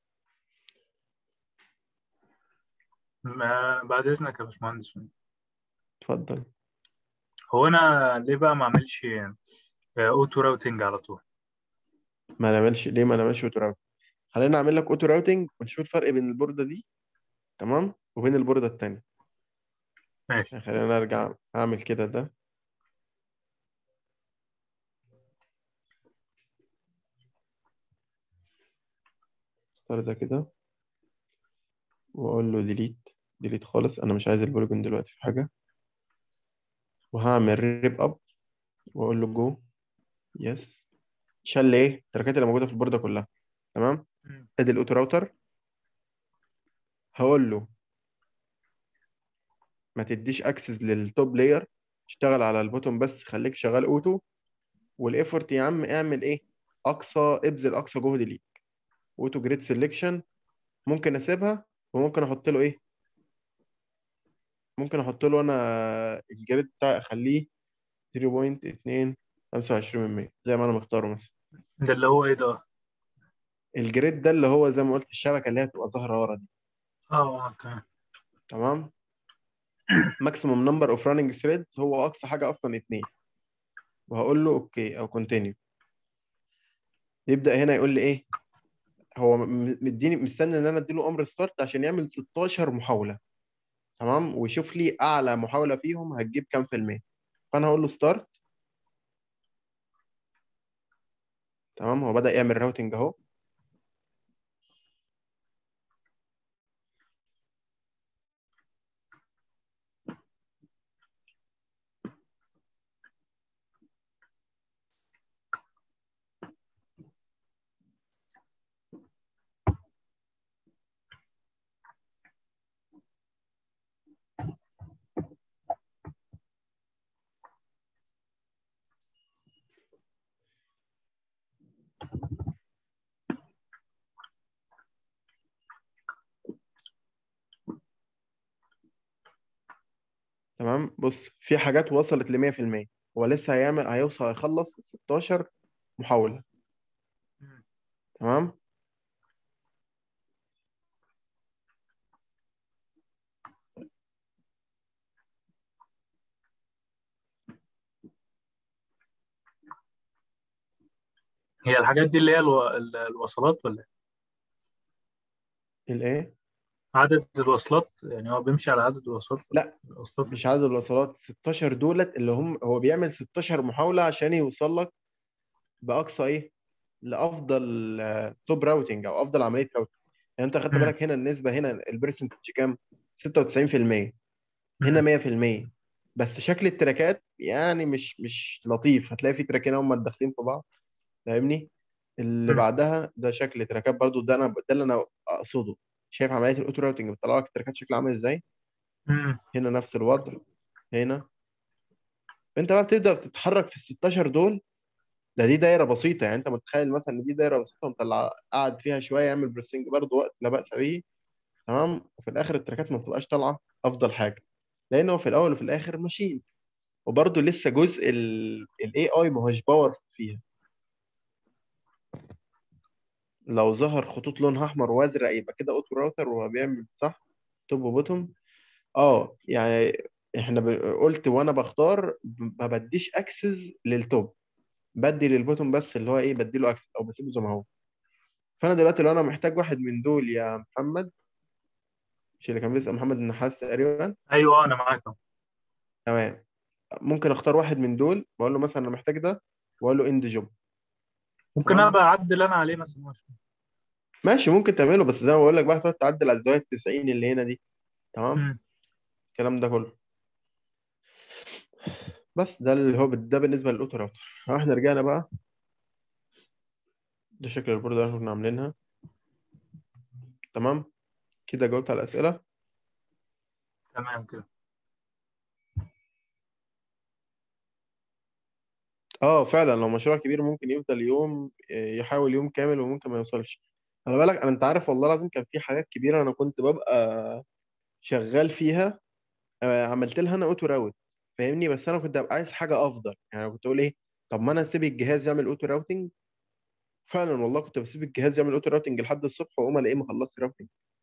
ما بعد إذنك يا باشمهندس اتفضل هو أنا ليه بقى ما أعملش أوتو راوتنج على طول؟ ما نعملش ليه ما نعملش اوتو راوتنج خلينا نعمل لك اوتو راوتنج ونشوف الفرق بين البورده دي تمام وبين البورده التانية ماشي يعني خلينا نرجع اعمل كده ده اختار ده كده واقول له ديليت ديليت خالص انا مش عايز البوليجون دلوقتي في حاجه وهعمل ريب اب واقول له جو يس شال ايه التراكات اللي موجوده في البورده كلها تمام مم. ادي الاوتو راوتر هقول له ما تديش اكسس للتوب لاير اشتغل على البوتوم بس خليك شغال اوتو والايفورت يا عم اعمل ايه اقصى ابذل اقصى جهد ليك اوتو جريد سيلكشن ممكن اسيبها وممكن احط له ايه ممكن احط له انا الجريد بتاعي اخليه 0.2 25% زي ما انا مختاره مثلا ده اللي هو إيه ده؟ الجريد ده اللي هو زي ما قلت الشبكه اللي هي بتبقى ظاهره ورا دي أه أه تمام تمام ماكسيموم نمبر اوف راننج ثريدز هو اقصى حاجه اصلا اتنين وهقول له اوكي او كونتينيو يبدا هنا يقول لي ايه هو م- مديني مستني ان انا اديله امر ستارت عشان يعمل 16 محاوله تمام ويشوف لي اعلى محاوله فيهم هتجيب كام في المية فانا هقول له ستارت تمام هو بدا يعمل راوتنج اهو تمام بص في حاجات وصلت ل 100% هو لسه هيعمل هيوصل هيخلص 16 محاولة مم. تمام هي الحاجات دي اللي هي الو... ال- الوصلات ولا إيه؟ الايه عدد الوصلات يعني هو بيمشي على عدد الوصلات لا الوصلات مش عدد الوصلات 16 دولت اللي هم هو بيعمل 16 محاولة عشان يوصل لك بأقصى ايه لأفضل توب راوتنج او افضل عملية راوتنج يعني انت خدت مم. بالك هنا النسبة هنا البرسنتج كام 96% هنا مم. 100% بس شكل التراكات يعني مش مش لطيف هتلاقي في تراكين هم داخلين في بعض فاهمني اللي مم. بعدها ده شكل تراكات برضو ده انا ده اللي انا اقصده شايف عمليه الاوتو راوتنج بتطلع لك التراكات شكلها عامل ازاي مم. هنا نفس الوضع هنا انت بقى بتبدا تتحرك في ال 16 دول ده دي دايره بسيطه يعني انت متخيل مثلا ان دي دايره بسيطه وانت اللي قاعد فيها شويه يعمل بريسنج برضو وقت لا باس به تمام وفي الاخر التراكات ما بتبقاش طالعه افضل حاجه لانه في الاول وفي الاخر ماشين وبرضه لسه جزء الاي اي ما هوش باور فيها لو ظهر خطوط لونها احمر وازرق يبقى كده اوتو راوتر وهو بيعمل صح توب وبوتوم اه يعني احنا ب... قلت وانا بختار ما بديش اكسس للتوب بدي للبوتوم بس اللي هو ايه بدي له اكسس او بسيبه زي ما هو فانا دلوقتي لو انا محتاج واحد من دول يا محمد مش اللي كان بيسأل محمد النحاس تقريبا ايوه انا معاك أهو. تمام ممكن اختار واحد من دول واقول له مثلا انا محتاج ده واقول له اند جوب ممكن تمام. ابقى اعدل انا عليه مثلا ماشي. ماشي ممكن تعمله بس زي ما بقول لك بقى تقعد تعدل على الزوايا 90 اللي هنا دي تمام مم. الكلام ده كله بس ده اللي هو ده بالنسبه للاوتو راوتر احنا رجعنا بقى ده شكل البورد اللي احنا كنا عاملينها تمام كده جاوبت على الاسئله تمام كده اه فعلا لو مشروع كبير ممكن يفضل يوم يحاول يوم كامل وممكن ما يوصلش خلي بالك انا انت عارف والله العظيم كان في حاجات كبيره انا كنت ببقى شغال فيها آه، عملت لها انا اوتو راوت فاهمني بس انا كنت ببقى عايز حاجه افضل يعني أنا كنت اقول ايه طب ما انا اسيب الجهاز يعمل اوتو راوتنج فعلا والله كنت بسيب الجهاز يعمل اوتو راوتنج لحد الصبح واقوم الاقيه ما خلصش راوتنج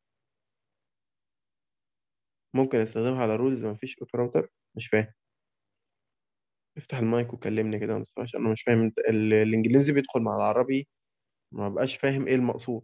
ممكن استخدمها على رولز ما فيش اوتو راوتر مش فاهم افتح المايك وكلمني كده بس عشان انا مش فاهم انت ال- الانجليزي بيدخل مع العربي ما بقاش فاهم ايه المقصود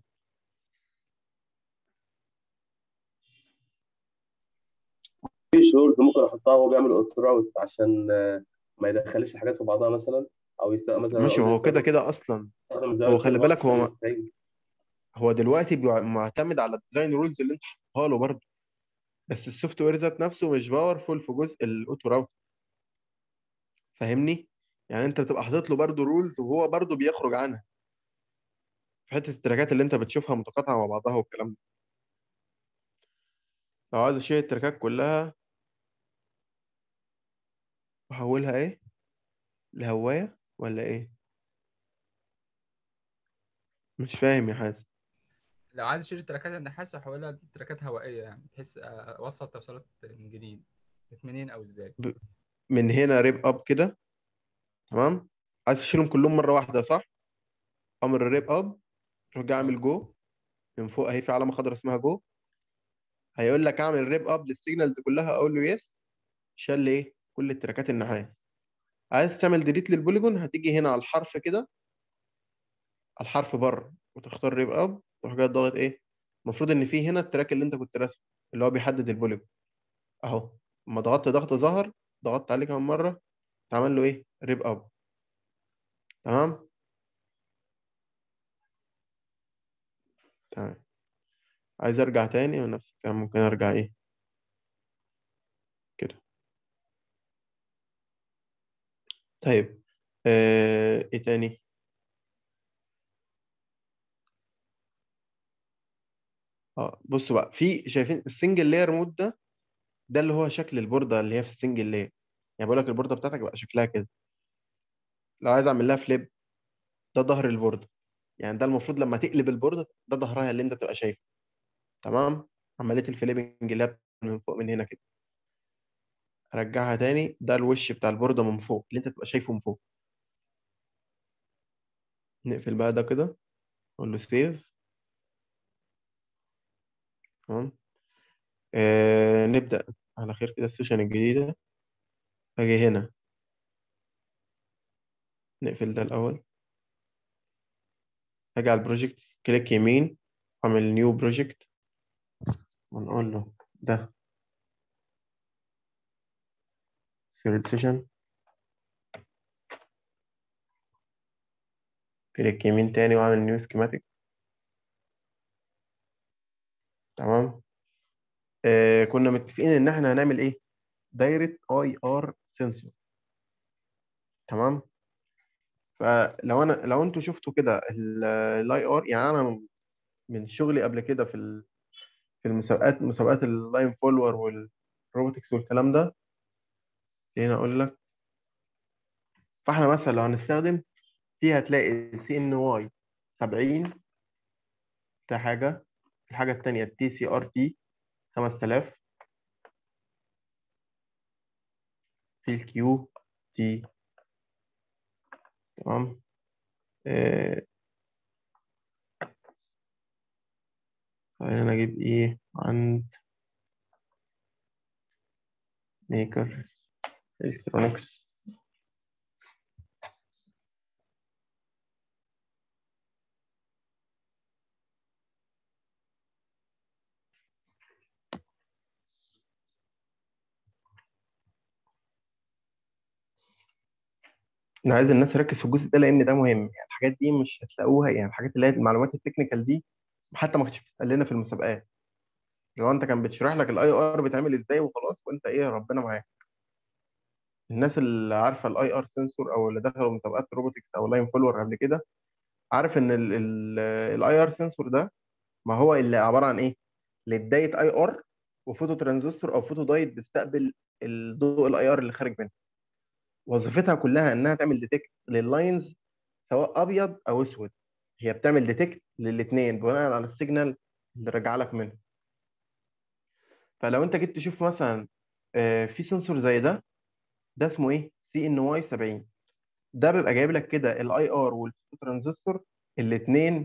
في شروط ممكن احطها وهو بيعمل اوتراوت عشان آه، ما يدخلش الحاجات في بعضها مثلا او يستخدم مثلا ماشي ما هو كده يستخدم- كده اصلا يستخدم الزاوية هو خلي كده بالك هو عشان ما- يستعين. هو دلوقتي بيع- معتمد على الديزاين رولز اللي انت حاططها له برضه بس السوفت وير ذات نفسه مش باورفول في جزء الاوتو راوت فاهمني يعني انت بتبقى حاطط له برضه رولز وهو برضه بيخرج عنها في حته التراكات اللي انت بتشوفها متقاطعه مع بعضها والكلام ده لو عايز اشيل التراكات كلها احولها ايه لهوايه ولا ايه مش فاهم يا حازم لو عايز اشيل التراكات النحاس احولها لتراكات هوائيه يعني بحيث اوصل توصيلات من جديد منين او ازاي من هنا ريب اب كده تمام عايز تشيلهم كلهم مره واحده صح امر الريب اب ترجع اعمل جو من فوق اهي في علامه خضراء اسمها جو هيقول لك اعمل ريب اب للسيجنالز كلها اقول له يس شال ايه كل التراكات النحاس عايز تعمل ديليت للبوليجون هتيجي هنا على الحرف كده على الحرف بره وتختار ريب اب تروح جاي ضاغط ايه المفروض ان في هنا التراك اللي انت كنت راسمه اللي هو بيحدد البوليجون اهو لما ضغطت ضغطه ظهر ضغطت عليه كمان مره اتعمل له ايه ريب اب تمام تمام عايز ارجع تاني ونفس الكلام ممكن ارجع ايه كده طيب آه، ايه تاني اه بصوا بقى في شايفين السنجل لاير مود ده ده اللي هو شكل البوردة اللي هي في السنجل لاير يعني بقول لك البوردة بتاعتك بقى شكلها كده لو عايز اعمل لها فليب ده ظهر البوردة يعني ده المفروض لما تقلب البوردة ده ظهرها اللي انت تبقى شايفه تمام عملية الفليبنج اللي هي من فوق من هنا كده ارجعها تاني ده الوش بتاع البوردة من فوق اللي انت تبقى شايفه من فوق نقفل بقى ده كده اقول له سيف تمام آه نبدأ على خير كده السيشن الجديدة أجي هنا نقفل ده الأول هاجي على البروجكت كليك يمين اعمل نيو بروجكت ونقول له ده سيرد سيشن كليك يمين تاني واعمل نيو سكيماتيك تمام آه كنا متفقين ان احنا هنعمل ايه دايره اي ار سنسور تمام فلو انا لو انتوا شفتوا كده الاي ار يعني انا من شغلي قبل كده في ال- في المسابقات مسابقات اللاين فولور والروبوتكس والكلام ده هنا اقول لك فاحنا مثلا لو هنستخدم فيها هتلاقي سي ان واي 70 ده حاجه الحاجه الثانيه التي سي ار تي 5000 في الكيو تي تمام آه، خلينا نجيب ايه عند ميكر الكترونكس انا عايز الناس تركز في الجزء ده لان ده مهم يعني الحاجات دي مش هتلاقوها يعني الحاجات اللي هي المعلومات التكنيكال دي حتى ما كانتش بتتقال لنا في المسابقات لو انت كان بتشرح لك الاي ار بيتعمل ازاي وخلاص وانت ايه ربنا معاك الناس اللي عارفه الاي ار سنسور او اللي دخلوا مسابقات روبوتكس او لاين فولور قبل كده عارف ان الاي ار سنسور ده ما هو اللي عباره عن ايه لبدايه اي ار وفوتو ترانزستور او فوتو دايت بيستقبل الضوء الاي ار اللي خارج منه وظيفتها كلها انها تعمل ديتكت لللاينز سواء ابيض او اسود هي بتعمل ديتكت للاثنين بناء على السيجنال اللي راجع لك منه فلو انت جيت تشوف مثلا آه، في سنسور زي ده ده اسمه ايه سي ان واي 70 ده بيبقى جايب لك كده الاي ار والترانزستور الاثنين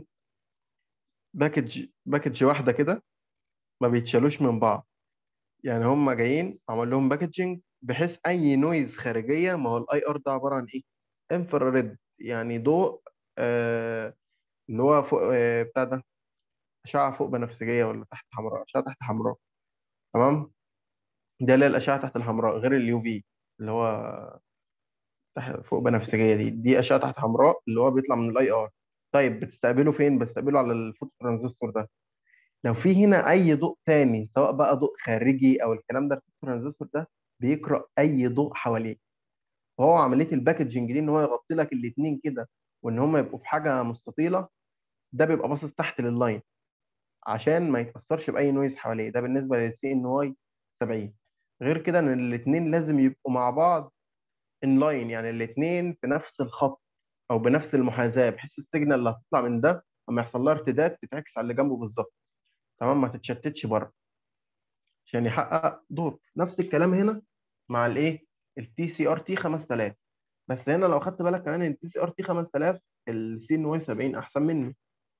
باكج باكج واحده كده ما بيتشالوش من بعض يعني هم جايين عمل لهم باكجنج بحيث اي نويز خارجيه ما هو الاي ار ده عباره عن ايه انفراريد يعني ضوء آه اللي هو فوق آه بتاع ده اشعه فوق بنفسجيه ولا تحت حمراء اشعه تحت حمراء تمام ده اللي هي الاشعه تحت الحمراء غير اليو في اللي هو تحت فوق بنفسجيه دي دي اشعه تحت حمراء اللي هو بيطلع من الاي ار طيب بتستقبله فين بتستقبله على الفوتو ترانزستور ده لو في هنا اي ضوء تاني سواء بقى ضوء خارجي او الكلام ده الفوتو ترانزستور ده بيقرا اي ضوء حواليه وهو عمليه الباكجنج دي ان هو يغطي لك الاثنين كده وان هم يبقوا في حاجه مستطيله ده بيبقى باصص تحت لللاين عشان ما يتاثرش باي نويز حواليه ده بالنسبه للسي ان واي 70 غير كده ان الاثنين لازم يبقوا مع بعض ان لاين يعني الاثنين في نفس الخط او بنفس المحاذاه بحيث السيجنال اللي هتطلع من ده لما يحصل لها ارتداد تتعكس على اللي جنبه بالظبط تمام ما تتشتتش بره عشان يحقق دور نفس الكلام هنا مع الايه التي سي ار تي 5000 بس هنا لو خدت بالك كمان ان التي سي ار تي 5000 السي ان واي 70 احسن منه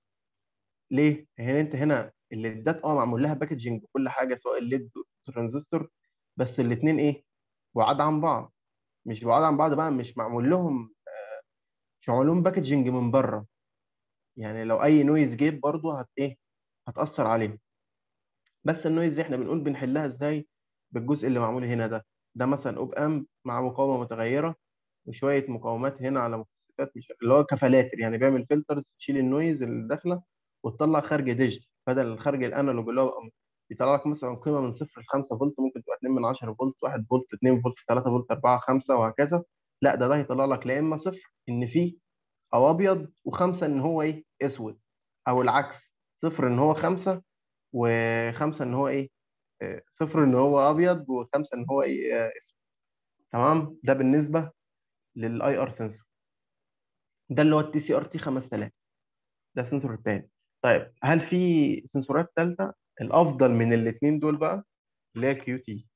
ليه؟ هنا انت هنا الليدات اه معمول لها باكجنج وكل حاجه سواء الليد والترانزستور بس الاثنين ايه؟ بعاد عن بعض مش بعاد عن بعض بقى مش معمول لهم آه، مش معمول لهم باكجنج من بره يعني لو اي نويز جيب برضه هت ايه؟ هتاثر عليه بس النويز دي احنا بنقول بنحلها ازاي بالجزء اللي معمول هنا ده ده مثلا اوب امب مع مقاومه متغيره وشويه مقاومات هنا على مكثفات مش اللي هو كفلاتر يعني بيعمل فلترز تشيل النويز اللي داخله وتطلع خارج ديجيتال بدل الخارج الانالوج اللي هو بيطلع لك مثلا قيمه من صفر ل 5 فولت ممكن تبقى 2 من 10 فولت 1 فولت 2 فولت 3 فولت 4 5 وهكذا لا ده ده هيطلع لك لا اما صفر ان فيه او ابيض وخمسه ان هو ايه اسود او العكس صفر ان هو خمسه وخمسه ان هو ايه آه، صفر ان هو ابيض وخمسه ان هو ايه آه، اسود تمام ده بالنسبه للاي ار سنسور ده اللي هو التي سي ار تي 5000 ده السنسور الثاني طيب هل في سنسورات ثالثه الافضل من الاثنين دول بقى اللي هي الكيو تي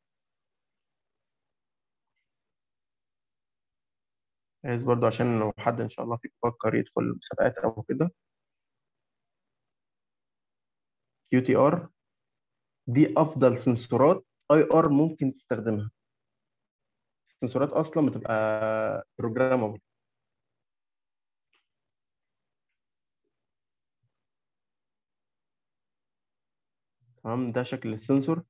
عايز برضو عشان لو حد ان شاء الله فيكم فكر يدخل المسابقات او كده كيو تي ار دي افضل سنسورات اي ار ممكن تستخدمها السنسورات اصلا بتبقى بروجرامبل تمام ده شكل السنسور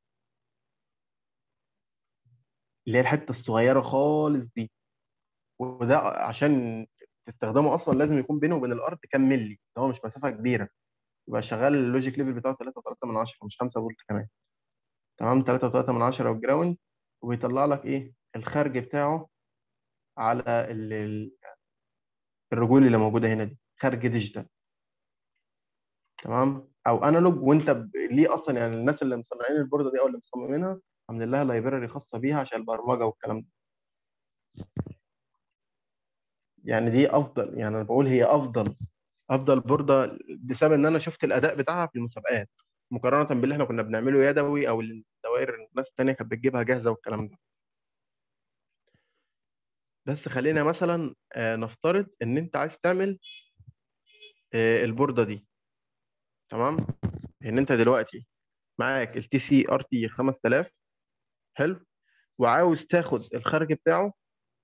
اللي هي الحته الصغيره خالص دي وده عشان تستخدمه اصلا لازم يكون بينه وبين الارض كام ملي اللي هو مش مسافه كبيره يبقى شغال اللوجيك ليفل بتاعه 3.3 من 10 مش 5 فولت كمان تمام 3.3 من 10 والجراوند وبيطلع لك ايه الخارج بتاعه على ال- ال- الرجول اللي موجوده هنا دي خارج ديجيتال تمام او انالوج وانت ب... ليه اصلا يعني الناس اللي مصنعين البورده دي او اللي مصممينها عاملين لها لايبراري خاصه بيها عشان البرمجه والكلام ده يعني دي افضل يعني انا بقول هي افضل افضل بورده بسبب ان انا شفت الاداء بتاعها في المسابقات مقارنه باللي احنا كنا بنعمله يدوي او الدوائر الناس التانيه كانت بتجيبها جاهزه والكلام ده بس خلينا مثلا آه، نفترض ان انت عايز تعمل آه، البورده دي تمام ان انت دلوقتي معاك التي سي ار تي 5000 حلو وعاوز تاخد الخارج بتاعه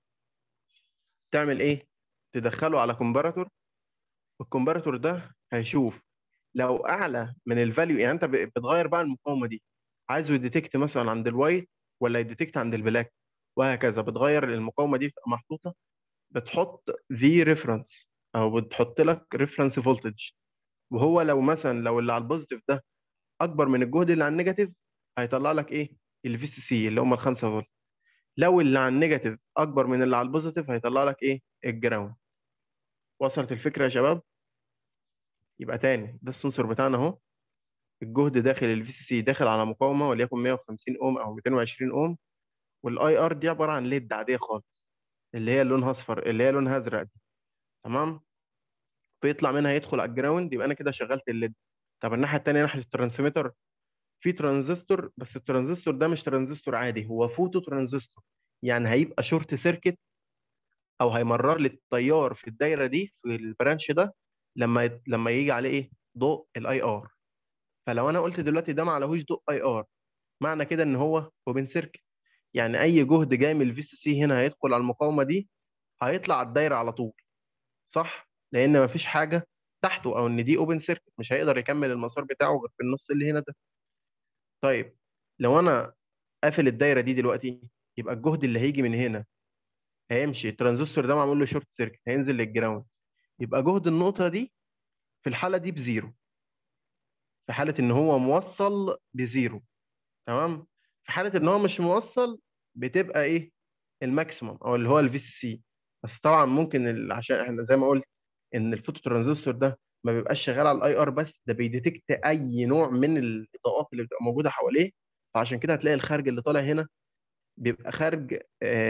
تعمل ايه تدخله على كومباراتور والكومباراتور ده هيشوف لو اعلى من الفاليو يعني انت ب- بتغير بقى المقاومه دي عايزه يديتكت مثلا عند الوايت ولا يديتكت عند البلاك وهكذا بتغير المقاومه دي بتبقى محطوطه بتحط في ريفرنس او بتحط لك ريفرنس فولتج وهو لو مثلا لو اللي على البوزيتيف ده اكبر من الجهد اللي على النيجاتيف هيطلع لك ايه الفي سي سي اللي هم ال 5 فولت لو اللي على النيجاتيف اكبر من اللي على البوزيتيف هيطلع لك ايه الجراوند وصلت الفكره يا شباب يبقى تاني ده السنسور بتاعنا اهو الجهد داخل الفي سي سي داخل على مقاومه وليكن 150 اوم او 220 اوم والاي ار دي عباره عن ليد عاديه خالص اللي هي لونها اصفر اللي هي لونها ازرق دي تمام بيطلع منها يدخل على الجراوند يبقى انا كده شغلت الليد طب الناحيه الثانيه ناحيه الترانسميتر في ترانزستور بس الترانزستور ده مش ترانزستور عادي هو فوتو ترانزستور يعني هيبقى شورت سيركت او هيمرر لي التيار في الدايره دي في البرانش ده لما يت- لما يجي عليه ايه ضوء الاي ار فلو انا قلت دلوقتي ده ما عليهوش ضوء اي ار معنى كده ان هو اوبن سيركت يعني اي جهد جاي من الفي سي سي هنا هيدخل على المقاومه دي هيطلع على الدايره على طول صح لان مفيش حاجه تحته او ان دي اوبن سيركت مش هيقدر يكمل المسار بتاعه غير في النص اللي هنا ده طيب لو انا قافل الدايره دي دلوقتي يبقى الجهد اللي هيجي من هنا هيمشي الترانزستور ده معمول له شورت سيركت هينزل للجراوند يبقى جهد النقطه دي في الحاله دي بزيرو في حاله ان هو موصل بزيرو تمام في حاله ان هو مش موصل بتبقى ايه الماكسيمم او اللي هو الفي سي سي بس طبعا ممكن ال- عشان احنا زي ما قلت ان الفوتو ترانزستور ده ما بيبقاش شغال على الاي ار بس ده بيديتكت اي نوع من الاضاءات اللي بتبقى موجوده حواليه فعشان كده هتلاقي الخارج اللي طالع هنا بيبقى خارج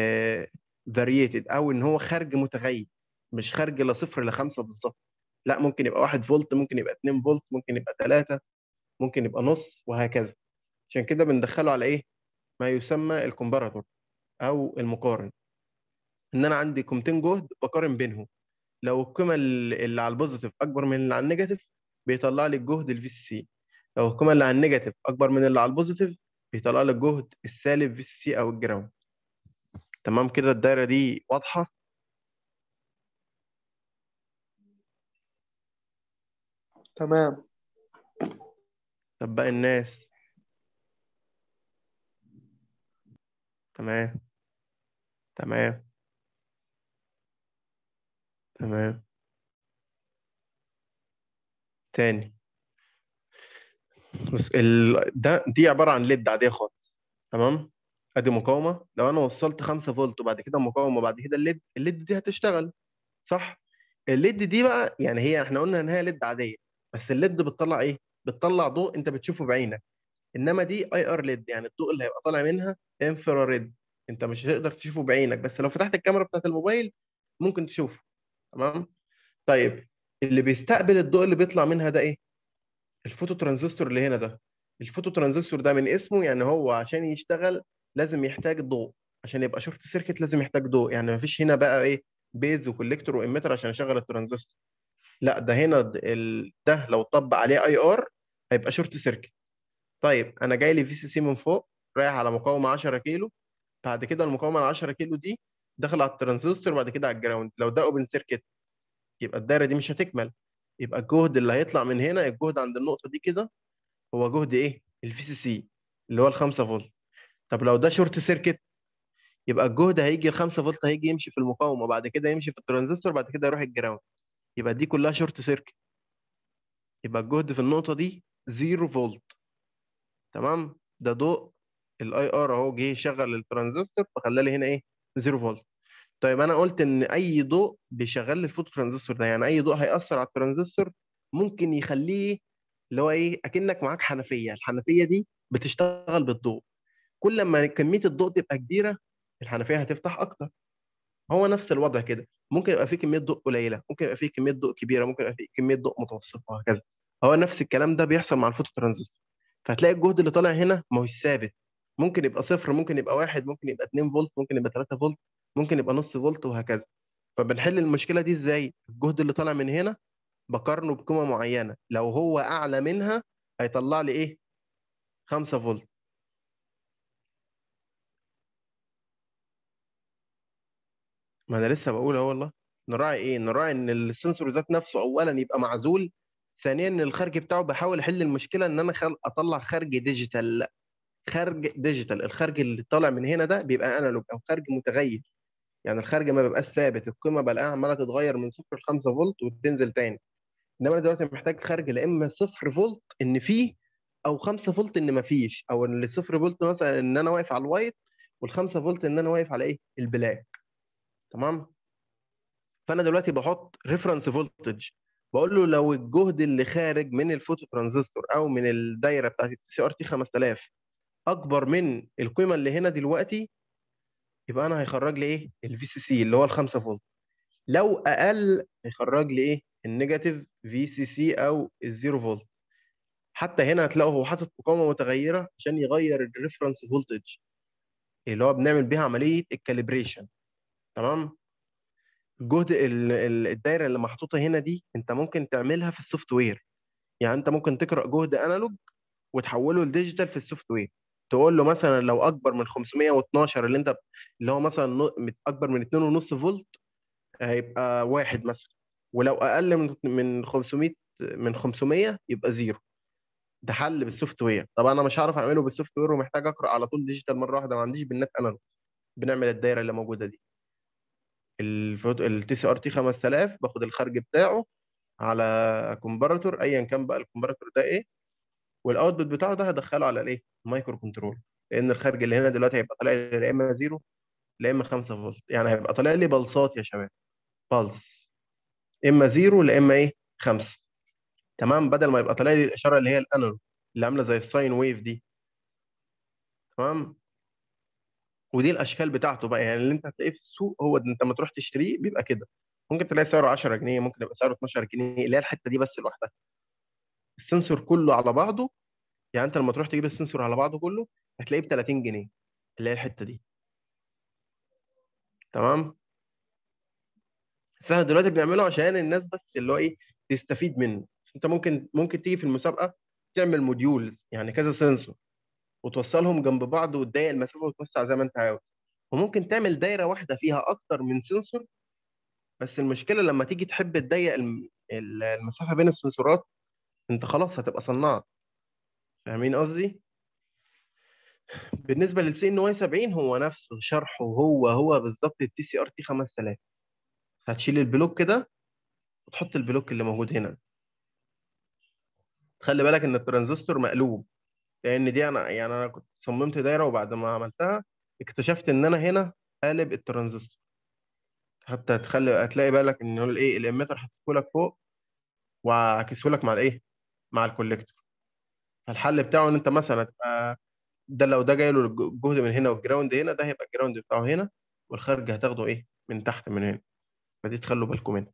فارييتد او ان هو خارج متغير مش خارج لا صفر لا خمسه بالظبط لا ممكن يبقى 1 فولت ممكن يبقى 2 فولت ممكن يبقى 3 ممكن يبقى نص وهكذا عشان كده بندخله على ايه ما يسمى الكومباراتور او المقارن ان انا عندي قيمتين جهد بقارن بينهم لو القيمه اللي اللي على البوزيتيف اكبر من اللي على النيجاتيف بيطلع لي الجهد الفي سي سي لو القيمه اللي على النيجاتيف اكبر من اللي على البوزيتيف بيطلع لي الجهد السالب في سي سي او الجراوند تمام كده الدايره دي واضحه تمام طب باقي الناس تمام تمام تمام تاني بص ال... ده دي عباره عن ليد عاديه خالص تمام ادي مقاومه لو انا وصلت 5 فولت وبعد كده مقاومه وبعد كده الليد الليد دي هتشتغل صح الليد دي بقى يعني هي احنا قلنا ان هي ليد عاديه بس الليد بتطلع ايه بتطلع ضوء انت بتشوفه بعينك انما دي اي ار ليد يعني الضوء اللي هيبقى طالع منها انفراريد انت مش هتقدر تشوفه بعينك بس لو فتحت الكاميرا بتاعت الموبايل ممكن تشوفه تمام طيب اللي بيستقبل الضوء اللي بيطلع منها ده ايه الفوتو ترانزستور اللي هنا ده الفوتو ترانزستور ده من اسمه يعني هو عشان يشتغل لازم يحتاج ضوء عشان يبقى شورت سيركت لازم يحتاج ضوء يعني مفيش هنا بقى ايه بيز وكوليكتور واميتر عشان اشغل الترانزستور لا ده هنا د- ال... ده لو طبق عليه اي ار هيبقى شورت سيركت طيب انا جاي لي في سي سي من فوق رايح على مقاومه 10 كيلو بعد كده المقاومه ال 10 كيلو دي داخل على الترانزستور بعد كده على الجراوند لو ده اوبن سيركت يبقى الدايره دي مش هتكمل يبقى الجهد اللي هيطلع من هنا الجهد عند النقطه دي كده هو جهد ايه الفي سي سي اللي هو ال 5 فولت طب لو ده شورت سيركت يبقى الجهد هيجي ال 5 فولت هيجي يمشي في المقاومه بعد كده يمشي في الترانزستور بعد كده يروح الجراوند يبقى دي كلها شورت سيركت يبقى الجهد في النقطه دي 0 فولت تمام ده ضوء الاي ار اهو جه يشغل الترانزستور فخلى لي هنا ايه 0 فولت طيب انا قلت ان اي ضوء بيشغل لي الفوتو ترانزستور ده يعني اي ضوء هيأثر على الترانزستور ممكن يخليه اللي هو ايه اكنك معاك حنفيه الحنفيه دي بتشتغل بالضوء كل ما كميه الضوء تبقى كبيره الحنفيه هتفتح اكتر هو نفس الوضع كده ممكن يبقى فيه كميه ضوء قليله ممكن يبقى فيه كميه ضوء كبيره ممكن يبقى فيه كميه ضوء متوسطه وهكذا هو نفس الكلام ده بيحصل مع الفوتو ترانزستور فهتلاقي الجهد اللي طالع هنا ما هوش ثابت ممكن يبقى صفر ممكن يبقى واحد ممكن يبقى 2 فولت ممكن يبقى 3 فولت ممكن يبقى نص فولت وهكذا فبنحل المشكله دي ازاي الجهد اللي طالع من هنا بقارنه بقيمه معينه لو هو اعلى منها هيطلع لي ايه 5 فولت ما انا لسه بقول اهو والله نراعي ايه نراعي ان السنسور ذات نفسه اولا يبقى معزول ثانيا ان الخارج بتاعه بحاول احل المشكله ان انا خل... اطلع خارج ديجيتال خارج ديجيتال الخارج اللي طالع من هنا ده بيبقى انالوج او خارج متغير يعني الخارج ما بيبقاش ثابت القيمه بلاقيها عماله تتغير من صفر ل 5 فولت وتنزل تاني انما انا دلوقتي محتاج خارج لا اما صفر فولت ان فيه او 5 فولت ان ما فيش او اللي صفر فولت مثلا ان انا واقف على الوايت وال5 فولت ان انا واقف على ايه البلاك تمام فانا دلوقتي بحط ريفرنس فولتج بقول له لو الجهد اللي خارج من الفوتو ترانزستور او من الدايره بتاعت التي سي ار تي 5000 اكبر من القيمه اللي هنا دلوقتي يبقى انا هيخرج لي ايه الفي سي سي اللي هو ال 5 فولت لو اقل هيخرج لي ايه النيجاتيف في سي سي او الزيرو فولت حتى هنا هتلاقوا هو حاطط مقاومه متغيره عشان يغير الريفرنس فولتج اللي هو بنعمل بيها عمليه الكاليبريشن تمام الجهد ال- ال- الدايره اللي محطوطه هنا دي انت ممكن تعملها في السوفت وير يعني انت ممكن تقرا جهد انالوج وتحوله لديجيتال في السوفت وير تقول له مثلا لو اكبر من 512 اللي انت اللي هو مثلا نو- اكبر من 2.5 فولت هيبقى واحد مثلا ولو اقل من من 500 من 500 يبقى زيرو ده حل بالسوفت وير طبعا انا مش هعرف اعمله بالسوفت وير ومحتاج اقرا على طول ديجيتال مره واحده ما عنديش بالنت انالوج بنعمل الدايره اللي موجوده دي التي سي ار تي 5000 باخد الخارج بتاعه على كومباراتور ايا كان بقى الكومباراتور ده ايه والاوتبوت بتاعه ده هدخله على الايه مايكرو كنترول لان الخارج اللي هنا دلوقتي هيبقى طالع لي يا اما زيرو يا اما 5 فولت يعني هيبقى طالع لي بلصات يا شباب بلس اما زيرو لا اما ايه 5 تمام بدل ما يبقى طالع لي الاشاره اللي هي الانالوج اللي عامله زي الساين ويف دي تمام ودي الاشكال بتاعته بقى يعني اللي انت هتلاقيه في السوق هو ده انت لما تروح تشتريه بيبقى كده ممكن تلاقي سعره 10 جنيه ممكن يبقى سعره 12 جنيه اللي هي الحته دي بس لوحدها السنسور كله على بعضه يعني انت لما تروح تجيب السنسور على بعضه كله هتلاقيه ب 30 جنيه اللي هي الحته دي تمام بس احنا دلوقتي بنعمله عشان الناس بس اللي هو ايه تستفيد منه بس انت ممكن ممكن تيجي في المسابقه تعمل موديولز يعني كذا سنسور وتوصلهم جنب بعض وتضيق المسافه وتوسع زي ما انت عاوز وممكن تعمل دايره واحده فيها اكتر من سنسور بس المشكله لما تيجي تحب تضيق الم- ال- المسافه بين السنسورات انت خلاص هتبقى صنعت فاهمين قصدي بالنسبه للسي ان واي 70 هو نفسه شرحه هو هو بالظبط التي سي ار تي 5000 هتشيل البلوك كده وتحط البلوك اللي موجود هنا خلي بالك ان الترانزستور مقلوب لان دي انا يعني انا كنت صممت دايره وبعد ما عملتها اكتشفت ان انا هنا قالب الترانزستور حتى هتخلي هتلاقي بالك ان هو الايه الاميتر حطيته لك فوق وعكسه لك مع الايه مع الكوليكتور فالحل بتاعه ان انت مثلا هتبقى ده لو ده جاي له الجهد من هنا والجراوند هنا ده هيبقى الجراوند بتاعه هنا والخارج هتاخده ايه من تحت من هنا فدي تخلوا بالكم منها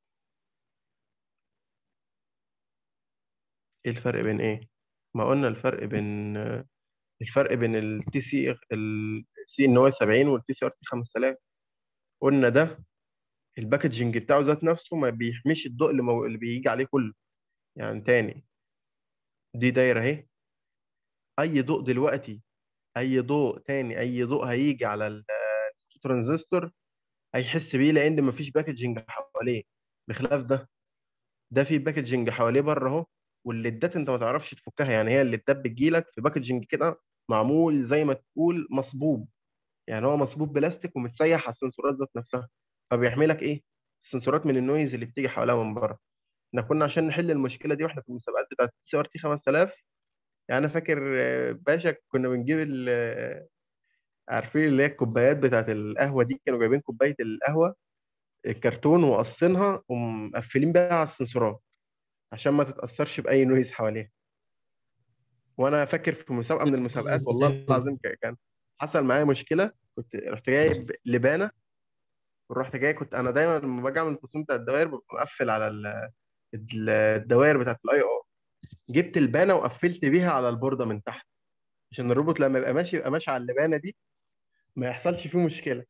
ايه الفرق بين ايه ما قلنا الفرق بين الفرق بين التي سي السي ان واي 70 والتي سي ار تي 5000 قلنا ده الباكجنج بتاعه ذات نفسه ما بيحميش الضوء اللي, مو... اللي بيجي عليه كله يعني تاني دي دايره اهي اي ضوء دلوقتي اي ضوء تاني اي ضوء هيجي على الترانزستور هيحس بيه لان مفيش باكجنج حواليه بخلاف ده ده في باكجنج حواليه بره اهو والليدات انت ما تعرفش تفكها يعني هي الليدات بتجيلك في باكجنج كده معمول زي ما تقول مصبوب يعني هو مصبوب بلاستيك ومتسيح على السنسورات ذات نفسها فبيحمي لك ايه السنسورات من النويز اللي بتيجي حواليها من بره احنا كنا عشان نحل المشكله دي واحنا في المسابقات بتاعت سي ار تي 5000 يعني انا فاكر آه، باشا كنا بنجيب ال- آه، عارفين اللي هي الكوبايات بتاعت القهوه دي كانوا جايبين كوبايه القهوه الكرتون وقصينها ومقفلين بيها على السنسورات عشان ما تتاثرش باي نويز حواليها وانا فاكر في مسابقه من المسابقات والله العظيم ك- كان حصل معايا مشكله كنت رحت جايب لبانه ورحت جاي كنت انا دايما لما باجي اعمل التصميم بتاع الدوائر ببقى مقفل على ال- ال- الدوائر بتاعت الاي ار جبت البانه وقفلت بيها على البورده من تحت عشان الروبوت لما يبقى ماشي يبقى ماشي على اللبانه دي ما يحصلش فيه مشكله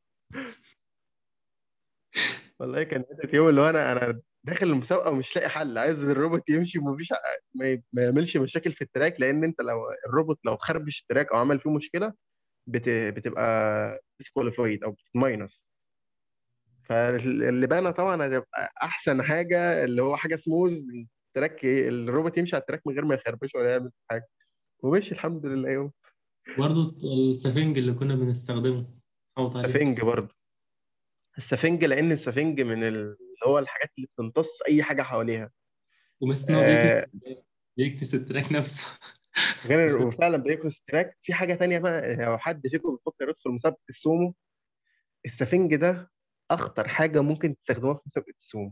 والله كان حته يوم اللي هو انا انا داخل المسابقه ومش لاقي حل عايز الروبوت يمشي ومفيش ما ي- ما يعملش مشاكل في التراك لان انت لو الروبوت لو خربش التراك او عمل فيه مشكله بت... بتبقى ديسكواليفايد او بتماينس فاللبانه طبعا هتبقى احسن حاجه اللي هو حاجه سموز التراك الروبوت يمشي على التراك من غير ما يخربش ولا يعمل حاجه ومشي الحمد لله يوم برضه السفنج اللي كنا بنستخدمه حوط عليه السفنج برضه السفنج لان السفنج من ال- اللي هو الحاجات اللي بتمتص اي حاجه حواليها ومثل إن هو آه، بيكنس بيكنس التراك نفسه غير وفعلا بيكروس تراك في حاجه تانية بقى لو حد فيكم بيفكر يدخل مسابقه السومو السفنج ده اخطر حاجه ممكن تستخدموها في مسابقه السومو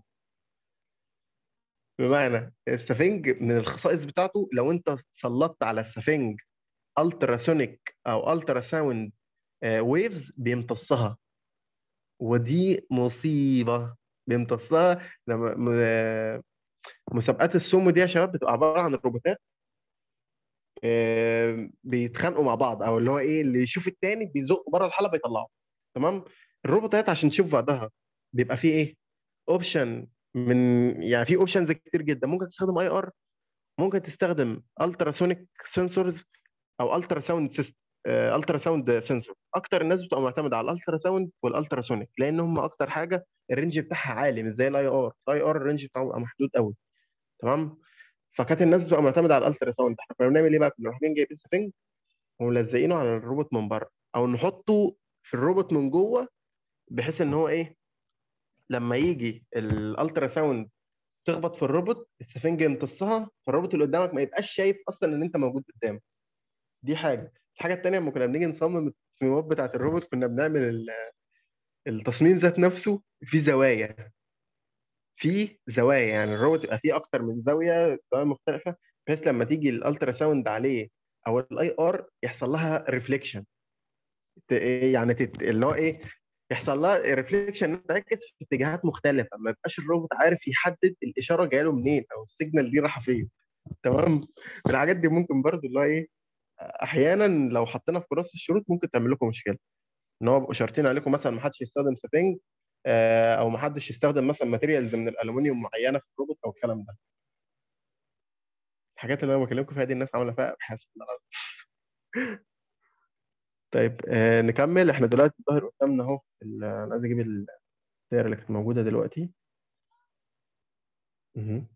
بمعنى السفنج من الخصائص بتاعته لو انت سلطت على السفنج التراسونيك او الترا ساوند ويفز بيمتصها ودي مصيبه بيمتصها لما م- مسابقات السومو دي يا شباب بتبقى عباره عن روبوتات آه، بيتخانقوا مع بعض او اللي هو ايه اللي يشوف التاني بيزق بره الحلبه يطلعه تمام الروبوتات عشان تشوف بعضها بيبقى فيه ايه اوبشن من يعني في اوبشنز كتير جدا ممكن تستخدم اي ار ممكن تستخدم التراسونيك سنسورز او الترا ساوند الترا ساوند سنسور اكتر الناس بتبقى معتمده على الالترا ساوند والالتراسونيك لان هم اكتر حاجه الرينج بتاعها عالي مش زي الاي ار الاي ار الرينج بتاعه بيبقى محدود قوي تمام فكانت الناس بتبقى معتمده على الالترا ساوند احنا كنا بنعمل ايه بقى كنا رايحين جايبين سفنج وملزقينه على الروبوت من بره او نحطه في الروبوت من جوه بحيث ان هو ايه لما يجي الالترا ساوند تخبط في الروبوت السفنج يمتصها فالروبوت اللي قدامك ما يبقاش شايف اصلا ان انت موجود قدامه دي حاجه الحاجه التانيه لما كنا بنيجي نصمم التصميمات بتاعه الروبوت كنا بنعمل ال- التصميم ذات نفسه في زوايا في زوايا يعني الروبوت يبقى فيه اكتر من زاويه زوايا مختلفه بحيث لما تيجي الالترا ساوند عليه او الاي ار يحصل لها ريفليكشن يعني تت... اللي هو ايه يحصل لها ريفليكشن تعكس في اتجاهات مختلفه ما يبقاش الروبوت عارف يحدد الاشاره جايه له منين او السيجنال دي رايحه فين تمام الحاجات دي ممكن برضو اللي هو ايه احيانا لو حطينا في كراسه الشروط ممكن تعمل لكم مشكله ان هو بيبقوا شارطين عليكم مثلا ما حدش يستخدم سفنج آه، او ما حدش يستخدم مثلا ماتيريالز من الالومنيوم معينه في الروبوت او الكلام ده الحاجات اللي انا بكلمكم فيها دي الناس عامله فيها ابحاث والله العظيم. طيب آه نكمل احنا دلوقتي الظاهر قدامنا اهو ال- انا عايز اجيب الدايره اللي كانت موجوده دلوقتي مهم.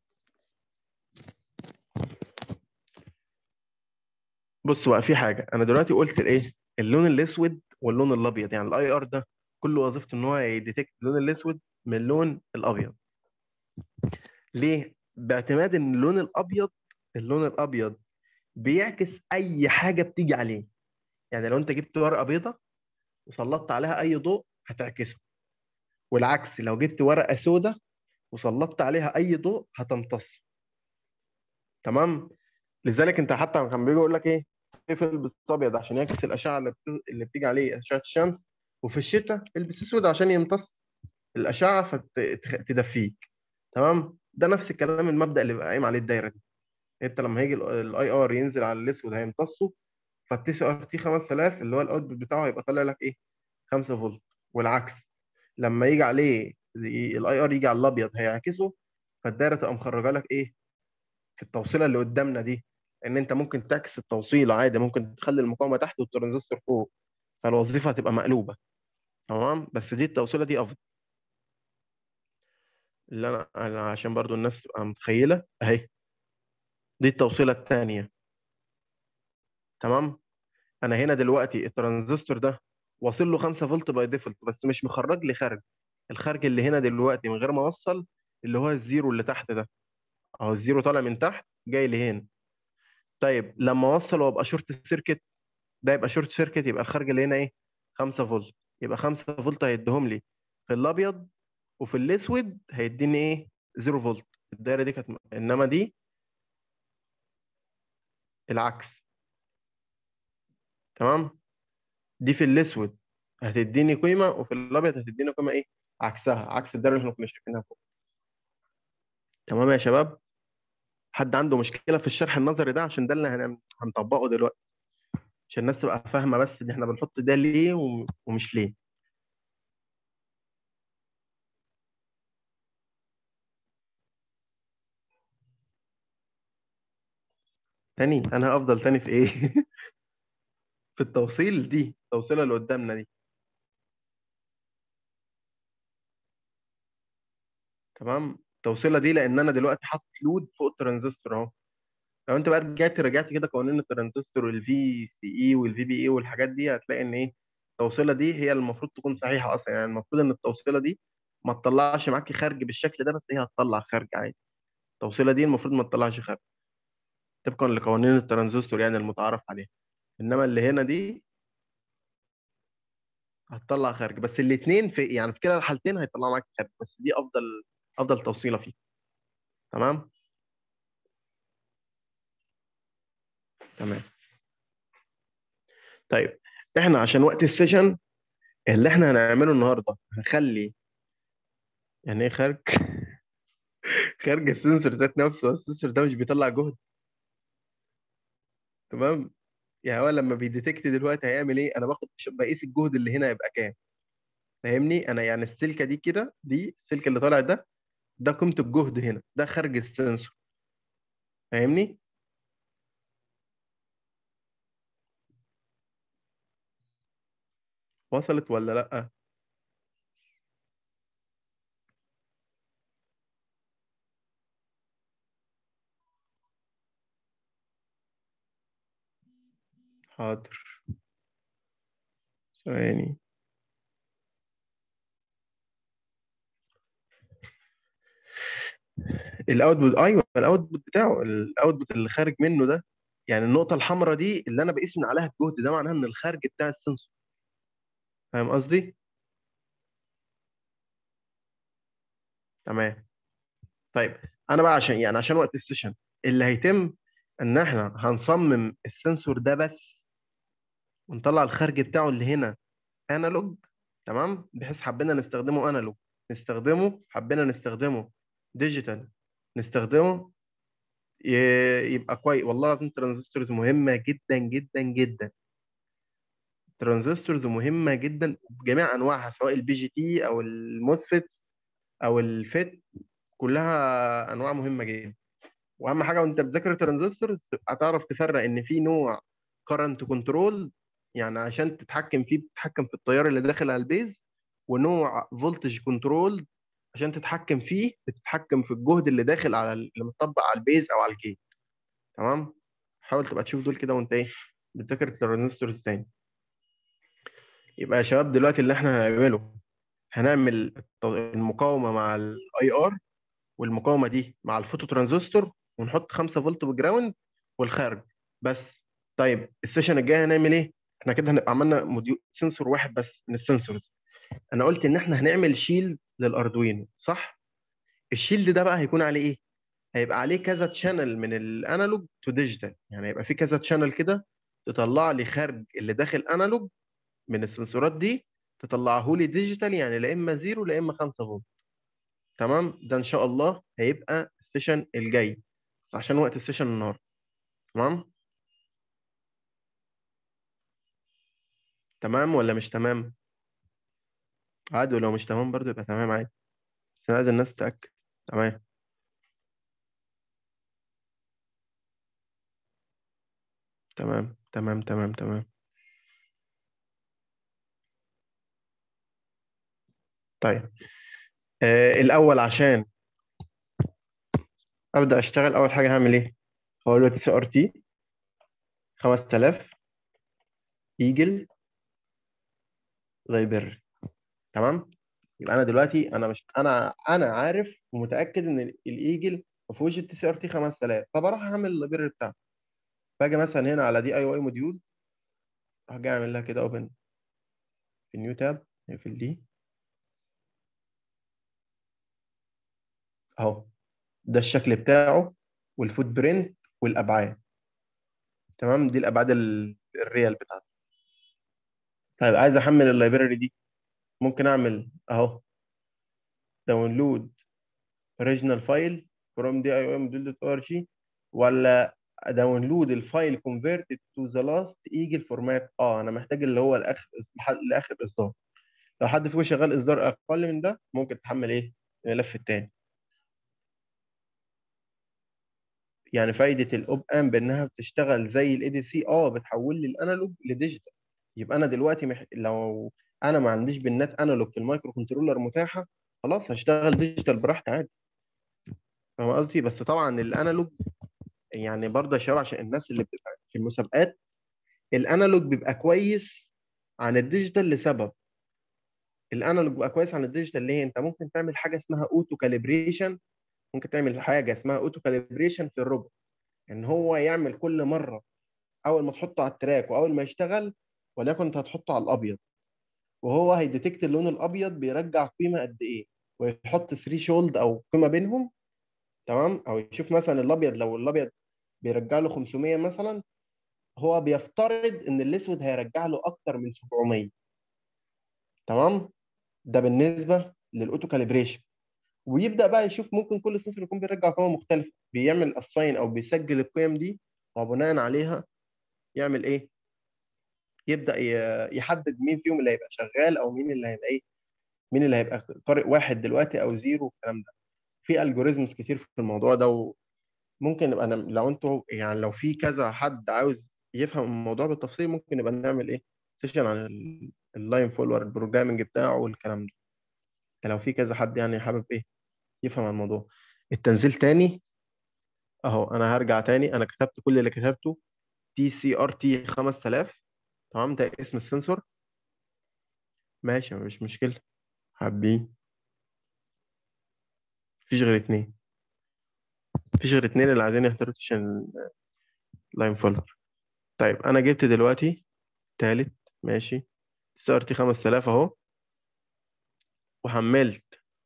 بص بقى في حاجه انا دلوقتي قلت الايه اللون الاسود واللون الابيض يعني الاي ار ده كل وظيفته ان هو يديتكت اللون الاسود من اللون الابيض ليه باعتماد ان اللون الابيض اللون الابيض بيعكس اي حاجه بتيجي عليه يعني لو انت جبت ورقه بيضاء وسلطت عليها اي ضوء هتعكسه والعكس لو جبت ورقه سوداء وسلطت عليها اي ضوء هتمتصه تمام لذلك انت حتى كان بيجي يقول لك ايه اقفل البس ابيض عشان يعكس الاشعه اللي, بت... اللي بتيجي عليه اشعه الشمس وفي الشتاء البس اسود عشان يمتص الاشعه فتدفيك تمام ده نفس الكلام المبدا اللي بقى قايم عليه الدايره دي انت لما هيجي الاي ار ينزل على الاسود هيمتصه فالتي سي ار تي 5000 اللي هو الاوتبوت بتاعه هيبقى طالع لك ايه 5 فولت والعكس لما يجي عليه الاي ار يجي على الابيض هيعكسه فالدايره تبقى مخرجه لك ايه في التوصيله اللي قدامنا دي ان انت ممكن تعكس التوصيله عادي ممكن تخلي المقاومه تحت والترانزستور فوق فالوظيفه هتبقى مقلوبه تمام بس دي التوصيله دي افضل اللي انا أنا عشان برضو الناس تبقى متخيله اهي دي التوصيله الثانيه تمام انا هنا دلوقتي الترانزستور ده واصل له 5 فولت باي ديفولت بس مش مخرج لي خارج الخارج اللي هنا دلوقتي من غير ما اوصل اللي هو الزيرو اللي تحت ده اهو الزيرو طالع من تحت جاي لي هنا طيب لما اوصل وابقى شورت سيركت ده يبقى شورت سيركت يبقى الخارج اللي هنا ايه 5 فولت يبقى 5 فولت هيديهم لي في الابيض وفي الاسود هيديني ايه 0 فولت الدايره دي كانت انما دي العكس تمام دي في الاسود هتديني قيمه وفي الابيض هتديني قيمه ايه عكسها عكس الدايره اللي احنا كنا شايفينها فوق تمام يا شباب حد عنده مشكله في الشرح النظري ده عشان ده اللي هن- هنطبقه دلوقتي عشان الناس تبقى فاهمه بس ان احنا بنحط ده ليه و- ومش ليه تاني انا هفضل تاني في ايه في التوصيل دي التوصيله اللي قدامنا دي تمام التوصيله دي لان انا دلوقتي حاطط لود فوق الترانزستور اهو لو انت بقى رجعت رجعت كده قوانين الترانزستور والفي سي اي والفي بي اي والحاجات دي هتلاقي ان ايه التوصيله دي هي المفروض تكون صحيحه اصلا يعني المفروض ان التوصيله دي ما تطلعش معاكي خارج بالشكل ده بس هي هتطلع خارج عادي التوصيله دي المفروض ما تطلعش خارج طبقا لقوانين الترانزستور يعني المتعارف عليها انما اللي هنا دي هتطلع خارج بس الاثنين في يعني في كلا الحالتين هيطلعوا معاك خارج بس دي افضل افضل توصيله فيه تمام تمام طيب احنا عشان وقت السيشن اللي احنا هنعمله النهارده هنخلي يعني ايه خارج خارج السنسور ذات نفسه السنسور ده مش بيطلع جهد تمام يعني هو لما بيديتكت دلوقتي هيعمل ايه انا باخد بقيس الجهد اللي هنا يبقى كام فاهمني انا يعني السلكه دي كده دي السلك اللي طالع ده ده قيمه الجهد هنا ده خارج السنسور فاهمني وصلت ولا لا حاضر ثواني الاوتبوت ايوه الاوتبوت بتاعه الاوتبوت اللي خارج منه ده يعني النقطه الحمراء دي اللي انا بقيس من عليها الجهد ده معناها ان الخارج بتاع السنسور فاهم قصدي تمام طيب انا بقى عشان يعني عشان وقت السيشن اللي هيتم ان احنا هنصمم السنسور ده بس ونطلع الخارج بتاعه اللي هنا انالوج تمام بحيث حبينا نستخدمه انالوج نستخدمه حبينا نستخدمه ديجيتال نستخدمه ي- يبقى كويس والله العظيم ترانزستورز مهمة جدا جدا جدا ترانزستورز مهمة جدا بجميع أنواعها سواء البي جي تي أو الموسفيتس أو الفيت كلها أنواع مهمة جدا وأهم حاجة وأنت بتذاكر ترانزستورز هتعرف تفرق إن في نوع كرنت كنترول يعني عشان تتحكم فيه بتتحكم في التيار اللي داخل على البيز ونوع فولتج كنترول عشان تتحكم فيه بتتحكم في الجهد اللي داخل على ال- اللي متطبق على البيز او على الجيت تمام حاول تبقى تشوف دول كده وانت ايه بتذاكر الترانزستورز تاني يبقى يا شباب دلوقتي اللي احنا هنعمله هنعمل الت- المقاومه مع الاي ار والمقاومه دي مع الفوتو ترانزستور ونحط 5 فولت بالجراوند والخارج بس طيب السيشن الجاي هنعمل ايه احنا كده هنبقى عملنا موديول سنسور واحد بس من السنسورز انا قلت ان احنا هنعمل شيلد للاردوينو صح الشيلد ده بقى هيكون عليه ايه هيبقى عليه كذا تشانل من الانالوج تو ديجيتال يعني هيبقى في كذا تشانل كده تطلع لي خارج اللي داخل انالوج من السنسورات دي تطلعه لي ديجيتال يعني لا اما زيرو لا اما 5 فولت تمام ده ان شاء الله هيبقى السيشن الجاي عشان وقت السيشن النهارده تمام تمام ولا مش تمام عادي ولو مش تمام برضه يبقى تمام عادي بس انا عايز الناس تتاكد تمام تمام تمام تمام تمام طيب آه الأول عشان أبدأ أشتغل أول حاجة هعمل إيه؟ هقول له تي سي ار تي 5000 ايجل لايبرري تمام يبقى انا دلوقتي انا مش انا انا عارف ومتاكد ان ال- الايجل ما فيهوش التي سي ار تي 5000 فبروح اعمل اللايبرري بتاعته باجي مثلا هنا على دي اي واي موديول اروح جاي اعمل لها كده اوبن في النيو تاب نقفل دي اهو ده الشكل بتاعه والفوت برنت والابعاد تمام دي الابعاد ال- الريال بتاعته طيب عايز احمل اللايبراري دي ممكن اعمل اهو داونلود اوريجينال فايل فروم دي اي او ام دوت ار جي ولا داونلود الفايل كونفيرتد تو ذا لاست ايجل فورمات اه انا محتاج اللي هو الاخر لاخر اصدار لو حد فيكم شغال اصدار اقل من ده ممكن تحمل ايه الملف التاني يعني فايده الاوب امب انها بتشتغل زي الاي دي سي اه بتحول لي الانالوج لديجيتال يبقى انا دلوقتي مح... لو انا ما عنديش بنات انالوج في المايكرو كنترولر متاحه خلاص هشتغل ديجيتال براحتي عادي فاهم قصدي بس طبعا الانالوج يعني برضه يا شباب عشان الناس اللي بتبقى في المسابقات الانالوج بيبقى كويس عن الديجيتال لسبب الانالوج بيبقى كويس عن الديجيتال ليه انت ممكن تعمل حاجه اسمها اوتو كاليبريشن ممكن تعمل حاجه اسمها اوتو كاليبريشن في الروبوت ان هو يعمل كل مره اول ما تحطه على التراك واول ما يشتغل وليكن انت هتحطه على الابيض وهو هيديتكت اللون الابيض بيرجع قيمه قد ايه ويحط 3 شولد او قيمه بينهم تمام او يشوف مثلا الابيض لو الابيض بيرجع له 500 مثلا هو بيفترض ان الاسود هيرجع له اكتر من 700 تمام ده بالنسبه للاوتو كاليبريشن ويبدا بقى يشوف ممكن كل سنسور يكون بيرجع قيمه مختلفه بيعمل اساين او بيسجل القيم دي وبناء عليها يعمل ايه يبدا ي- يحدد مين فيهم اللي هيبقى شغال او مين اللي هيبقى ايه مين اللي هيبقى طارق واحد دلوقتي او زيرو الكلام ده في الجوريزمز كتير في الموضوع ده وممكن نبقى نعم- لو انتوا يعني لو في كذا حد عاوز يفهم الموضوع بالتفصيل ممكن نبقى نعمل ايه سيشن عن ال- اللاين فولور البروجرامنج بتاعه والكلام ده لو في كذا حد يعني حابب ايه يفهم عن الموضوع التنزيل تاني اهو انا هرجع تاني انا كتبت كل اللي كتبته تي سي ار تي 5000 تمام ده اسم السنسور ماشي مفيش مشكلة حابين مفيش غير اتنين مفيش غير اتنين اللي عايزين يحضروا سيشن لاين فولدر طيب انا جبت دلوقتي تالت ماشي سي ار تي 5000 اهو وحملت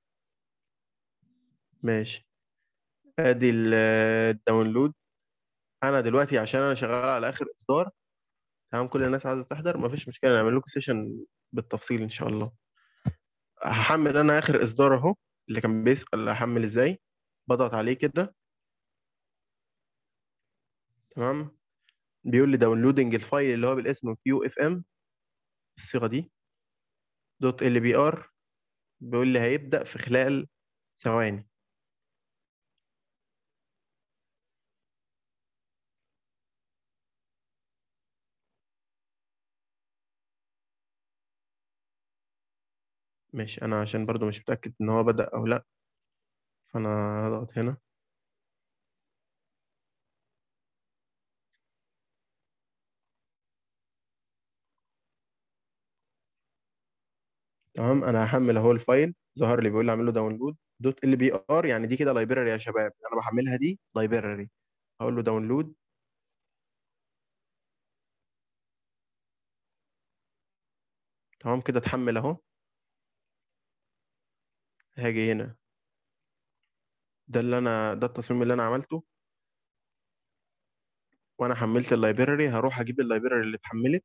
ماشي ادي ال- الداونلود انا دلوقتي عشان انا شغال على اخر اصدار تمام كل الناس عايزه تحضر مفيش مشكله نعمل لكم سيشن بالتفصيل ان شاء الله هحمل انا اخر اصدار اهو اللي كان بيسال احمل ازاي بضغط عليه كده تمام بيقول لي داونلودنج الفايل اللي هو بالاسم كيو اف ام الصيغه دي دوت ال بي ار بيقول لي هيبدا في خلال ثواني ماشي انا عشان برضو مش متاكد ان هو بدا او لا فانا هضغط هنا تمام انا هحمل اهو الفايل ظهر لي بيقول لي اعمل له داونلود دوت ال بي ار يعني دي كده لايبراري يا شباب انا بحملها دي لايبراري هقول له داونلود تمام كده اتحمل اهو هاجي هنا ده اللي انا ده التصميم اللي انا عملته وانا حملت اللايبراري هروح اجيب اللايبراري اللي اتحملت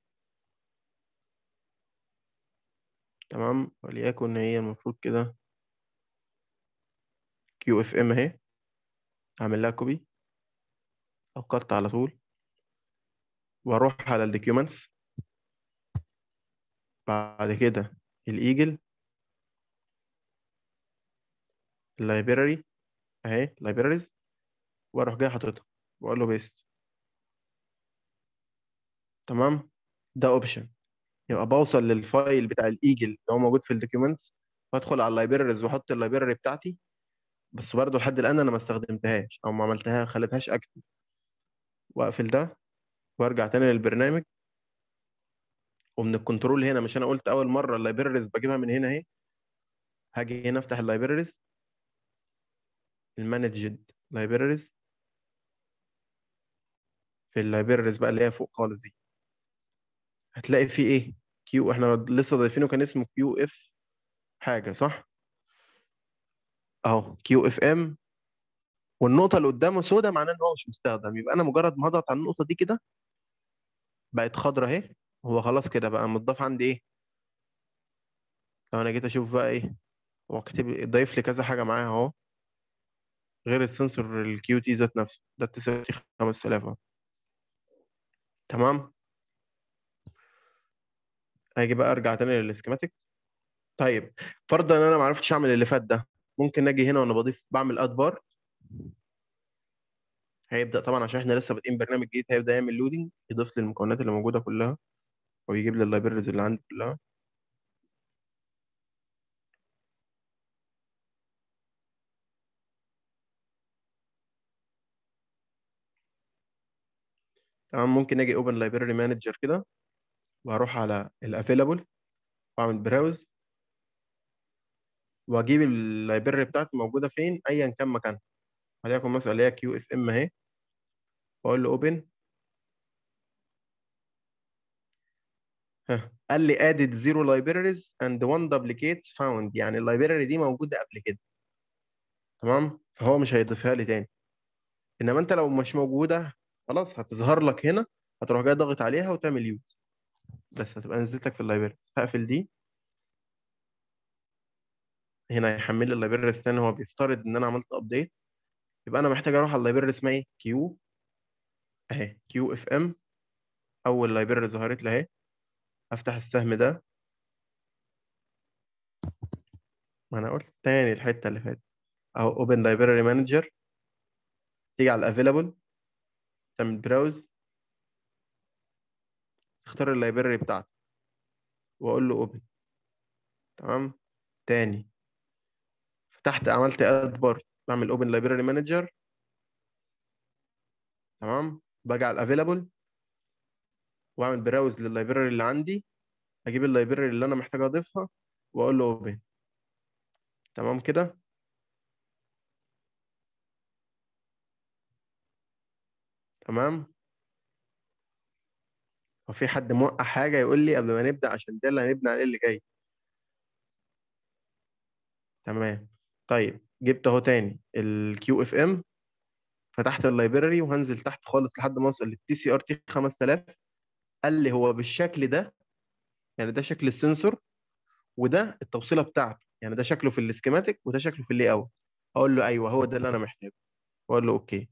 تمام وليكن هي المفروض كده كيو اف ام اهي هعمل لها كوبي او قط على طول واروح على الدوكيومنتس بعد كده الايجل اللايبراري اهي لايبراريز واروح جاي حاططها واقول له بيست تمام ده اوبشن يبقى بوصل للفايل بتاع الايجل اللي هو موجود في الدوكيومنتس وادخل على اللايبراريز واحط اللايبراري بتاعتي بس برضه لحد الان انا ما استخدمتهاش او ما عملتها خليتهاش اكتف واقفل ده وارجع تاني للبرنامج ومن الكنترول هنا مش انا قلت اول مره اللايبريز بجيبها من هنا اهي هاجي هنا افتح اللايبريز المانجد لايبريز في اللايبريز بقى اللي هي فوق خالص دي هتلاقي فيه ايه كيو احنا لسه ضايفينه كان اسمه كيو اف حاجه صح اهو كيو اف ام والنقطه اللي قدامه سودة معناه ان هو مش مستخدم يبقى انا مجرد ما هضغط على النقطه دي كده بقت خضرا اهي هو خلاص كده بقى متضاف عندي ايه لو انا جيت اشوف بقى ايه هو كاتب ضايف لي كذا حاجه معاها اهو غير السنسور الكيو تي ذات نفسه ده التسعة 5000 اهو تمام هاجي بقى ارجع تاني للسكيماتيك طيب فرضا ان انا ما عرفتش اعمل اللي فات ده ممكن اجي هنا وانا بضيف بعمل اد بار هيبدا طبعا عشان احنا لسه بادئين برنامج جديد هيبدا يعمل لودنج يضيف لي المكونات اللي موجوده كلها ويجيب لي اللايبريز اللي عندي كلها تمام ممكن اجي اوبن لايبراري مانجر كده واروح على الافيلابل واعمل براوز واجيب اللايبراري بتاعتي موجوده فين ايا كان مكانها وليكن مثلا اللي هي كيو اف ام اهي واقول له اوبن ها قال لي added zero libraries and one duplicates found يعني اللايبراري دي موجوده قبل كده تمام فهو مش هيضيفها لي تاني انما انت لو مش موجوده خلاص هتظهر لك هنا هتروح جاي ضاغط عليها وتعمل يوز بس هتبقى نزلت لك في اللايبراريز هقفل دي هنا هيحمل لي اللايبراريز تاني هو بيفترض ان انا عملت ابديت يبقى انا محتاج اروح على اللايبراري اسمها ايه كيو اهي كيو اف ام اول لايبراري ظهرت لي اهي افتح السهم ده ما انا قلت تاني الحته اللي فاتت اهو اوبن لايبراري مانجر تيجي على الافيلابل تعمل براوز تختار اللايبراري بتاعتك واقول له اوبن تمام تاني فتحت عملت اد بار بعمل اوبن لايبراري مانجر تمام باجي على الافيلابل واعمل براوز لللايبراري اللي عندي اجيب اللايبراري اللي انا محتاج اضيفها واقول له اوبن تمام كده تمام وفي حد موقع حاجه يقول لي قبل ما نبدا عشان ده اللي هنبني عليه اللي جاي تمام طيب جبت اهو تاني الكيو اف ام فتحت اللايبراري وهنزل تحت خالص لحد ما اوصل للتي سي ار تي 5000 قال لي هو بالشكل ده يعني ده شكل السنسور وده التوصيله بتاعته يعني ده شكله في السكيماتيك وده شكله في اللي اوت اقول له ايوه هو ده اللي انا محتاجه واقول له اوكي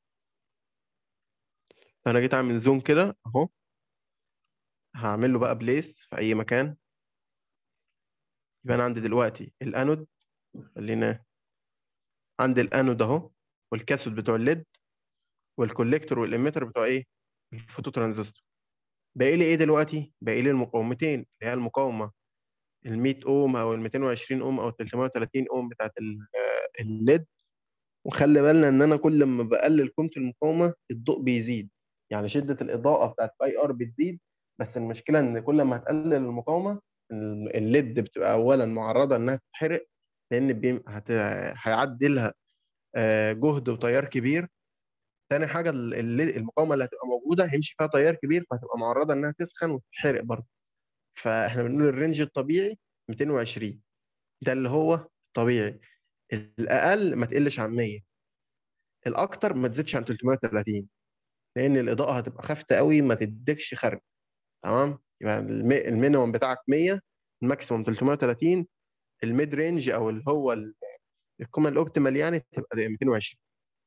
فانا جيت اعمل زوم كده اهو هعمل له بقى بليس في اي مكان يبقى انا عندي دلوقتي الانود خلينا عندي الانود اهو والكاثود بتوع الليد والكوليكتور والاميتر بتوع ايه الفوتو ترانزستور باقي لي ايه دلوقتي باقي لي المقاومتين اللي هي المقاومه ال 100 اوم او ال 220 اوم او ال 330 اوم بتاعت الليد وخلي بالنا ان انا كل ما بقلل قيمه المقاومه الضوء بيزيد يعني شده الاضاءه بتاعت الاي ار بتزيد بس المشكله ان كل ما هتقلل المقاومه الليد بتبقى اولا معرضه انها تتحرق لان بيم... هت... هيعدي لها جهد وتيار كبير تاني حاجه المقاومه اللي هتبقى موجوده هيمشي فيها تيار كبير فهتبقى معرضه انها تسخن وتتحرق برضه فاحنا بنقول الرينج الطبيعي 220 ده اللي هو طبيعي الاقل ما تقلش عن 100 الاكتر ما تزيدش عن 330 لان الاضاءه هتبقى خافته قوي ما تديكش خرج تمام يبقى المينيمم بتاعك 100 الماكسيموم 330 الميد رينج او اللي هو القيمه الاوبتيمال يعني تبقى 220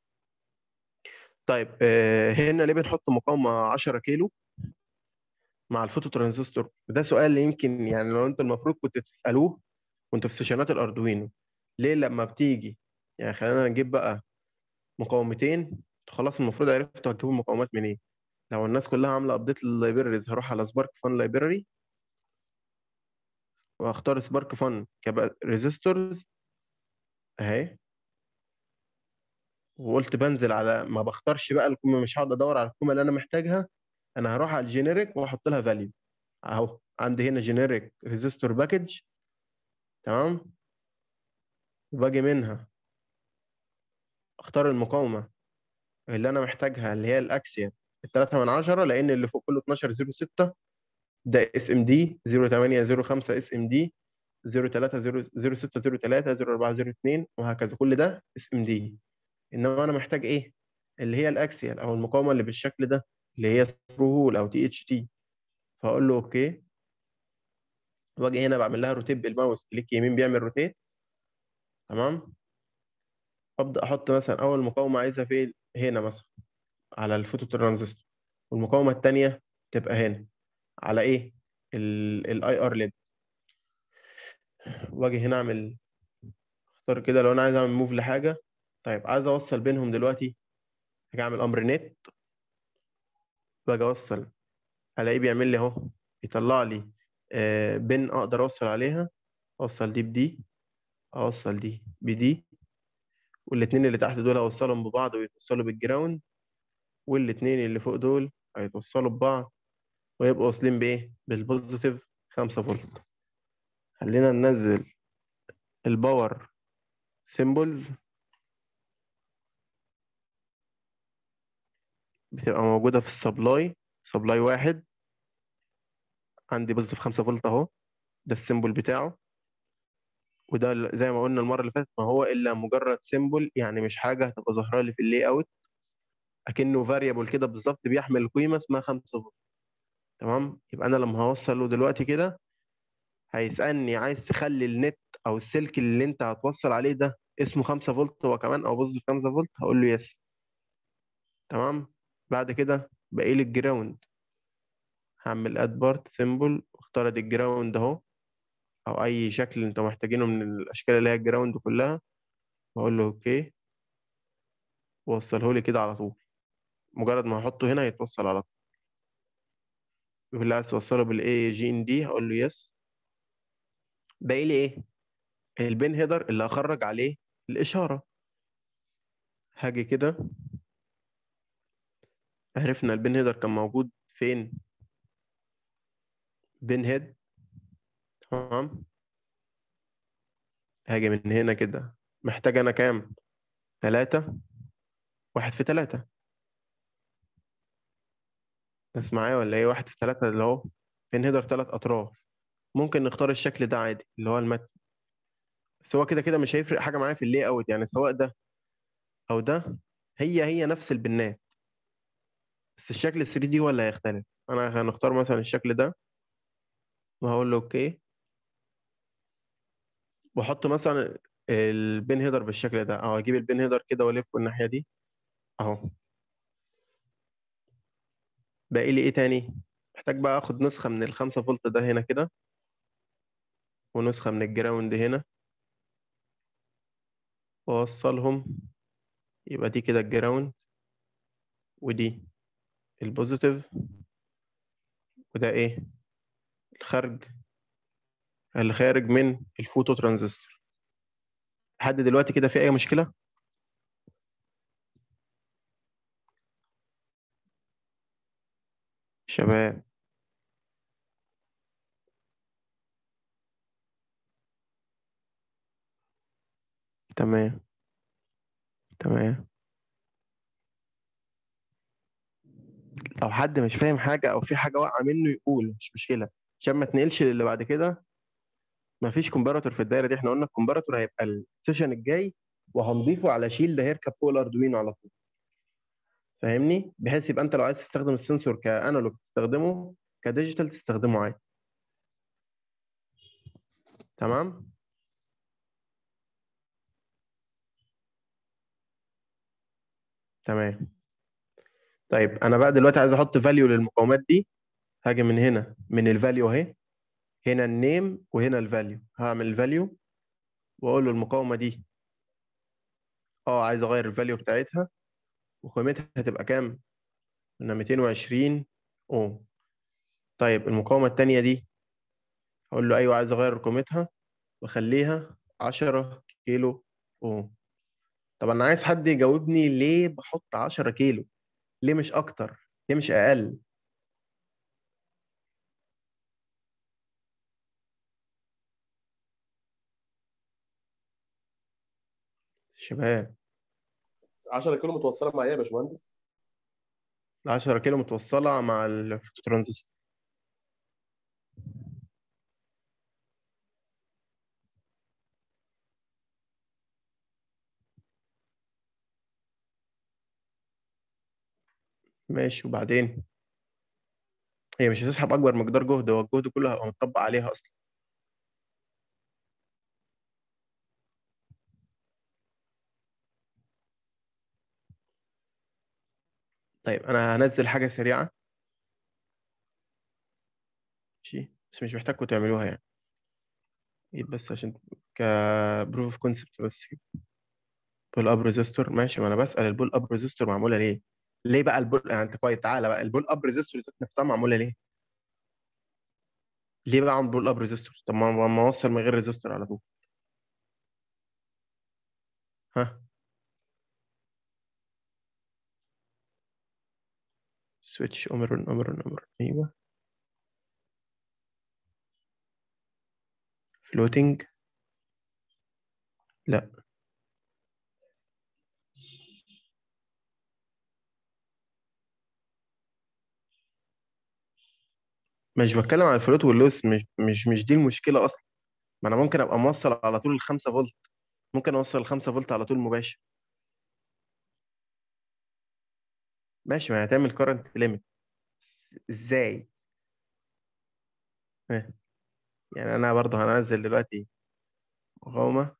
طيب هنا ليه بنحط مقاومه 10 كيلو مع الفوتو ترانزستور ده سؤال يمكن يعني لو انتوا المفروض كنت تسالوه وانتوا في سيشنات الاردوينو ليه لما بتيجي يعني خلينا نجيب بقى مقاومتين خلاص المفروض عرفتوا هتجيبوا مقاومات منين لو الناس كلها عامله ابديت لللايبراريز هروح على سبارك فان لايبراري واختار سبارك فان ريزيستورز اهي وقلت بنزل على ما بختارش بقى القيمه مش هقعد ادور على القيمه اللي انا محتاجها انا هروح على الجينيريك واحط لها فاليو اهو عندي هنا جينيريك ريزيستور باكج تمام وباجي منها اختار المقاومه اللي انا محتاجها اللي هي الاكسيا التلاتة من عشرة لان اللي فوق كله 12 0 6 ده اس ام دي 0805 اس ام دي 03 06 03 04 02 وهكذا كل ده اس ام دي انما انا محتاج ايه اللي هي الاكسيال او المقاومه اللي بالشكل ده اللي هي ثرو هول او تي اتش تي فاقول له اوكي واجي هنا بعمل لها روتيت بالماوس كليك يمين بيعمل روتيت تمام ابدا احط مثلا اول مقاومه عايزها فين هنا مثلا على الفوتو ترانزستور والمقاومه الثانيه تبقى هنا على ايه الاي ار ليد واجي هنا اعمل اختار كده لو انا عايز اعمل موف لحاجه طيب عايز اوصل بينهم دلوقتي هاجي اعمل امر نت باجي اوصل الاقيه بيعمل لي اهو يطلع لي آه، بن اقدر اوصل عليها اوصل دي بدي اوصل دي بدي والاتنين اللي تحت دول اوصلهم ببعض ويتوصلوا بالجراوند والاتنين اللي فوق دول هيتوصلوا ببعض ويبقوا واصلين بايه بالبوزيتيف 5 فولت خلينا ننزل الباور سيمبلز بتبقى موجودة في السبلاي سبلاي واحد عندي بوزيتيف 5 فولت اهو ده السيمبل بتاعه وده ال- زي ما قلنا المرة اللي فاتت ما هو إلا مجرد سيمبل يعني مش حاجة هتبقى ظاهرة لي في اللي اوت أكنه فاريبل كده بالظبط بيحمل قيمة اسمها 5 فولت تمام يبقى أنا لما هوصله دلوقتي كده هيسألني عايز تخلي النت أو السلك اللي أنت هتوصل عليه ده اسمه 5 فولت هو كمان أو بوزيتيف 5 فولت هقول له يس تمام بعد كده باقي لي الجراوند هعمل اد بارت سيمبل واختار ادي الجراوند اهو او اي شكل انتوا محتاجينه من الاشكال اللي هي الجراوند كلها واقول له اوكي وصله لي كده على طول مجرد ما احطه هنا يتوصل على طول يقول لي عايز توصله بالاي جي ان دي هقول له يس باقي لي ايه البين هيدر اللي هخرج عليه الاشاره هاجي كده عرفنا البين هيدر كان موجود فين بين هيد تمام هاجي من هنا كده محتاج انا كام تلاتة واحد في تلاتة ناس معايا ولا ايه واحد في تلاتة اللي هو بين هيدر تلات اطراف ممكن نختار الشكل ده عادي اللي هو المتن بس هو كده كده مش هيفرق حاجة معايا في اللي اوت يعني سواء ده او ده هي هي نفس البنات بس الشكل ال 3 دي هو اللي هيختلف انا هنختار مثلا الشكل ده وهقول له اوكي واحط مثلا البين هيدر بالشكل ده او اجيب البين هيدر كده والفه الناحيه دي اهو باقي لي ايه تاني محتاج بقى اخد نسخه من الخمسة فولت ده هنا كده ونسخه من الجراوند هنا واوصلهم يبقى دي كده الجراوند ودي البوزيتيف وده ايه الخارج اللي خارج من الفوتو ترانزستور لحد دلوقتي كده في اي مشكله شباب تمام تمام لو حد مش فاهم حاجة أو في حاجة واقعة منه يقول مش مشكلة عشان ما تنقلش للي بعد كده مفيش كومباراتور في الدايرة دي احنا قلنا الكومباراتور هيبقى السيشن الجاي وهنضيفه على شيلد هيركب فوق الأردوينو على طول فاهمني بحيث يبقى انت لو عايز تستخدم السنسور كانالوج تستخدمه كديجيتال تستخدمه عادي تمام تمام طيب انا بقى دلوقتي عايز احط فاليو للمقاومات دي هاجي من هنا من الفاليو اهي هنا النيم وهنا الفاليو هعمل الفاليو واقول له المقاومه دي اه عايز اغير الفاليو بتاعتها وقيمتها هتبقى كام قلنا 220 اوم طيب المقاومه التانية دي هقول له ايوه عايز اغير قيمتها واخليها 10 كيلو اوم طب انا عايز حد يجاوبني ليه بحط 10 كيلو ليه مش اكتر ليه مش اقل شباب 10 كيلو متوصله مع ايه يا باشمهندس؟ ال 10 كيلو متوصلة مع الفوتوترانزستور ماشي وبعدين هي مش هتسحب أكبر مقدار جهد هو الجهد كله هيبقى مطبق عليها أصلا طيب أنا هنزل حاجة سريعة ماشي بس مش محتاجكم تعملوها يعني ايه بس عشان كبروف اوف كونسبت بس كده بول اب ريزيستور ماشي ما انا بسأل البول اب ريزيستور معمولة ليه؟ ليه بقى البول يعني انت كويس تعالى بقى البول اب ريزيستور ذات نفسها معمولة ليه؟ ليه بقى عند بول اب ريزيستور؟ طب ما ما اوصل من غير ريزيستور على طول ها سويتش اومرون اومرون اومرون ايوه فلوتنج لا مش بتكلم عن الفلوت واللوس مش مش مش دي المشكلة أصلا ما أنا ممكن أبقى موصل على طول الخمسة فولت ممكن أوصل الخمسة فولت على طول مباشر ماشي ما هتعمل كارنت ليميت إزاي؟ ها. يعني أنا برضه هنزل دلوقتي مقاومة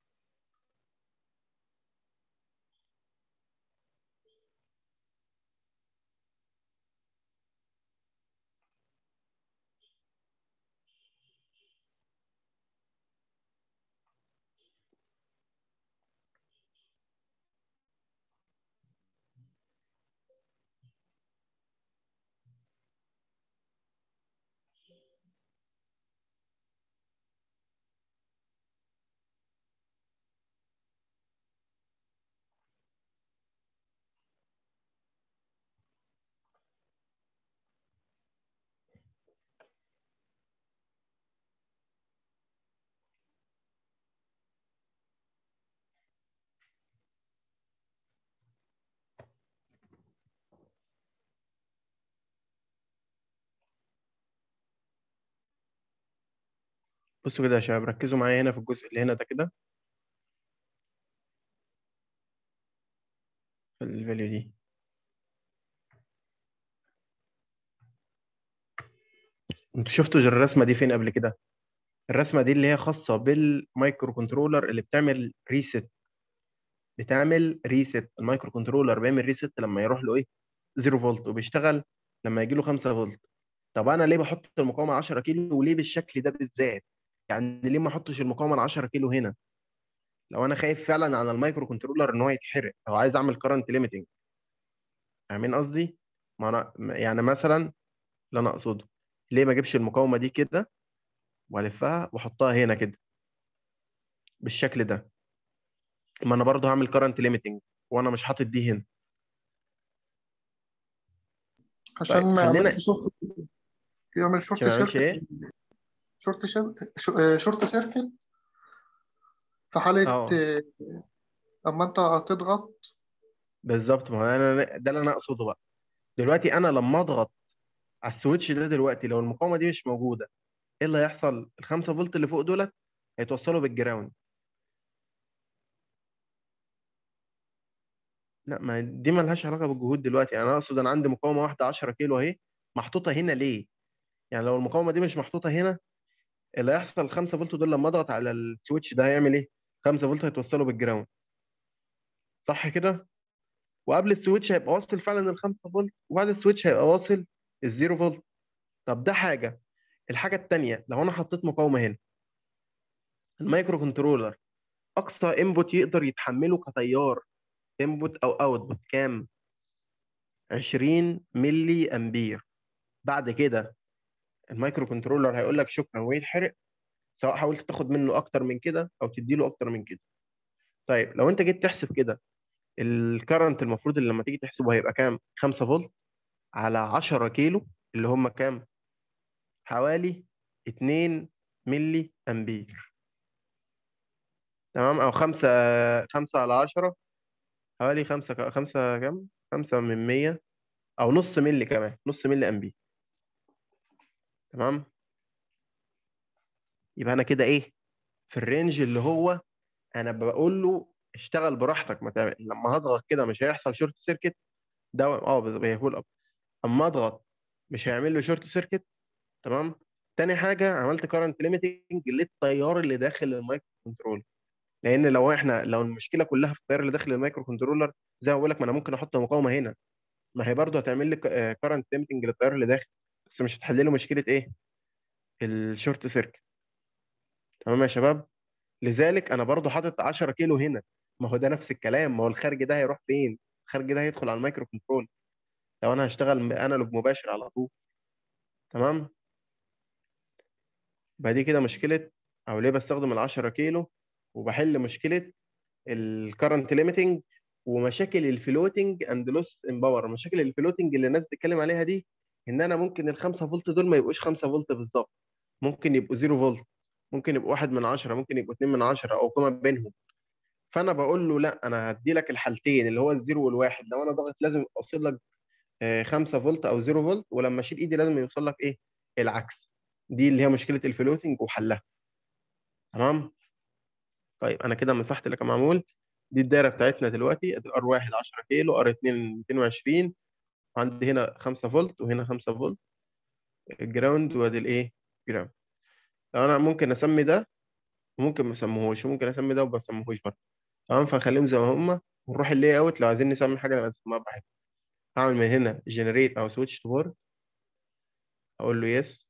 بصوا كده يا شباب ركزوا معايا هنا في الجزء اللي هنا ده كده في الفاليو دي انتوا شفتوا الرسمة دي فين قبل كده؟ الرسمة دي اللي هي خاصة بالمايكرو كنترولر اللي بتعمل ريست بتعمل ريست المايكرو كنترولر بيعمل ريست لما يروح له ايه 0 فولت وبيشتغل لما يجي له 5 فولت طب انا ليه بحط المقاومه 10 كيلو وليه بالشكل ده بالذات يعني ليه ما احطش المقاومه ال 10 كيلو هنا لو انا خايف فعلا على المايكرو كنترولر ان هو يتحرق او عايز اعمل كارنت ليميتنج فاهمين قصدي ما انا يعني مثلا اللي انا اقصده ليه ما اجيبش المقاومه دي كده والفها واحطها هنا كده بالشكل ده ما انا برضه هعمل كارنت ليميتنج وانا مش حاطط دي هنا عشان طيب ما خلينا يعملش شورت يعمل شورت عشان ما يعملش سيركت ايه شورت شيركت شورت سيركت في حالة اه آه، أما أنت هتضغط بالظبط ما هو انا ده اللي انا اقصده بقى دلوقتي انا لما اضغط على السويتش ده دلوقتي لو المقاومه دي مش موجوده ايه اللي هيحصل ال 5 فولت اللي فوق دولت هيتوصلوا بالجراوند لا ما دي مالهاش علاقه بالجهود دلوقتي انا اقصد انا عندي مقاومه واحده 10 كيلو اهي محطوطه هنا ليه يعني لو المقاومه دي مش محطوطه هنا اللي هيحصل 5 فولت دول لما اضغط على السويتش ده هيعمل ايه 5 فولت هيتوصلوا بالجراوند صح كده وقبل السويتش هيبقى واصل فعلا ال 5 فولت وبعد السويتش هيبقى واصل الزيرو فولت طب ده حاجه الحاجه الثانيه لو انا حطيت مقاومه هنا المايكرو كنترولر اقصى انبوت يقدر يتحمله كتيار انبوت او اوتبوت كام 20 ملي امبير بعد كده المايكرو كنترولر هيقول لك شكرا ويتحرق سواء حاولت تاخد منه اكتر من كده او تديله اكتر من كده طيب لو انت جيت تحسب كده الكرنت المفروض اللي لما تيجي تحسبه هيبقى كام 5 فولت على 10 كيلو اللي هم كام حوالي 2 ملي امبير تمام او 5 5 على 10 حوالي 5 5 كام 5 من 100 او نص ملي كمان نص ملي امبير تمام يبقى انا كده ايه في الرينج اللي هو انا بقول له اشتغل براحتك ما تعمل لما هضغط كده مش هيحصل شورت سيركت ده اه بز- هي فول اب اما اضغط مش هيعمل له شورت سيركت تمام تاني حاجه عملت كارنت ليميتنج للتيار اللي داخل المايكرو كنترول لان لو احنا لو المشكله كلها في التيار اللي داخل المايكرو كنترولر زي ما بقول لك ما انا ممكن احط مقاومه هنا ما هي برضه هتعمل لي كارنت ليميتنج للتيار اللي داخل بس مش هتحل له مشكله ايه الشورت سيركت تمام يا شباب لذلك انا برضو حاطط 10 كيلو هنا ما هو ده نفس الكلام ما هو الخارج ده هيروح فين الخارج ده هيدخل على المايكرو كنترول لو انا هشتغل انالوج مباشر على طول تمام يبقى دي كده مشكله او ليه بستخدم ال 10 كيلو وبحل مشكله الكرنت ليميتنج ومشاكل الفلوتنج اند لوس ان باور مشاكل الفلوتنج اللي الناس بتتكلم عليها دي ان انا ممكن ال 5 فولت دول ما يبقوش 5 فولت بالظبط ممكن يبقوا 0 فولت ممكن يبقوا 1 من 10 ممكن يبقوا 2 من 10 او قيمه بينهم فانا بقول له لا انا هدي لك الحالتين اللي هو الزيرو والواحد لو انا ضاغط لازم اوصل لك 5 فولت او 0 فولت ولما اشيل ايدي لازم يوصل لك ايه العكس دي اللي هي مشكله الفلوتنج وحلها تمام طيب انا كده مسحت لك معمول دي الدايره بتاعتنا دلوقتي ادي الار 1 10 كيلو ار 2 220 وعندي هنا 5 فولت وهنا 5 فولت الجراوند وادي الايه جراوند لو انا ممكن اسمي ده وممكن ما اسميهوش وممكن اسمي ده وما اسميهوش برضه تمام فنخليهم زي ما هم ونروح اللاي اوت لو عايزين نسمي حاجه نبقى نسميها براحتنا هعمل من هنا جنريت او سويتش تو بورد اقول له يس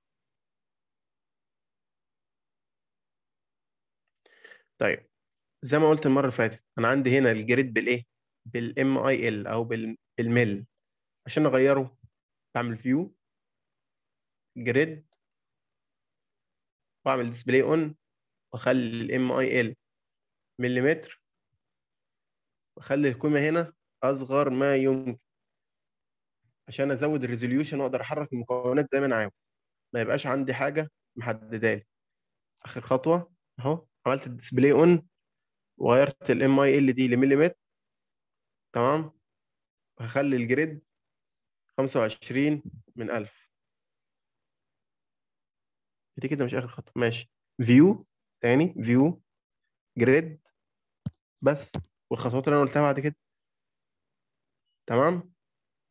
طيب زي ما قلت المره اللي فاتت انا عندي هنا الجريد بالايه بالام اي ال او بال- بالميل عشان اغيره بعمل فيو جريد واعمل ديسبلاي اون واخلي الام اي ال مليمتر واخلي القيمه هنا اصغر ما يمكن عشان ازود الريزوليوشن واقدر احرك المكونات زي ما انا عاوز ما يبقاش عندي حاجه محدده لي اخر خطوه اهو عملت الديسبلاي اون وغيرت الام اي ال دي لمليمتر تمام هخلي الجريد 25 من 1000 دي كده مش اخر خطوه ماشي فيو تاني فيو جريد بس والخطوات اللي انا قلتها بعد كده تمام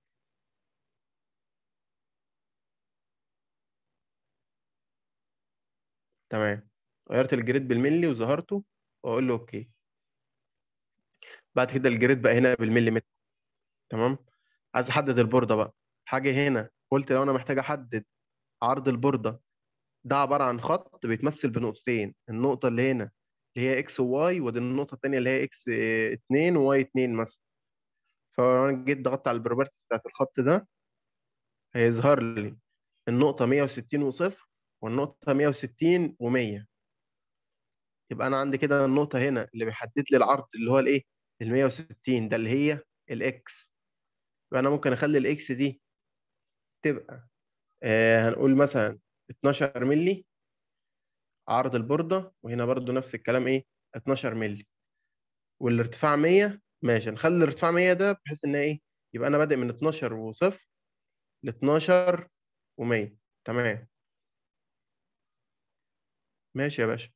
تمام غيرت الجريد بالملي وظهرته واقول له اوكي بعد كده الجريد بقى هنا بالمليمتر تمام عايز احدد البورده بقى حاجه هنا قلت لو انا محتاج احدد عرض البورده ده عباره عن خط بيتمثل بنقطتين النقطه اللي هنا اللي هي اكس وواي ودي النقطه الثانيه اللي هي اكس 2 وواي 2 مثلا فلو انا جيت ضغطت على البروبرتيز بتاعت الخط ده هيظهر لي النقطه 160 وصفر والنقطه 160 و100 يبقى انا عندي كده النقطه هنا اللي بيحدد لي العرض اللي هو الايه ال 160 ده اللي هي الاكس يبقى انا ممكن اخلي الاكس دي تبقى آه هنقول مثلا 12 مللي عرض البوردة وهنا برضو نفس الكلام ايه 12 مللي والارتفاع 100 ماشي نخلي الارتفاع 100 ده بحيث ان ايه يبقى انا بادئ من 12 وصفر ل 12 و100 تمام ماشي يا باشا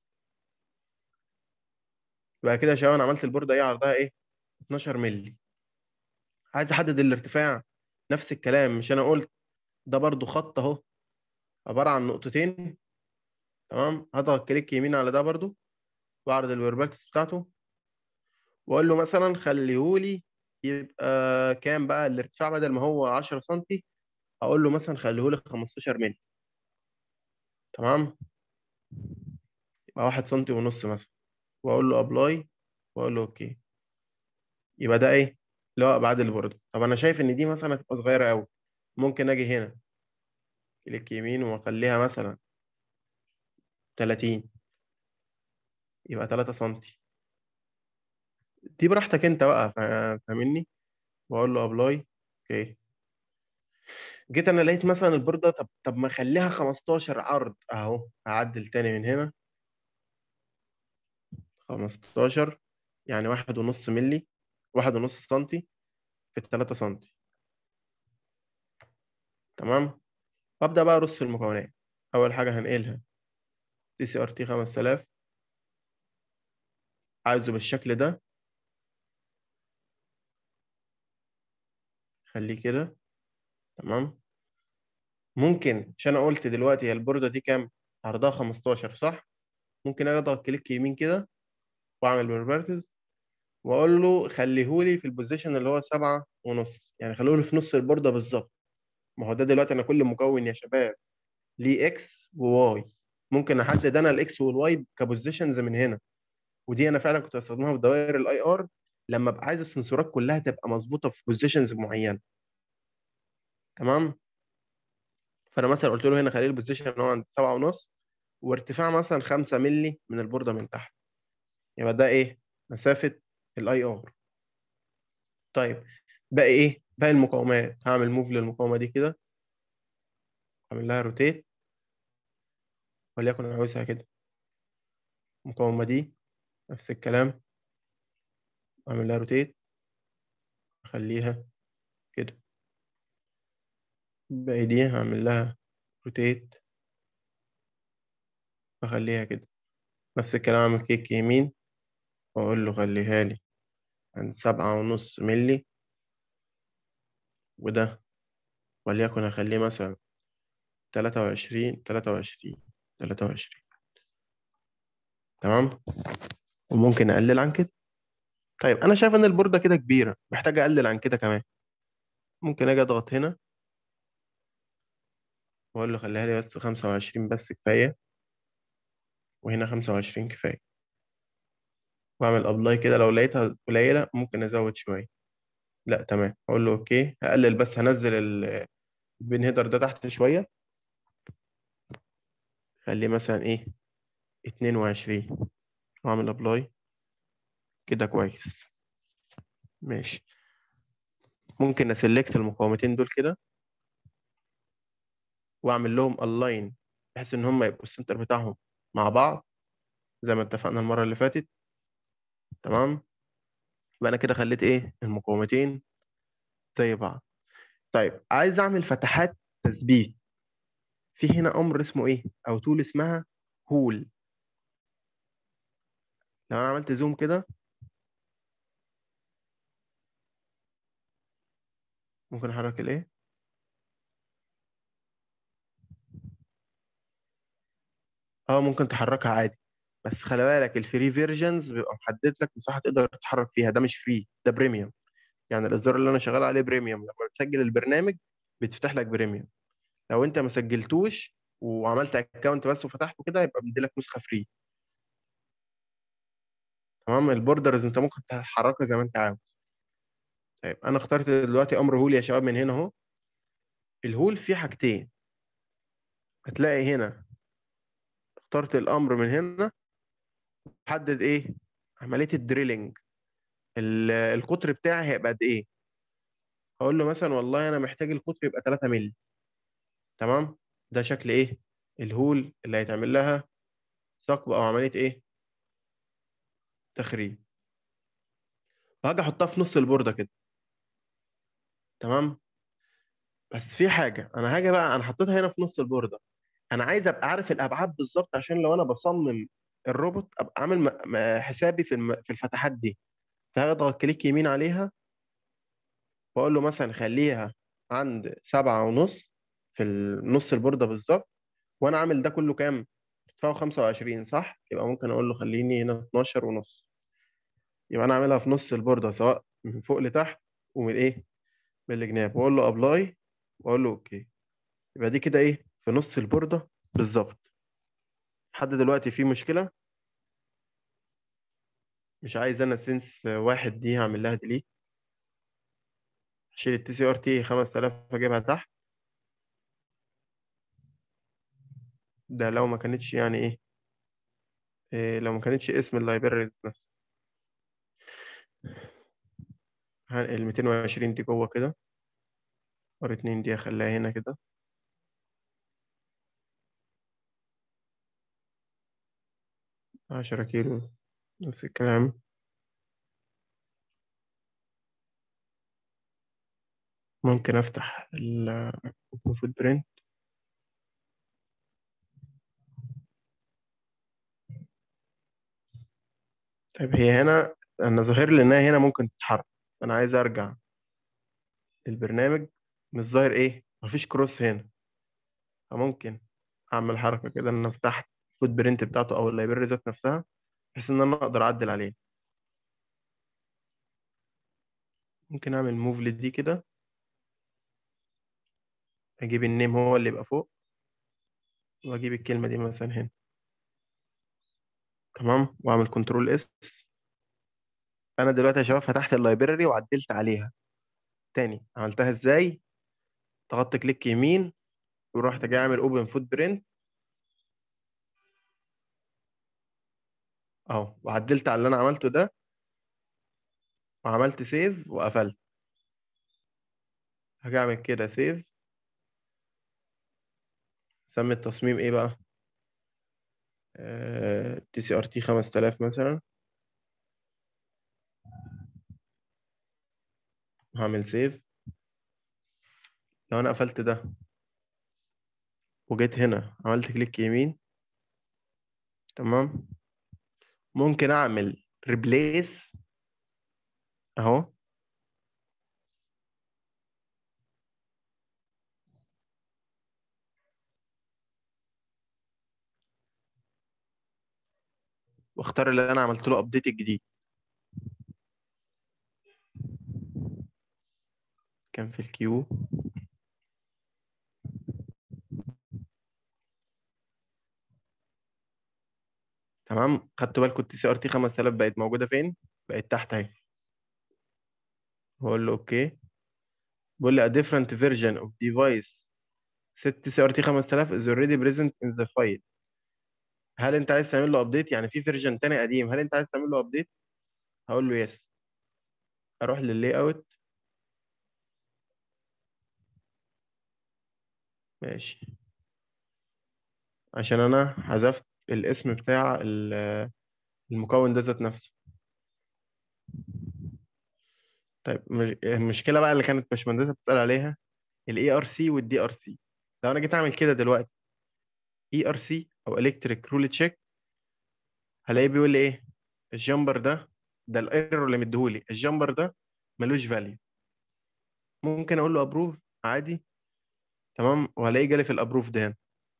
يبقى كده يا شباب انا عملت البوردة ايه عرضها ايه 12 مللي عايز احدد الارتفاع نفس الكلام مش انا قلت ده برضو خط اهو عبارة عن نقطتين تمام هضغط كليك يمين على ده برضو واعرض البروبرتيز بتاعته واقول له مثلا خليهولي يبقى كام بقى الارتفاع بدل ما هو 10 سم اقول له مثلا خليهولي 15 مللي تمام يبقى 1 سم ونص مثلا واقول له ابلاي واقول له اوكي يبقى ده ايه اللي هو ابعاد البورد طب انا شايف ان دي مثلا هتبقى صغيره قوي ممكن اجي هنا كليك يمين واخليها مثلا 30 يبقى 3 سم دي براحتك انت بقى فا- فاهمني واقول له ابلاي اوكي جيت انا لقيت مثلا البوردة طب طب ما اخليها 15 عرض اهو هعدل تاني من هنا 15 يعني واحد ونص ملي واحد ونص سنتي في التلاتة سنتي تمام وابدا بقى ارص المكونات اول حاجة هنقلها تي سي ار تي 5000 عايزه بالشكل ده خليه كده تمام ممكن عشان انا قلت دلوقتي هي البوردة دي كام عرضها 15 صح ممكن اجي اضغط كليك يمين كده واعمل بروبرتيز واقول له خليهولي في البوزيشن اللي هو سبعة ونص يعني خليهولي في نص البوردة بالظبط ما هو ده دلوقتي انا كل مكون يا شباب ليه اكس وواي ممكن احدد انا الاكس والواي كبوزيشنز من هنا ودي انا فعلا كنت بستخدمها في دوائر الاي ار لما ابقى عايز السنسورات كلها تبقى مظبوطه في بوزيشنز معينه تمام فانا مثلا قلت له هنا خليه البوزيشن هو عند سبعة ونص وارتفاع مثلا 5 مللي من البورده من تحت يبقى ده ايه مسافه الاي ار طيب باقي ايه باقي المقاومات هعمل موف للمقاومه دي كده اعمل لها روتيت وليكن انا عاوزها كده المقاومه دي نفس الكلام اعمل لها روتيت اخليها كده باقي دي هعمل لها روتيت اخليها كده نفس الكلام اعمل كيك يمين واقول له خليها لي عند سبعة ونص ملي وده وليكن اخليه مثلا تلاتة وعشرين تلاتة وعشرين تلاتة وعشرين تمام وممكن اقلل عن كده طيب انا شايف ان البوردة كده كبيرة محتاج اقلل عن كده كمان ممكن اجي اضغط هنا واقول له خليها لي بس خمسة وعشرين بس كفاية وهنا خمسة وعشرين كفاية واعمل ابلاي كده لو لقيتها قليلة ممكن ازود شوية لا تمام اقول له اوكي هقلل بس هنزل ال- البين هيدر ده تحت شوية خليه مثلا ايه اتنين وعشرين واعمل ابلاي كده كويس ماشي ممكن اسلكت المقاومتين دول كده واعمل لهم الاين بحيث ان هم يبقوا السنتر بتاعهم مع بعض زي ما اتفقنا المرة اللي فاتت تمام يبقى انا كده خليت ايه المقاومتين زي بعض طيب عايز اعمل فتحات تثبيت في هنا امر اسمه ايه او تول اسمها هول لو انا عملت زوم كده ممكن احرك الايه اه ممكن تحركها عادي بس خلي بالك الفري فيرجنز بيبقى محدد لك مساحه تقدر تتحرك فيها ده مش فري ده بريميوم يعني الاصدار اللي انا شغال عليه بريميوم لما بتسجل البرنامج بتفتح لك بريميوم لو انت ما سجلتوش وعملت اكونت بس وفتحته كده يبقى مديلك نسخه فري تمام البوردرز انت ممكن تحركها زي ما انت عاوز طيب انا اخترت دلوقتي امر هول يا شباب من هنا اهو الهول فيه حاجتين هتلاقي هنا اخترت الامر من هنا حدد ايه عمليه الدريلينج ال- القطر بتاعي هيبقى قد ايه هقول له مثلا والله انا محتاج القطر يبقى 3 مللي تمام ده شكل ايه الهول اللي هيتعمل لها ثقب او عمليه ايه تخريج وهاجي احطها في نص البورده كده تمام بس في حاجه انا هاجي بقى انا حطيتها هنا في نص البورده انا عايز ابقى عارف الابعاد بالظبط عشان لو انا بصمم الروبوت ابقى عامل م- م- حسابي في الم- في الفتحات دي فهضغط كليك يمين عليها واقول له مثلا خليها عند سبعة ونص في نص البوردة بالظبط وانا عامل ده كله كام؟ ارتفاعه 25 صح؟ يبقى ممكن اقول له خليني هنا 12 ونص يبقى انا عاملها في نص البوردة سواء من فوق لتحت ومن ايه؟ من الجناب واقول له ابلاي واقول له اوكي يبقى دي كده ايه؟ في نص البوردة بالظبط لحد دلوقتي في مشكلة مش عايز انا سنس واحد دي هعمل لها ديليت اشيل التي سي ار تي 5000 اجيبها تحت ده لو ما كانتش يعني ايه, إيه لو ما كانتش اسم اللايبراري نفسه ال 220 دي جوه كده ار 2 دي اخليها هنا كده عشرة كيلو نفس الكلام ممكن افتح الفوت برنت طيب هي هنا انا ظاهر لي انها هنا ممكن تتحرك انا عايز ارجع البرنامج مش ظاهر ايه مفيش كروس هنا فممكن اعمل حركه كده ان انا فتحت الفوت برنت بتاعته او اللايبراري ذات نفسها بحيث ان انا اقدر اعدل عليه ممكن اعمل موف لدي كده اجيب النيم هو اللي يبقى فوق واجيب الكلمه دي مثلا هنا تمام واعمل كنترول اس انا دلوقتي يا شباب فتحت اللايبراري وعدلت عليها تاني عملتها ازاي ضغطت كليك يمين ورحت جاي اعمل اوبن فوت برنت اهو وعدلت على اللي انا عملته ده وعملت سيف وقفلت هاجي اعمل كده سيف سمي التصميم ايه بقى تي سي ار تي 5000 مثلا هعمل سيف لو انا قفلت ده وجيت هنا عملت كليك يمين تمام ممكن اعمل ريبليس اهو واختار اللي انا عملت له ابديت الجديد كان في الكيو تمام خدتوا بالكم التي سي ار تي 5000 بقت موجوده فين بقت تحت اهي بقول له اوكي بيقول لي a different version of device set TCRT 5000 is already present in the file هل انت عايز تعمل له ابديت يعني في فيرجن تاني قديم هل انت عايز تعمل له ابديت هقول له يس اروح لللاي اوت ماشي عشان انا حذفت الاسم بتاع ال- المكون ده ذات نفسه طيب مش- المشكله بقى اللي كانت باشمهندسه بتسال عليها الاي ار سي والدي ار سي لو انا جيت اعمل كده دلوقتي اي ار سي او الكتريك رول تشيك هلاقيه بيقول لي ايه الجامبر ده ده الايرور اللي مديهولي الجامبر ده ملوش فاليو ممكن اقول له ابروف عادي تمام وهلاقيه جالي في الابروف ده هنا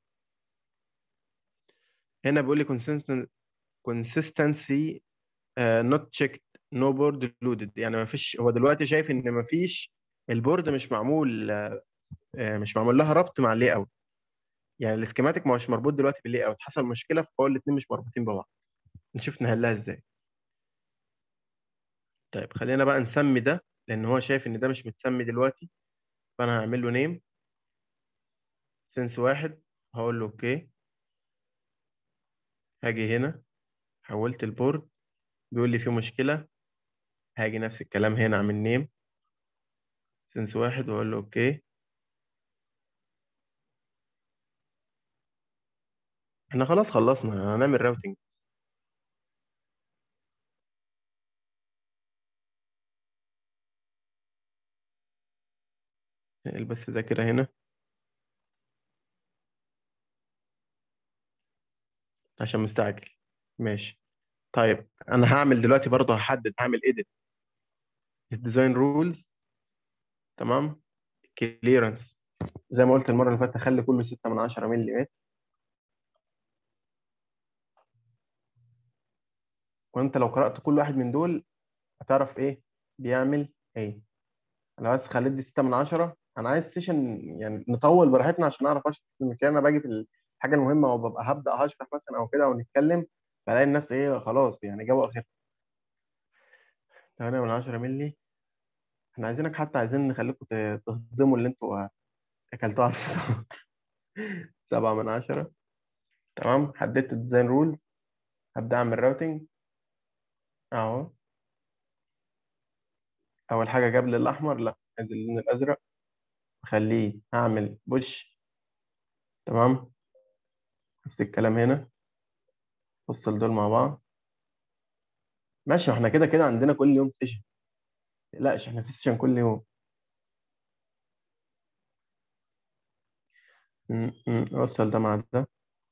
هنا بيقول لي consistent consistency uh, not checked no board loaded يعني ما فيش هو دلوقتي شايف ان ما فيش البورد مش معمول آه، آه، مش معمول لها ربط مع اللي اوت يعني السكيماتيك مش مربوط دلوقتي باللي اوت حصل مشكله فهو الاثنين مش مربوطين ببعض نشوف نحلها ازاي طيب خلينا بقى نسمي ده لان هو شايف ان ده مش متسمي دلوقتي فانا هعمل له نيم سنس واحد هقول له اوكي هاجي هنا حولت البورد بيقول لي في مشكله هاجي نفس الكلام هنا اعمل نيم سنس واحد واقول له اوكي احنا خلاص خلصنا هنعمل راوتنج نقل بس ده كده هنا عشان مستعجل ماشي طيب انا هعمل دلوقتي برضه هحدد هعمل edit الديزاين رولز تمام كليرنس زي ما قلت المره اللي فاتت اخلي كله 6 من 10 مللي متر وانت لو قرات كل واحد من دول هتعرف ايه بيعمل ايه انا بس خليت دي 6 من 10 انا عايز سيشن يعني نطول براحتنا عشان اعرف اشرح المكان انا باجي في الحاجه المهمه وببقى هبدا هشرح مثلا او كده او نتكلم بلاقي الناس ايه خلاص يعني جابوا اخر 8 من 10 مللي احنا عايزينك حتى عايزين نخليكم ت- تهضموا اللي انتوا اكلتوه على الفطار 7 من 10 تمام حددت الديزاين رولز هبدا اعمل راوتنج اهو اول حاجه جاب لي الاحمر لا عايز اللون الازرق خليه هعمل بوش تمام نفس الكلام هنا وصل دول مع بعض ماشي احنا كده كده عندنا كل يوم سيشن متقلقش احنا في سيشن كل يوم م- م، وصل ده مع ده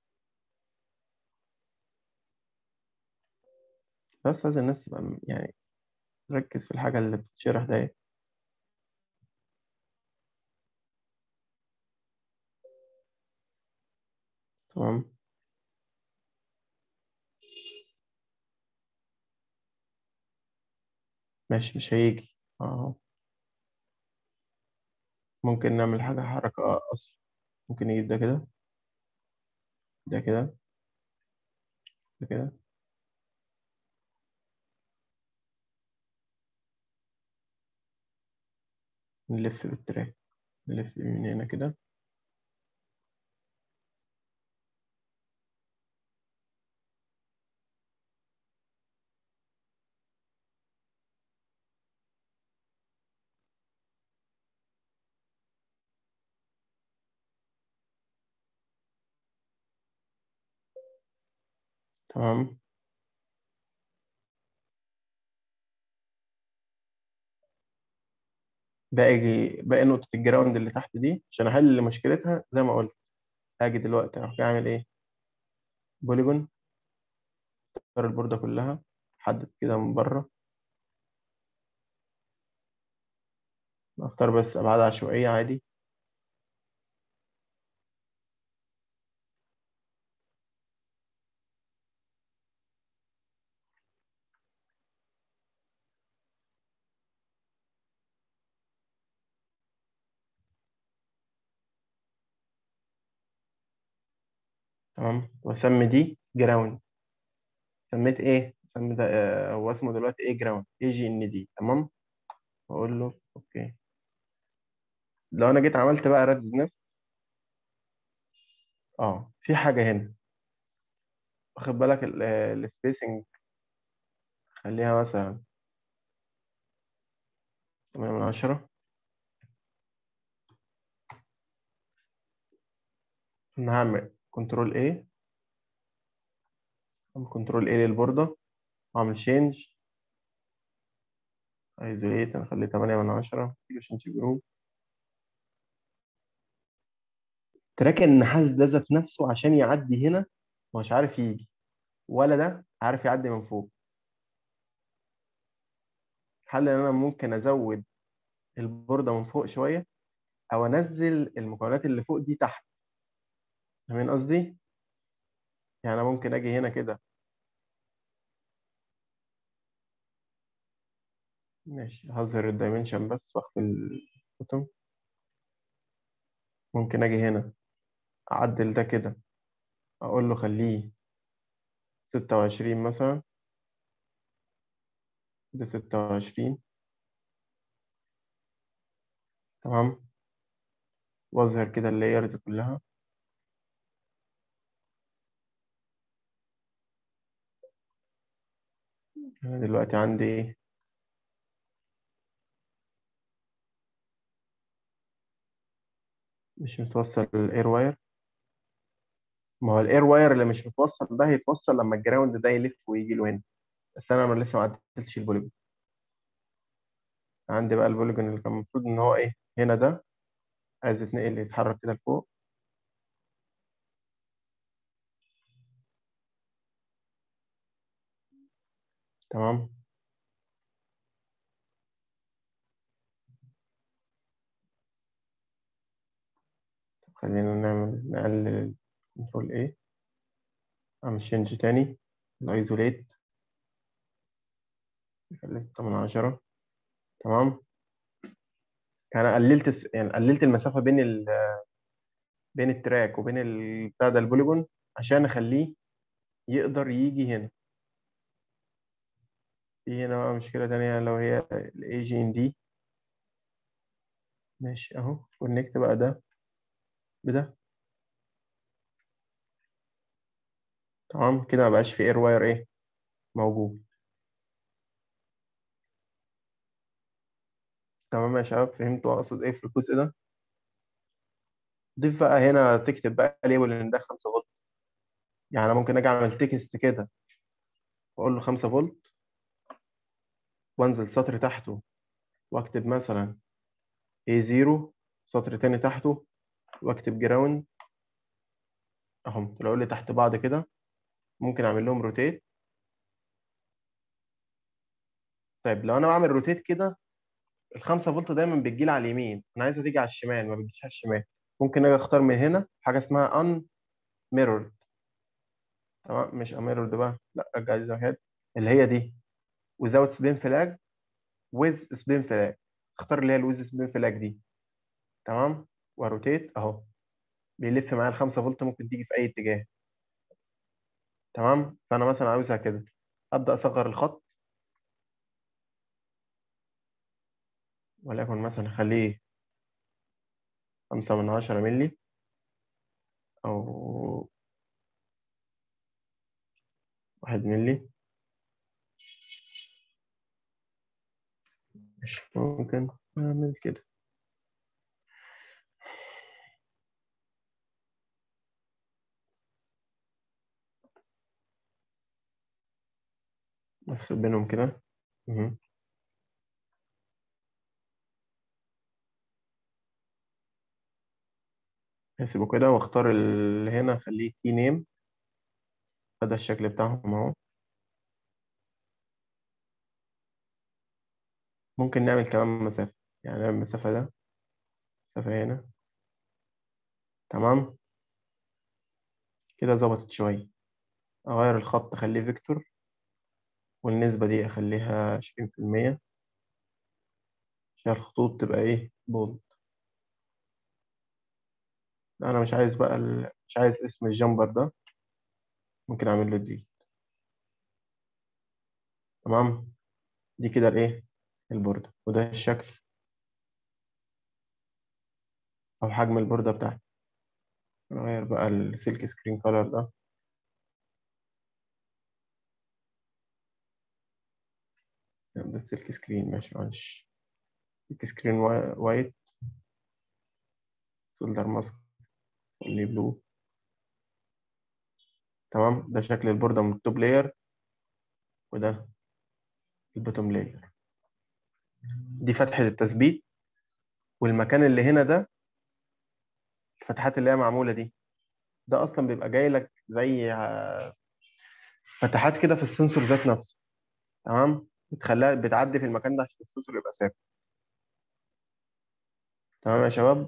بس عايز الناس تبقى م- يعني ركز في الحاجة اللي بتشرح ده ايه تمام ماشي مش هيجي اه ممكن نعمل حاجة حركة أصل ممكن نجيب ده كده ده كده ده كده نلف بالتراك نلف من هنا كده تمام باقي باقي نقطة الجراوند اللي تحت دي عشان أحل مشكلتها زي ما قلت هاجي دلوقتي أروح جاي أعمل إيه بوليجون اختار البوردة كلها أحدد كده من بره أختار بس أبعاد عشوائية عادي تمام وأسمي دي جراوند سميت إيه؟ سمي ده آه، هو اسمه دلوقتي إيه جراوند إيه جي إن دي تمام وأقول له أوكي لو أنا جيت عملت بقى رادز نفس أه في حاجة هنا واخد بالك السبيسنج خليها مثلا 8 من عشرة أنا هعمل كنترول A أعمل كنترول A للبوردة وأعمل شينج ايزوليت نخليه 8 من عشرة شينج جروب تراك النحاس ده ذات نفسه عشان يعدي هنا مش عارف يجي ولا ده عارف يعدي من فوق الحل ان انا ممكن ازود البوردة من فوق شوية او انزل المكونات اللي فوق دي تحت فاهمين قصدي يعني انا ممكن اجي هنا كده ماشي هظهر الدايمنشن بس واخفي البوتوم ممكن اجي هنا اعدل ده كده اقول له خليه ستة وعشرين مثلا ده ستة وعشرين تمام واظهر كده اللايرز كلها انا دلوقتي عندي ايه مش متوصل الاير واير ما هو الاير واير اللي مش متوصل ده هيتوصل لما الجراوند ده يلف ويجي له هنا بس انا ما لسه ما عدلتش البوليجون عندي بقى البوليجون اللي كان المفروض ان هو ايه هنا ده عايز يتنقل يتحرك كده لفوق تمام خلينا نعمل نقلل كنترول ايه اعمل شينج تاني الايزوليت نخليه ستة من عشرة تمام يعني قللت الس- يعني قللت المسافة بين ال بين التراك وبين ال- بتاع ده البوليجون عشان اخليه يقدر يجي هنا في هنا بقى مشكلة تانية لو هي ال جي ان دي ماشي اهو كونكت بقى ده بده تمام كده مبقاش في اير واير ايه موجود تمام يا شباب فهمتوا اقصد ايه في الجزء ده ضيف بقى هنا تكتب بقى ليبل ان ده 5 فولت يعني انا ممكن اجي اعمل تكست كده واقول له 5 فولت وانزل سطر تحته واكتب مثلا A0 سطر تاني تحته واكتب جراوند اهم طلعوا لي تحت بعض كده ممكن اعمل لهم روتيت طيب لو انا بعمل روتيت كده الخمسة فولت دايما بتجي لي على اليمين انا عايزها تيجي على الشمال ما بتجيش على الشمال ممكن اجي اختار من هنا حاجه اسمها un mirrored تمام مش mirrored بقى لا رجع لي زي اللي هي دي without spin flag with spin flag اختار اللي هي الويز سبين فلاج دي تمام واروتيت اهو بيلف معايا الخمسة فولت ممكن تيجي في اي اتجاه تمام فانا مثلا عاوزها كده ابدا اصغر الخط وليكن مثلا اخليه خمسة من عشرة ملي أو واحد ملي مش ممكن أعمل كده نفصل بينهم كده مهم. هسيبه كده واختار اللي هنا اخليه كي نيم ده الشكل بتاعهم اهو ممكن نعمل كمان مسافة يعني نعمل المسافة ده مسافة هنا تمام كده ظبطت شوية أغير الخط أخليه فيكتور والنسبة دي أخليها عشرين في المية عشان الخطوط تبقى إيه بولد أنا مش عايز بقى ال... مش عايز اسم الجمبر ده ممكن أعمل له دي تمام دي كده الإيه البوردة وده الشكل أو حجم البوردة بتاعتي نغير بقى السلك سكرين كولر ده ده السلك سكرين ماشي معلش سلك سكرين وا- وايت سولدر ماسك خليه بلو تمام ده شكل البوردة من التوب لاير وده البوتوم لاير دي فتحة التثبيت والمكان اللي هنا ده الفتحات اللي هي معمولة دي ده أصلا بيبقى جاي لك زي آه، فتحات كده في السنسور ذات نفسه تمام بتخليها بتعدي في المكان ده عشان السنسور يبقى ثابت تمام يا شباب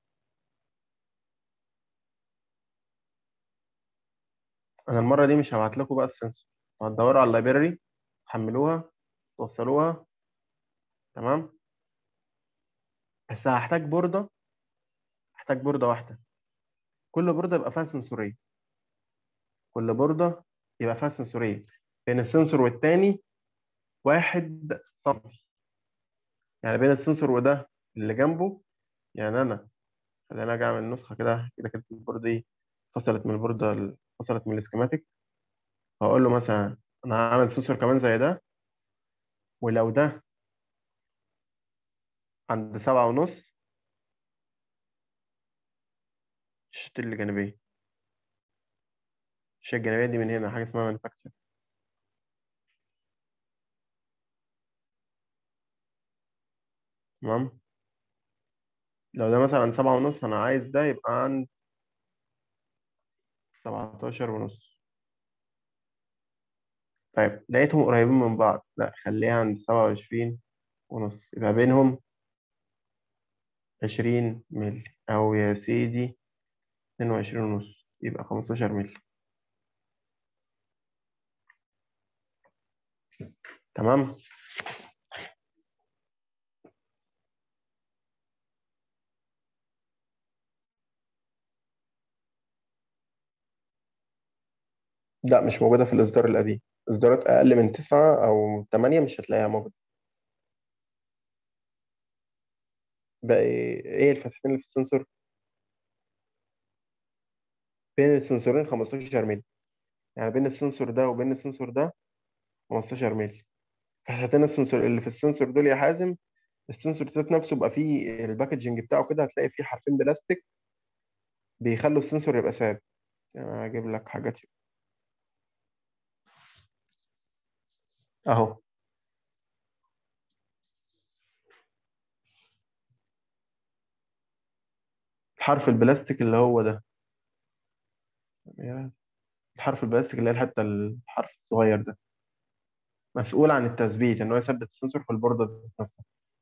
أنا المرة دي مش هبعت لكم بقى السنسور هتدوروا على اللايبراري تحملوها توصلوها تمام بس هحتاج بوردة هحتاج بوردة واحدة كل بوردة يبقى فيها سنسورية كل بوردة يبقى فيها سنسورية بين السنسور والتاني واحد سنتي يعني بين السنسور وده اللي جنبه يعني أنا خلينا أجي أعمل نسخة كده كده كده البوردة دي فصلت من البوردة ال- فصلت من السكيماتيك هقول له مثلا أنا هعمل سنسور كمان زي ده ولو ده عند سبعة ونص الشاشة الجانبية الشاشة الجانبية دي من هنا حاجة اسمها مانيفاكتشر تمام لو ده مثلا عند سبعة ونص أنا عايز ده يبقى عند سبعتاشر ونص طيب لقيتهم قريبين من بعض لا خليها عند سبعة وعشرين ونص يبقى بينهم عشرين ملي أو يا سيدي اتنين وعشرين ونص يبقى خمستاشر ملي تمام لا مش موجودة في الإصدار القديم إصدارات أقل من تسعة أو تمانية مش هتلاقيها موجودة بقى إيه إيه الفتحتين اللي في السنسور بين السنسورين 15 مللي يعني بين السنسور ده وبين السنسور ده 15 مللي فتحتين السنسور اللي في السنسور دول يا حازم السنسور ذات نفسه بيبقى فيه الباكجنج بتاعه كده هتلاقي فيه حرفين بلاستيك بيخلوا السنسور يبقى ثابت يعني أنا هجيب لك حاجات اهو الحرف البلاستيك اللي هو ده الحرف البلاستيك اللي هي الحته الحرف الصغير ده مسؤول عن التثبيت ان هو يثبت السنسور في البورده ذات نفسها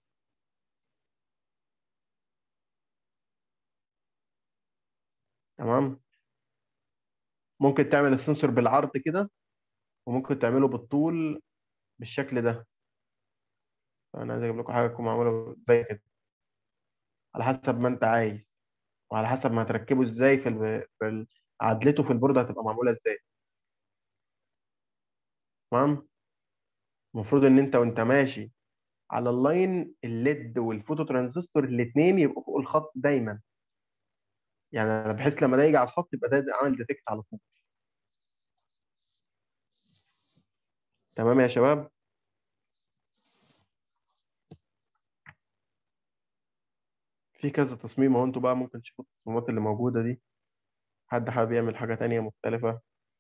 تمام ممكن تعمل السنسور بالعرض كده وممكن تعمله بالطول بالشكل ده انا عايز اجيب لكم حاجه تكون معموله زي كده على حسب ما انت عايز وعلى حسب ما هتركبه ازاي في, الب... في ال... عدلته في البورده هتبقى معموله ازاي تمام المفروض ان انت وانت ماشي على اللاين الليد والفوتو ترانزستور الاثنين يبقوا فوق الخط دايما يعني بحيث لما ده يجي على الخط يبقى ده عامل ديتكت على طول تمام يا شباب في كذا تصميم اهو انتوا بقى ممكن تشوفوا التصميمات اللي موجودة دي حد حابب يعمل حاجة تانية مختلفة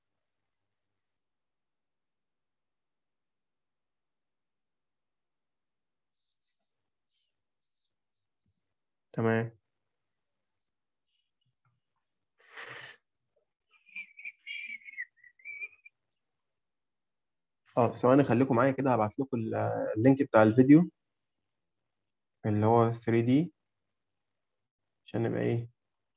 تمام اه ثواني خليكم معايا كده هبعت لكم ال- اللينك بتاع الفيديو اللي هو 3D عشان نبقى ايه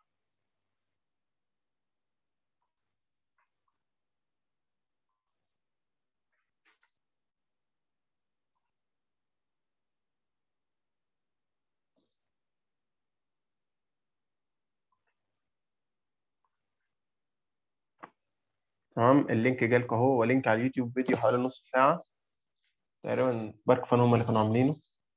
تمام اللينك جالك اهو هو لينك على اليوتيوب فيديو حوالي نص ساعة تقريبا سبارك فان هم اللي كانوا عاملينه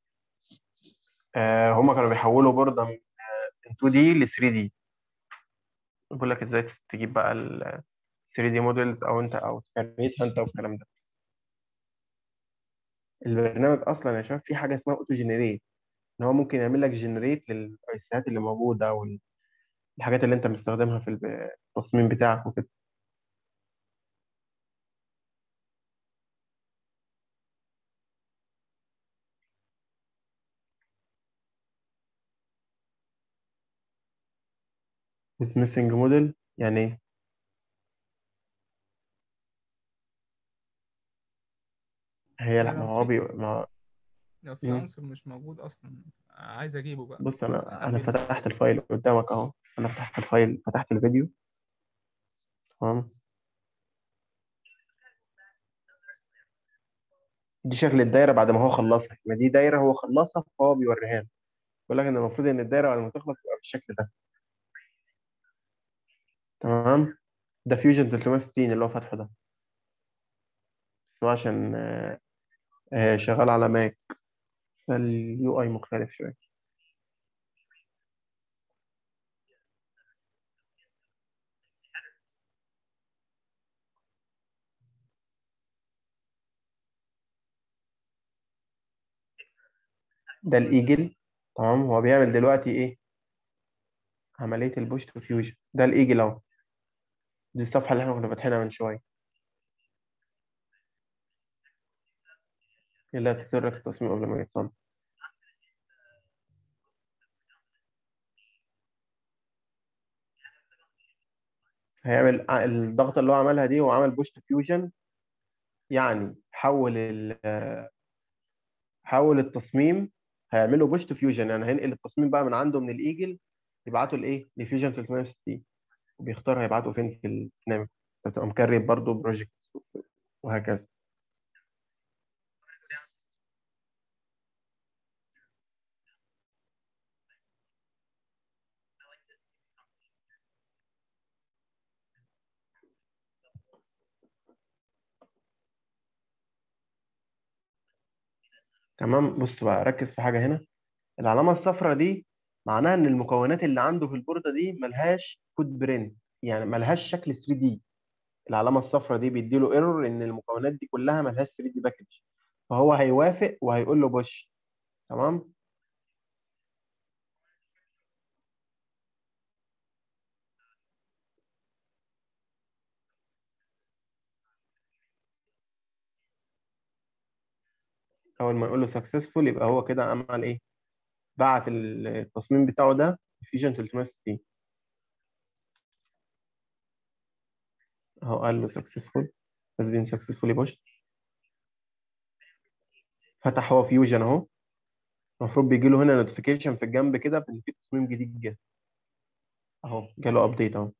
آه هم كانوا بيحولوا بوردة من من 2D ل 3D بيقول لك ازاي تجيب بقى ال 3D موديلز او انت او تكريتها انت والكلام ده البرنامج اصلا يا شباب في حاجه اسمها اوتو جنريت ان هو ممكن يعمل لك جنريت للايسيات اللي موجوده او الحاجات اللي انت مستخدمها في الب- التصميم بتاعك وكده is missing model يعني ايه هي لا لو ما هو في بي... ما لو في مم. عنصر مش موجود اصلا عايز اجيبه بقى بص انا انا اعمل فتحت الفايل قدامك اهو انا فتحت الفايل فتحت الفيديو تمام دي شكل الدايره بعد ما هو خلصها ما دي دايره هو خلصها فهو بيوريها لك بيقول لك ان المفروض ان الدايره بعد ما تخلص تبقى بالشكل ده تمام ده فيوجن 360 اللي هو فاتحه ده بس هو عشان آه، آه، شغال على ماك فاليو اي مختلف شويه ده الايجل تمام هو بيعمل دلوقتي ايه عمليه البوش تو فيوجن ده الايجل اهو دي الصفحه اللي احنا كنا فاتحينها من شويه اللي هتسر في التصميم قبل ما يتصمم هيعمل ع- الضغطه اللي هو عملها دي هو عمل بوش تو فيوجن يعني حول ال حول التصميم هيعمله بوش تو فيوجن يعني هينقل التصميم بقى من عنده من الايجل يبعته لايه لفيوجن 360 وبيختار هيبعته فين في البرنامج فتبقى مكرر برضه بروجكت وهكذا تمام بص بقى ركز في حاجه هنا العلامه الصفراء دي معناها ان المكونات اللي عنده في البورده دي ملهاش فوت برينت يعني ملهاش شكل 3 دي العلامه الصفراء دي بيديله ايرور ان المكونات دي كلها ملهاش 3 دي باكج فهو هيوافق وهيقول له بوش تمام اول ما يقول له سكسسفول يبقى هو كده عمل ايه بعت ال- التصميم بتاعه ده فيجن 360 اهو قال له سكسسفول has been successfully pushed فتح هو فيوجن اهو المفروض بيجي له هنا نوتيفيكيشن في الجنب كده بان في تصميم جديد جه اهو جاله ابديت اهو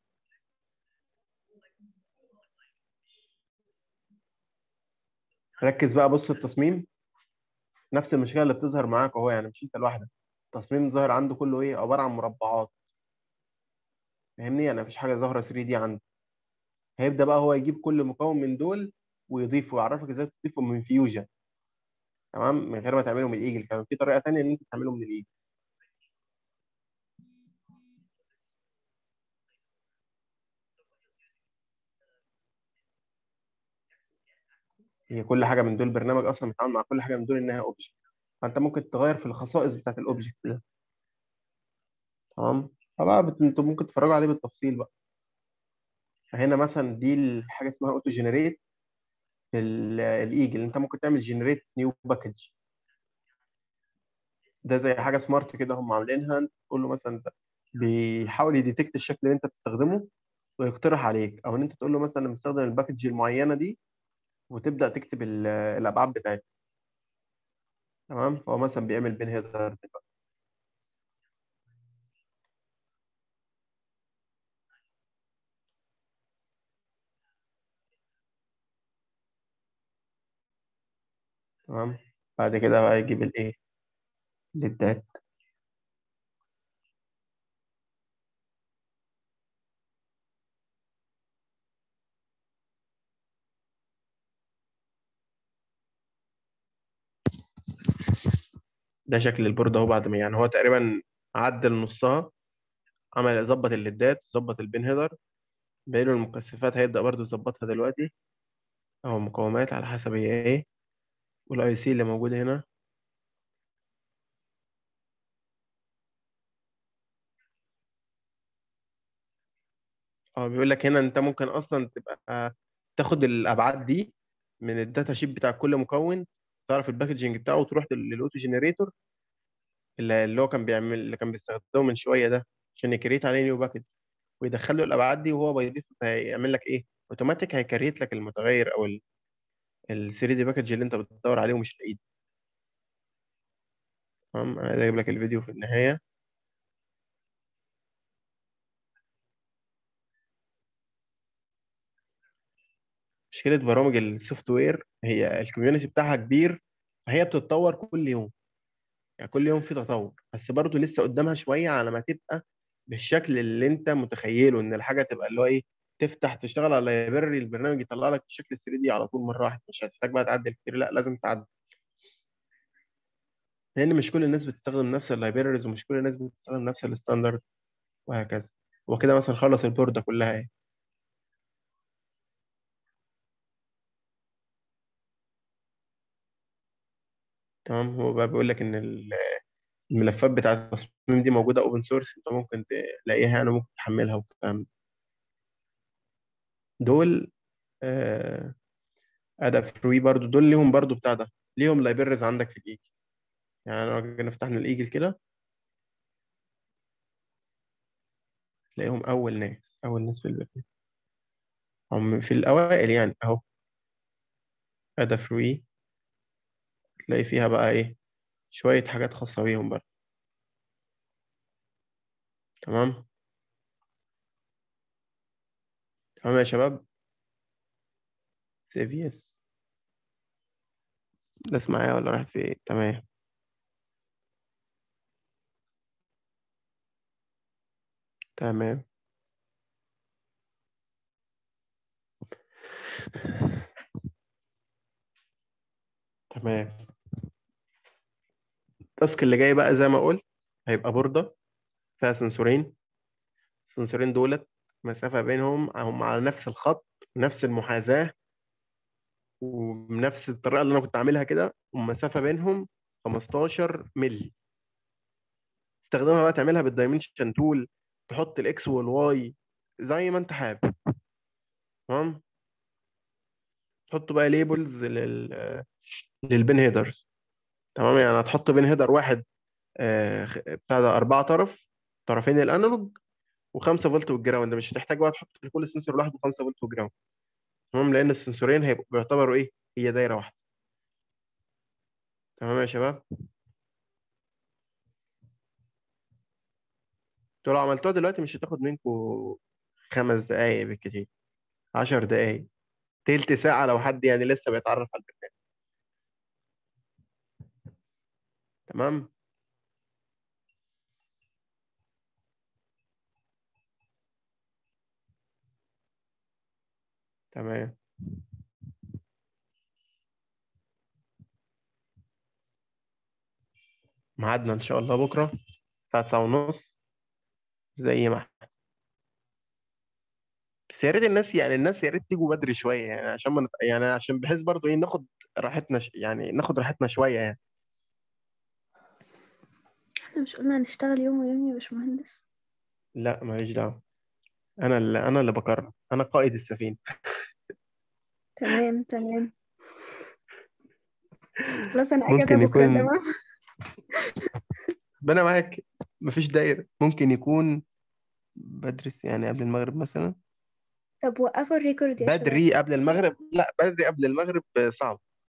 ركز بقى بص التصميم نفس المشكله اللي بتظهر معاك اهو يعني مش انت لوحدك التصميم ظاهر عنده كله ايه عباره عن مربعات فاهمني يعني مفيش حاجه ظاهره 3 دي عنده هيبدا بقى هو يجيب كل مكون من دول ويضيفه ويعرفك ازاي تضيفه من فيوجن تمام من غير ما تعمله من الايجل كمان في طريقه تانية ان انت تعمله من الايجل هي كل حاجه من دول برنامج اصلا بيتعامل مع كل حاجه من دول انها اوبجكت فانت ممكن تغير في الخصائص بتاعت الاوبجكت ده تمام فبقى بت- انتوا ممكن تتفرجوا عليه بالتفصيل بقى فهنا مثلا دي الحاجه اسمها اوتو جنريت في ال- الايجل انت ممكن تعمل جنريت نيو باكج ده زي حاجه سمارت كده هم عاملينها انت تقول له مثلا ده بيحاول يديتكت الشكل اللي انت بتستخدمه ويقترح عليك او ان انت تقول له مثلا أنا مستخدم الباكج المعينه دي وتبدا تكتب ال- الابعاد بتاعتها تمام فهو مثلا بيعمل بين هيدر تمام بعد كده بقى يجيب الايه للدات ده شكل البورد اهو بعد ما يعني هو تقريبا عدل نصها عمل ظبط الليدات ظبط البين هيدر باقي له المكثفات هيبدأ برضه يظبطها دلوقتي اهو مقاومات على حسب هي ايه والاي سي اللي موجود هنا اه بيقول لك هنا انت ممكن اصلا تبقى تاخد الابعاد دي من الداتا شيت بتاع كل مكون تعرف الباكجنج بتاعه وتروح لل- للاوتو جنريتور اللي اللي هو كان بيعمل اللي كان بيستخدمه من شويه ده عشان يكريت عليه نيو باكج ويدخل له الابعاد دي وهو بيضيف هيعمل لك ايه اوتوماتيك هيكريت لك المتغير او ال 3 دي باكج اللي انت بتدور عليه ومش لاقيه تمام انا جايب لك الفيديو في النهايه مشكله برامج السوفت وير هي الكوميونتي بتاعها كبير فهي بتتطور كل يوم يعني كل يوم في تطور بس برضه لسه قدامها شويه على ما تبقى بالشكل اللي انت متخيله ان الحاجه تبقى اللي هو ايه تفتح تشتغل على اللايبرري البرنامج يطلع لك الشكل 3 دي على طول مره واحده مش هتحتاج بقى تعدل كتير لا لازم تعدل لان مش كل الناس بتستخدم نفس اللايبرريز ومش كل الناس بتستخدم نفس الستاندرد وهكذا هو كده مثلا خلص البوردة كلها اهي تمام هو بقى بيقول لك ان ال- الملفات بتاعت التصميم دي موجوده اوبن سورس انت ممكن تلاقيها يعني ممكن تحملها والكلام ده دول آه ادب فري برضو دول ليهم برضو بتاع ده ليهم لايبريز عندك في الايجل يعني لو جينا فتحنا الايجل كده تلاقيهم اول ناس اول ناس في البرنامج هم في الاوائل يعني اهو ادب فري تلاقي فيها بقى ايه شويه حاجات خاصه بيهم بقى تمام تمام يا شباب سيف يس ناس معايا ولا راحت فين تمام تمام تمام التاسك اللي جاي بقى زي ما قلت هيبقى بوردة فيها سنسورين السنسورين دولت مسافة بينهم هم على نفس الخط نفس المحاذاة وبنفس الطريقة اللي أنا كنت عاملها كده والمسافة بينهم 15 مللي تستخدمها بقى تعملها بالدايمنشن تول تحط الاكس والواي زي ما انت حابب تمام تحط بقى ليبلز لل للبين هيدرز تمام يعني هتحط بين هيدر واحد آه، خ- بتاع ده أربعة طرف طرفين الأنالوج وخمسة فولت والجراوند مش هتحتاج بقى تحط لكل سنسور لوحده خمسة فولت وجراوند تمام لأن السنسورين هيبقوا بيعتبروا إيه هي دايرة واحدة تمام يا شباب انتوا لو عملتوها دلوقتي مش هتاخد منكم خمس دقايق بالكتير عشر دقايق تلت ساعة لو حد يعني لسه بيتعرف على البرنامج تمام تمام ميعادنا إن شاء الله بكرة الساعة تسعة ونص زي ما احنا بس يا ريت الناس يعني الناس يا ريت تيجوا بدري شوية يعني عشان ما نت... يعني عشان بحيث برضو ايه ناخد راحتنا ش... يعني ناخد راحتنا شوية يعني احنا مش قلنا هنشتغل يوم ويوم يا باشمهندس لا ماليش دعوة أنا اللي أنا اللي بقرر أنا قائد السفينة تمام تمام خلاص انا ممكن اجازة بكرة يكون تمام ربنا معاك مفيش دايرة ممكن يكون بدرس يعني قبل المغرب مثلا طب وقفوا الريكورد يا شباب بدري قبل المغرب لا بدري قبل المغرب صعب